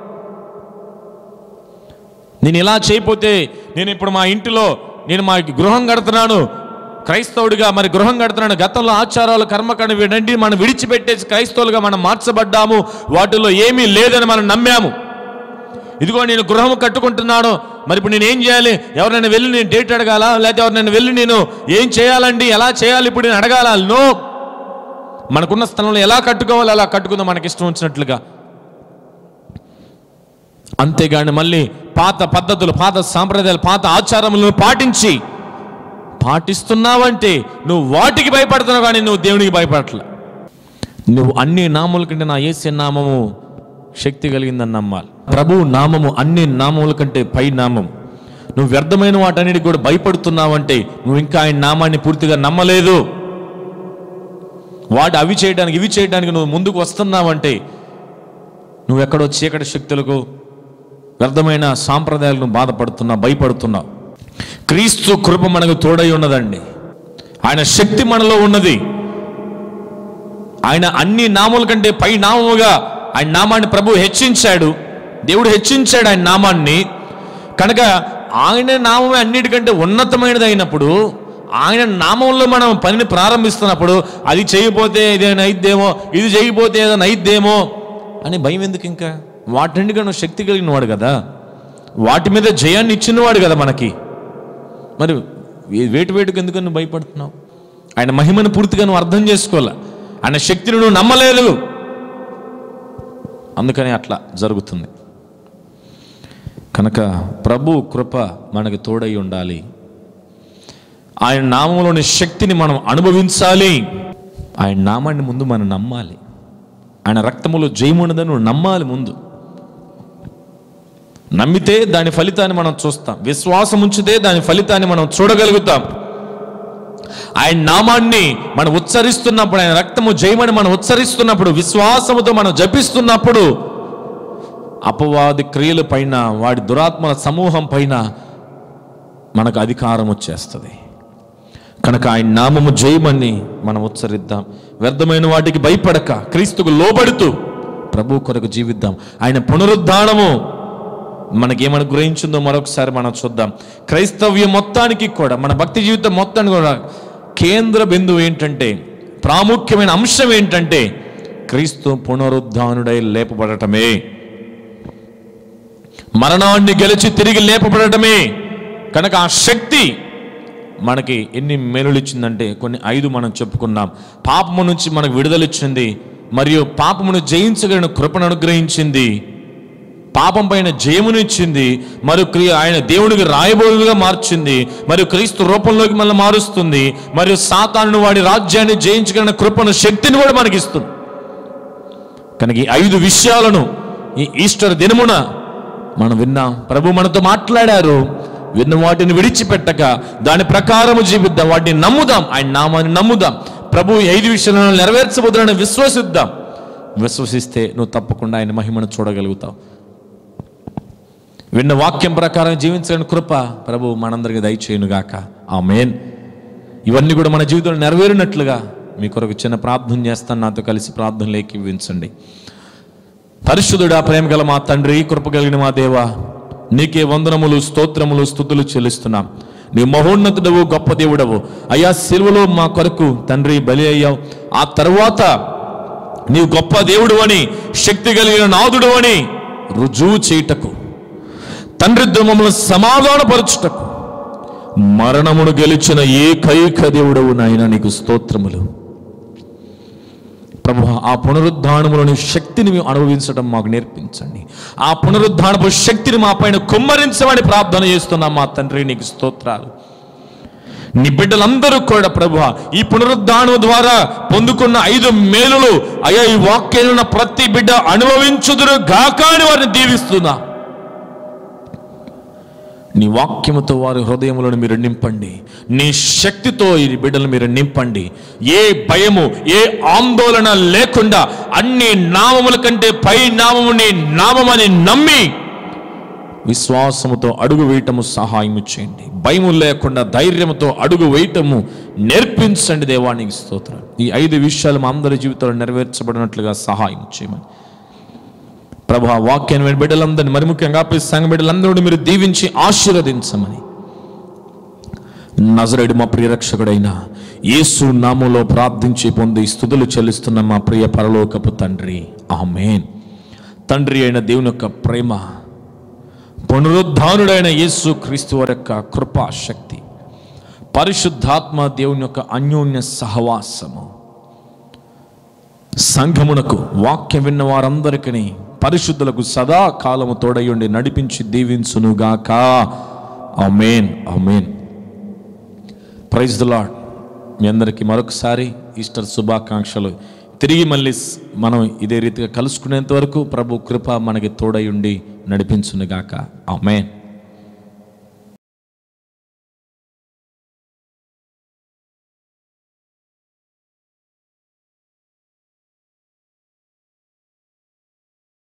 [SPEAKER 2] నేను ఇలా చేయకపోతే నేను ఇప్పుడు మా ఇంటిలో నేను మా గృహం కడుతున్నాను క్రైస్తవుడిగా మరి గృహం కడుతున్నాను గతంలో ఆచారాలు కర్మకాండ వీటంటి మనం విడిచిపెట్టేసి క్రైస్తవులుగా మనం మార్చబడ్డాము వాటిలో ఏమీ లేదని మనం నమ్మాము ఇదిగో నేను గృహం కట్టుకుంటున్నాను మరి ఇప్పుడు నేను ఏం చేయాలి ఎవరైనా వెళ్ళి నేను డేట్ అడగాల లేకపోతే ఎవరినైనా వెళ్ళి నేను ఏం చేయాలండి ఎలా చేయాలి ఇప్పుడు నేను అడగాల నో మనకున్న స్థలంలో ఎలా కట్టుకోవాలి అలా కట్టుకుందాం మనకి ఇష్టం వచ్చినట్లుగా అంతేగాని మళ్ళీ పాత పద్ధతులు పాత సాంప్రదాయాలు పాత ఆచారములను పాటించి పాటిస్తున్నావంటే నువ్వు వాటికి భయపడుతున్నావు కానీ నువ్వు దేవునికి భయపడట్లే నువ్వు అన్ని నామముల కంటే నా ఏసే నామము శక్తి కలిగిందని నమ్మాలి ప్రభు నామము అన్ని నామముల కంటే పై నామం నువ్వు వ్యర్థమైన వాటన్నిటికి కూడా భయపడుతున్నావంటే నువ్వు ఇంకా ఆయన నామాన్ని పూర్తిగా నమ్మలేదు వాటి అవి చేయడానికి ఇవి చేయడానికి నువ్వు ముందుకు వస్తున్నావంటే నువ్వు ఎక్కడో చీకటి శక్తులకు వ్యర్థమైన సాంప్రదాయాలను బాధపడుతున్నావు భయపడుతున్నావు క్రీస్తు కృప మనకు తోడై ఉన్నదండి ఆయన శక్తి మనలో ఉన్నది ఆయన అన్ని నామముల కంటే పై నామముగా ఆయన నామాన్ని ప్రభు హెచ్చించాడు దేవుడు హెచ్చించాడు ఆయన నామాన్ని కనుక ఆయన నామమే అన్నిటికంటే ఉన్నతమైనది అయినప్పుడు ఆయన నామంలో మనం పనిని ప్రారంభిస్తున్నప్పుడు అది చేయకపోతే ఇదేమైనా అయిద్దేమో ఇది చేయకపోతే ఏదైనా అయిద్దేమో అని భయం ఎందుకు ఇంకా వాటన్నిటిగా నువ్వు శక్తి కలిగిన వాడు కదా వాటి మీద జయాన్ని ఇచ్చినవాడు కదా మనకి మరి వే- వేటు వేటుకు ఎందుకు నువ్వు భయపడుతున్నావు ఆయన మహిమను పూర్తిగా నువ్వు అర్థం చేసుకోవాల ఆయన శక్తిని నువ్వు నమ్మలేదు అందుకని అట్లా జరుగుతుంది కనుక ప్రభు కృప మనకి తోడై ఉండాలి ఆయన నామంలోని శక్తిని మనం అనుభవించాలి ఆయన నామాన్ని ముందు మనం నమ్మాలి ఆయన రక్తములో జయమున్నదని నువ్వు నమ్మాలి ముందు నమ్మితే దాని ఫలితాన్ని మనం చూస్తాం విశ్వాసం ఉంచితే దాని ఫలితాన్ని మనం చూడగలుగుతాం ఆయన నామాన్ని మనం ఉచ్చరిస్తున్నప్పుడు ఆయన రక్తము జయమని మనం ఉచ్చరిస్తున్నప్పుడు విశ్వాసముతో మనం జపిస్తున్నప్పుడు అపవాది క్రియల పైన వాడి దురాత్మల సమూహం పైన మనకు అధికారం వచ్చేస్తుంది కనుక ఆయన నామము జయమని మనం ఉచ్చరిద్దాం వ్యర్థమైన వాటికి భయపడక క్రీస్తుకు లోబడుతూ ప్రభు కొరకు జీవిద్దాం ఆయన పునరుద్ధానము మనకేమని గ్రహించిందో మరొకసారి మనం చూద్దాం క్రైస్తవ్యం మొత్తానికి కూడా మన భక్తి జీవితం మొత్తానికి కూడా కేంద్ర బిందువు ఏంటంటే ప్రాముఖ్యమైన అంశం ఏంటంటే క్రీస్తు పునరుద్ధానుడై లేపబడటమే మరణాన్ని గెలిచి తిరిగి లేపబడటమే కనుక ఆ శక్తి మనకి ఎన్ని మేలులు ఇచ్చిందంటే కొన్ని ఐదు మనం చెప్పుకున్నాం పాపము నుంచి మనకు విడుదలిచ్చింది మరియు పాపమును జయించగలిగిన కృపను అనుగ్రహించింది పాపం పైన జయమును ఇచ్చింది మరియు క్రియ ఆయన దేవునికి రాయబోలుగా మార్చింది మరియు క్రీస్తు రూపంలోకి మళ్ళీ మారుస్తుంది మరియు సాతాను వాడి రాజ్యాన్ని జయించగలిగిన కృపను శక్తిని కూడా మనకిస్తుంది కనుక ఈ ఐదు విషయాలను ఈ ఈస్టర్ దినమున మనం విన్నాం ప్రభు మనతో మాట్లాడారు విన్న వాటిని విడిచిపెట్టక దాని ప్రకారము జీవిద్దాం వాటిని నమ్ముదాం ఆయన నామాన్ని నమ్ముదాం ప్రభు ఈ ఐదు విషయాలను నెరవేర్చబోతున్నాడని విశ్వసిద్దాం విశ్వసిస్తే నువ్వు తప్పకుండా ఆయన మహిమను చూడగలుగుతావు విన్న వాక్యం ప్రకారం జీవించడానికి కృప ప్రభు మనందరికి దయచేయునుగాక ఆ మేన్ ఇవన్నీ కూడా మన జీవితంలో నెరవేరినట్లుగా మీ కొరకు చిన్న ప్రార్థన చేస్తాను నాతో కలిసి ప్రార్థనలు ఏకీవించండి పరిశుద్ధుడా ప్రేమ గల మా తండ్రి కృప కలిగిన మా దేవ నీకే వందనములు స్తోత్రములు స్థుతులు చెల్లిస్తున్నాం నీ మహోన్నతుడవు గొప్ప దేవుడవు అయ్యా సిలువలో మా కొరకు తండ్రి బలి అయ్యావు ఆ తర్వాత నీవు గొప్ప దేవుడు అని శక్తి కలిగిన నాదుడు అని రుజువు చేయుటకు తండ్రి మమ్మల్ని సమాధానపరచుటకు మరణమును గెలిచిన ఏకైక దేవుడవు నాయన నీకు స్తోత్రములు ప్రభు ఆ పునరుద్ధానములోని శక్తిని మేము అనుభవించడం మాకు నేర్పించండి ఆ పునరుద్ధానపు శక్తిని మా పైన కుమ్మరించమని ప్రార్థన చేస్తున్నాం మా తండ్రి నీకు స్తోత్రాలు నీ బిడ్డలందరూ కూడా ప్రభు ఈ పునరుద్ధానం ద్వారా పొందుకున్న ఐదు మేలులు అయ్యా ఈ వాక్యం ప్రతి బిడ్డ అనుభవించుదురు గాక అని వారిని దీవిస్తున్నా నీ వాక్యముతో వారి హృదయములను మీరు నింపండి నీ శక్తితో ఈ బిడ్డలు మీరు నింపండి ఏ భయము ఏ ఆందోళన లేకుండా అన్ని నామముల కంటే పై నామము నీ నామమని నమ్మి విశ్వాసముతో అడుగు వేయటము సహాయము చేయండి భయము లేకుండా ధైర్యముతో అడుగు వేయటము నేర్పించండి దేవానికి స్తోత్రం ఈ ఐదు విషయాలు మా అందరి జీవితంలో నెరవేర్చబడినట్లుగా సహాయం చేయమని ప్రభు ఆ వాక్యాన్ని విని బిడ్డలందరినీ మరి ముఖ్యంగా ఆపే సంఘ బిడ్డలందరూ మీరు దీవించి ఆశీర్వదించమని నజరేడు మా ప్రియరక్షకుడైన యేసు నామంలో ప్రార్థించి పొంది స్థుతులు చెల్లిస్తున్న మా ప్రియ పరలోకపు తండ్రి ఆమేన్ తండ్రి అయిన దేవుని యొక్క ప్రేమ పునరుద్ధానుడైన యేసు క్రీస్తు వారి యొక్క కృపా శక్తి పరిశుద్ధాత్మ దేవుని యొక్క అన్యోన్య సహవాసము సంఘమునకు వాక్యం విన్న వారందరికీ పరిశుద్ధులకు సదా కాలము తోడయుండి నడిపించి దీవించునుగాక amen amen praise the Lord మీ అందరికీ మరొకసారి ఈస్టర్ శుభాకాంక్షలు తిరిగి మళ్ళీ స్- మనం ఇదే రీతిగా కలుసుకునేంత వరకు ప్రభు కృప మనకి తోడయుండి నడిపించునుగాక అమేన్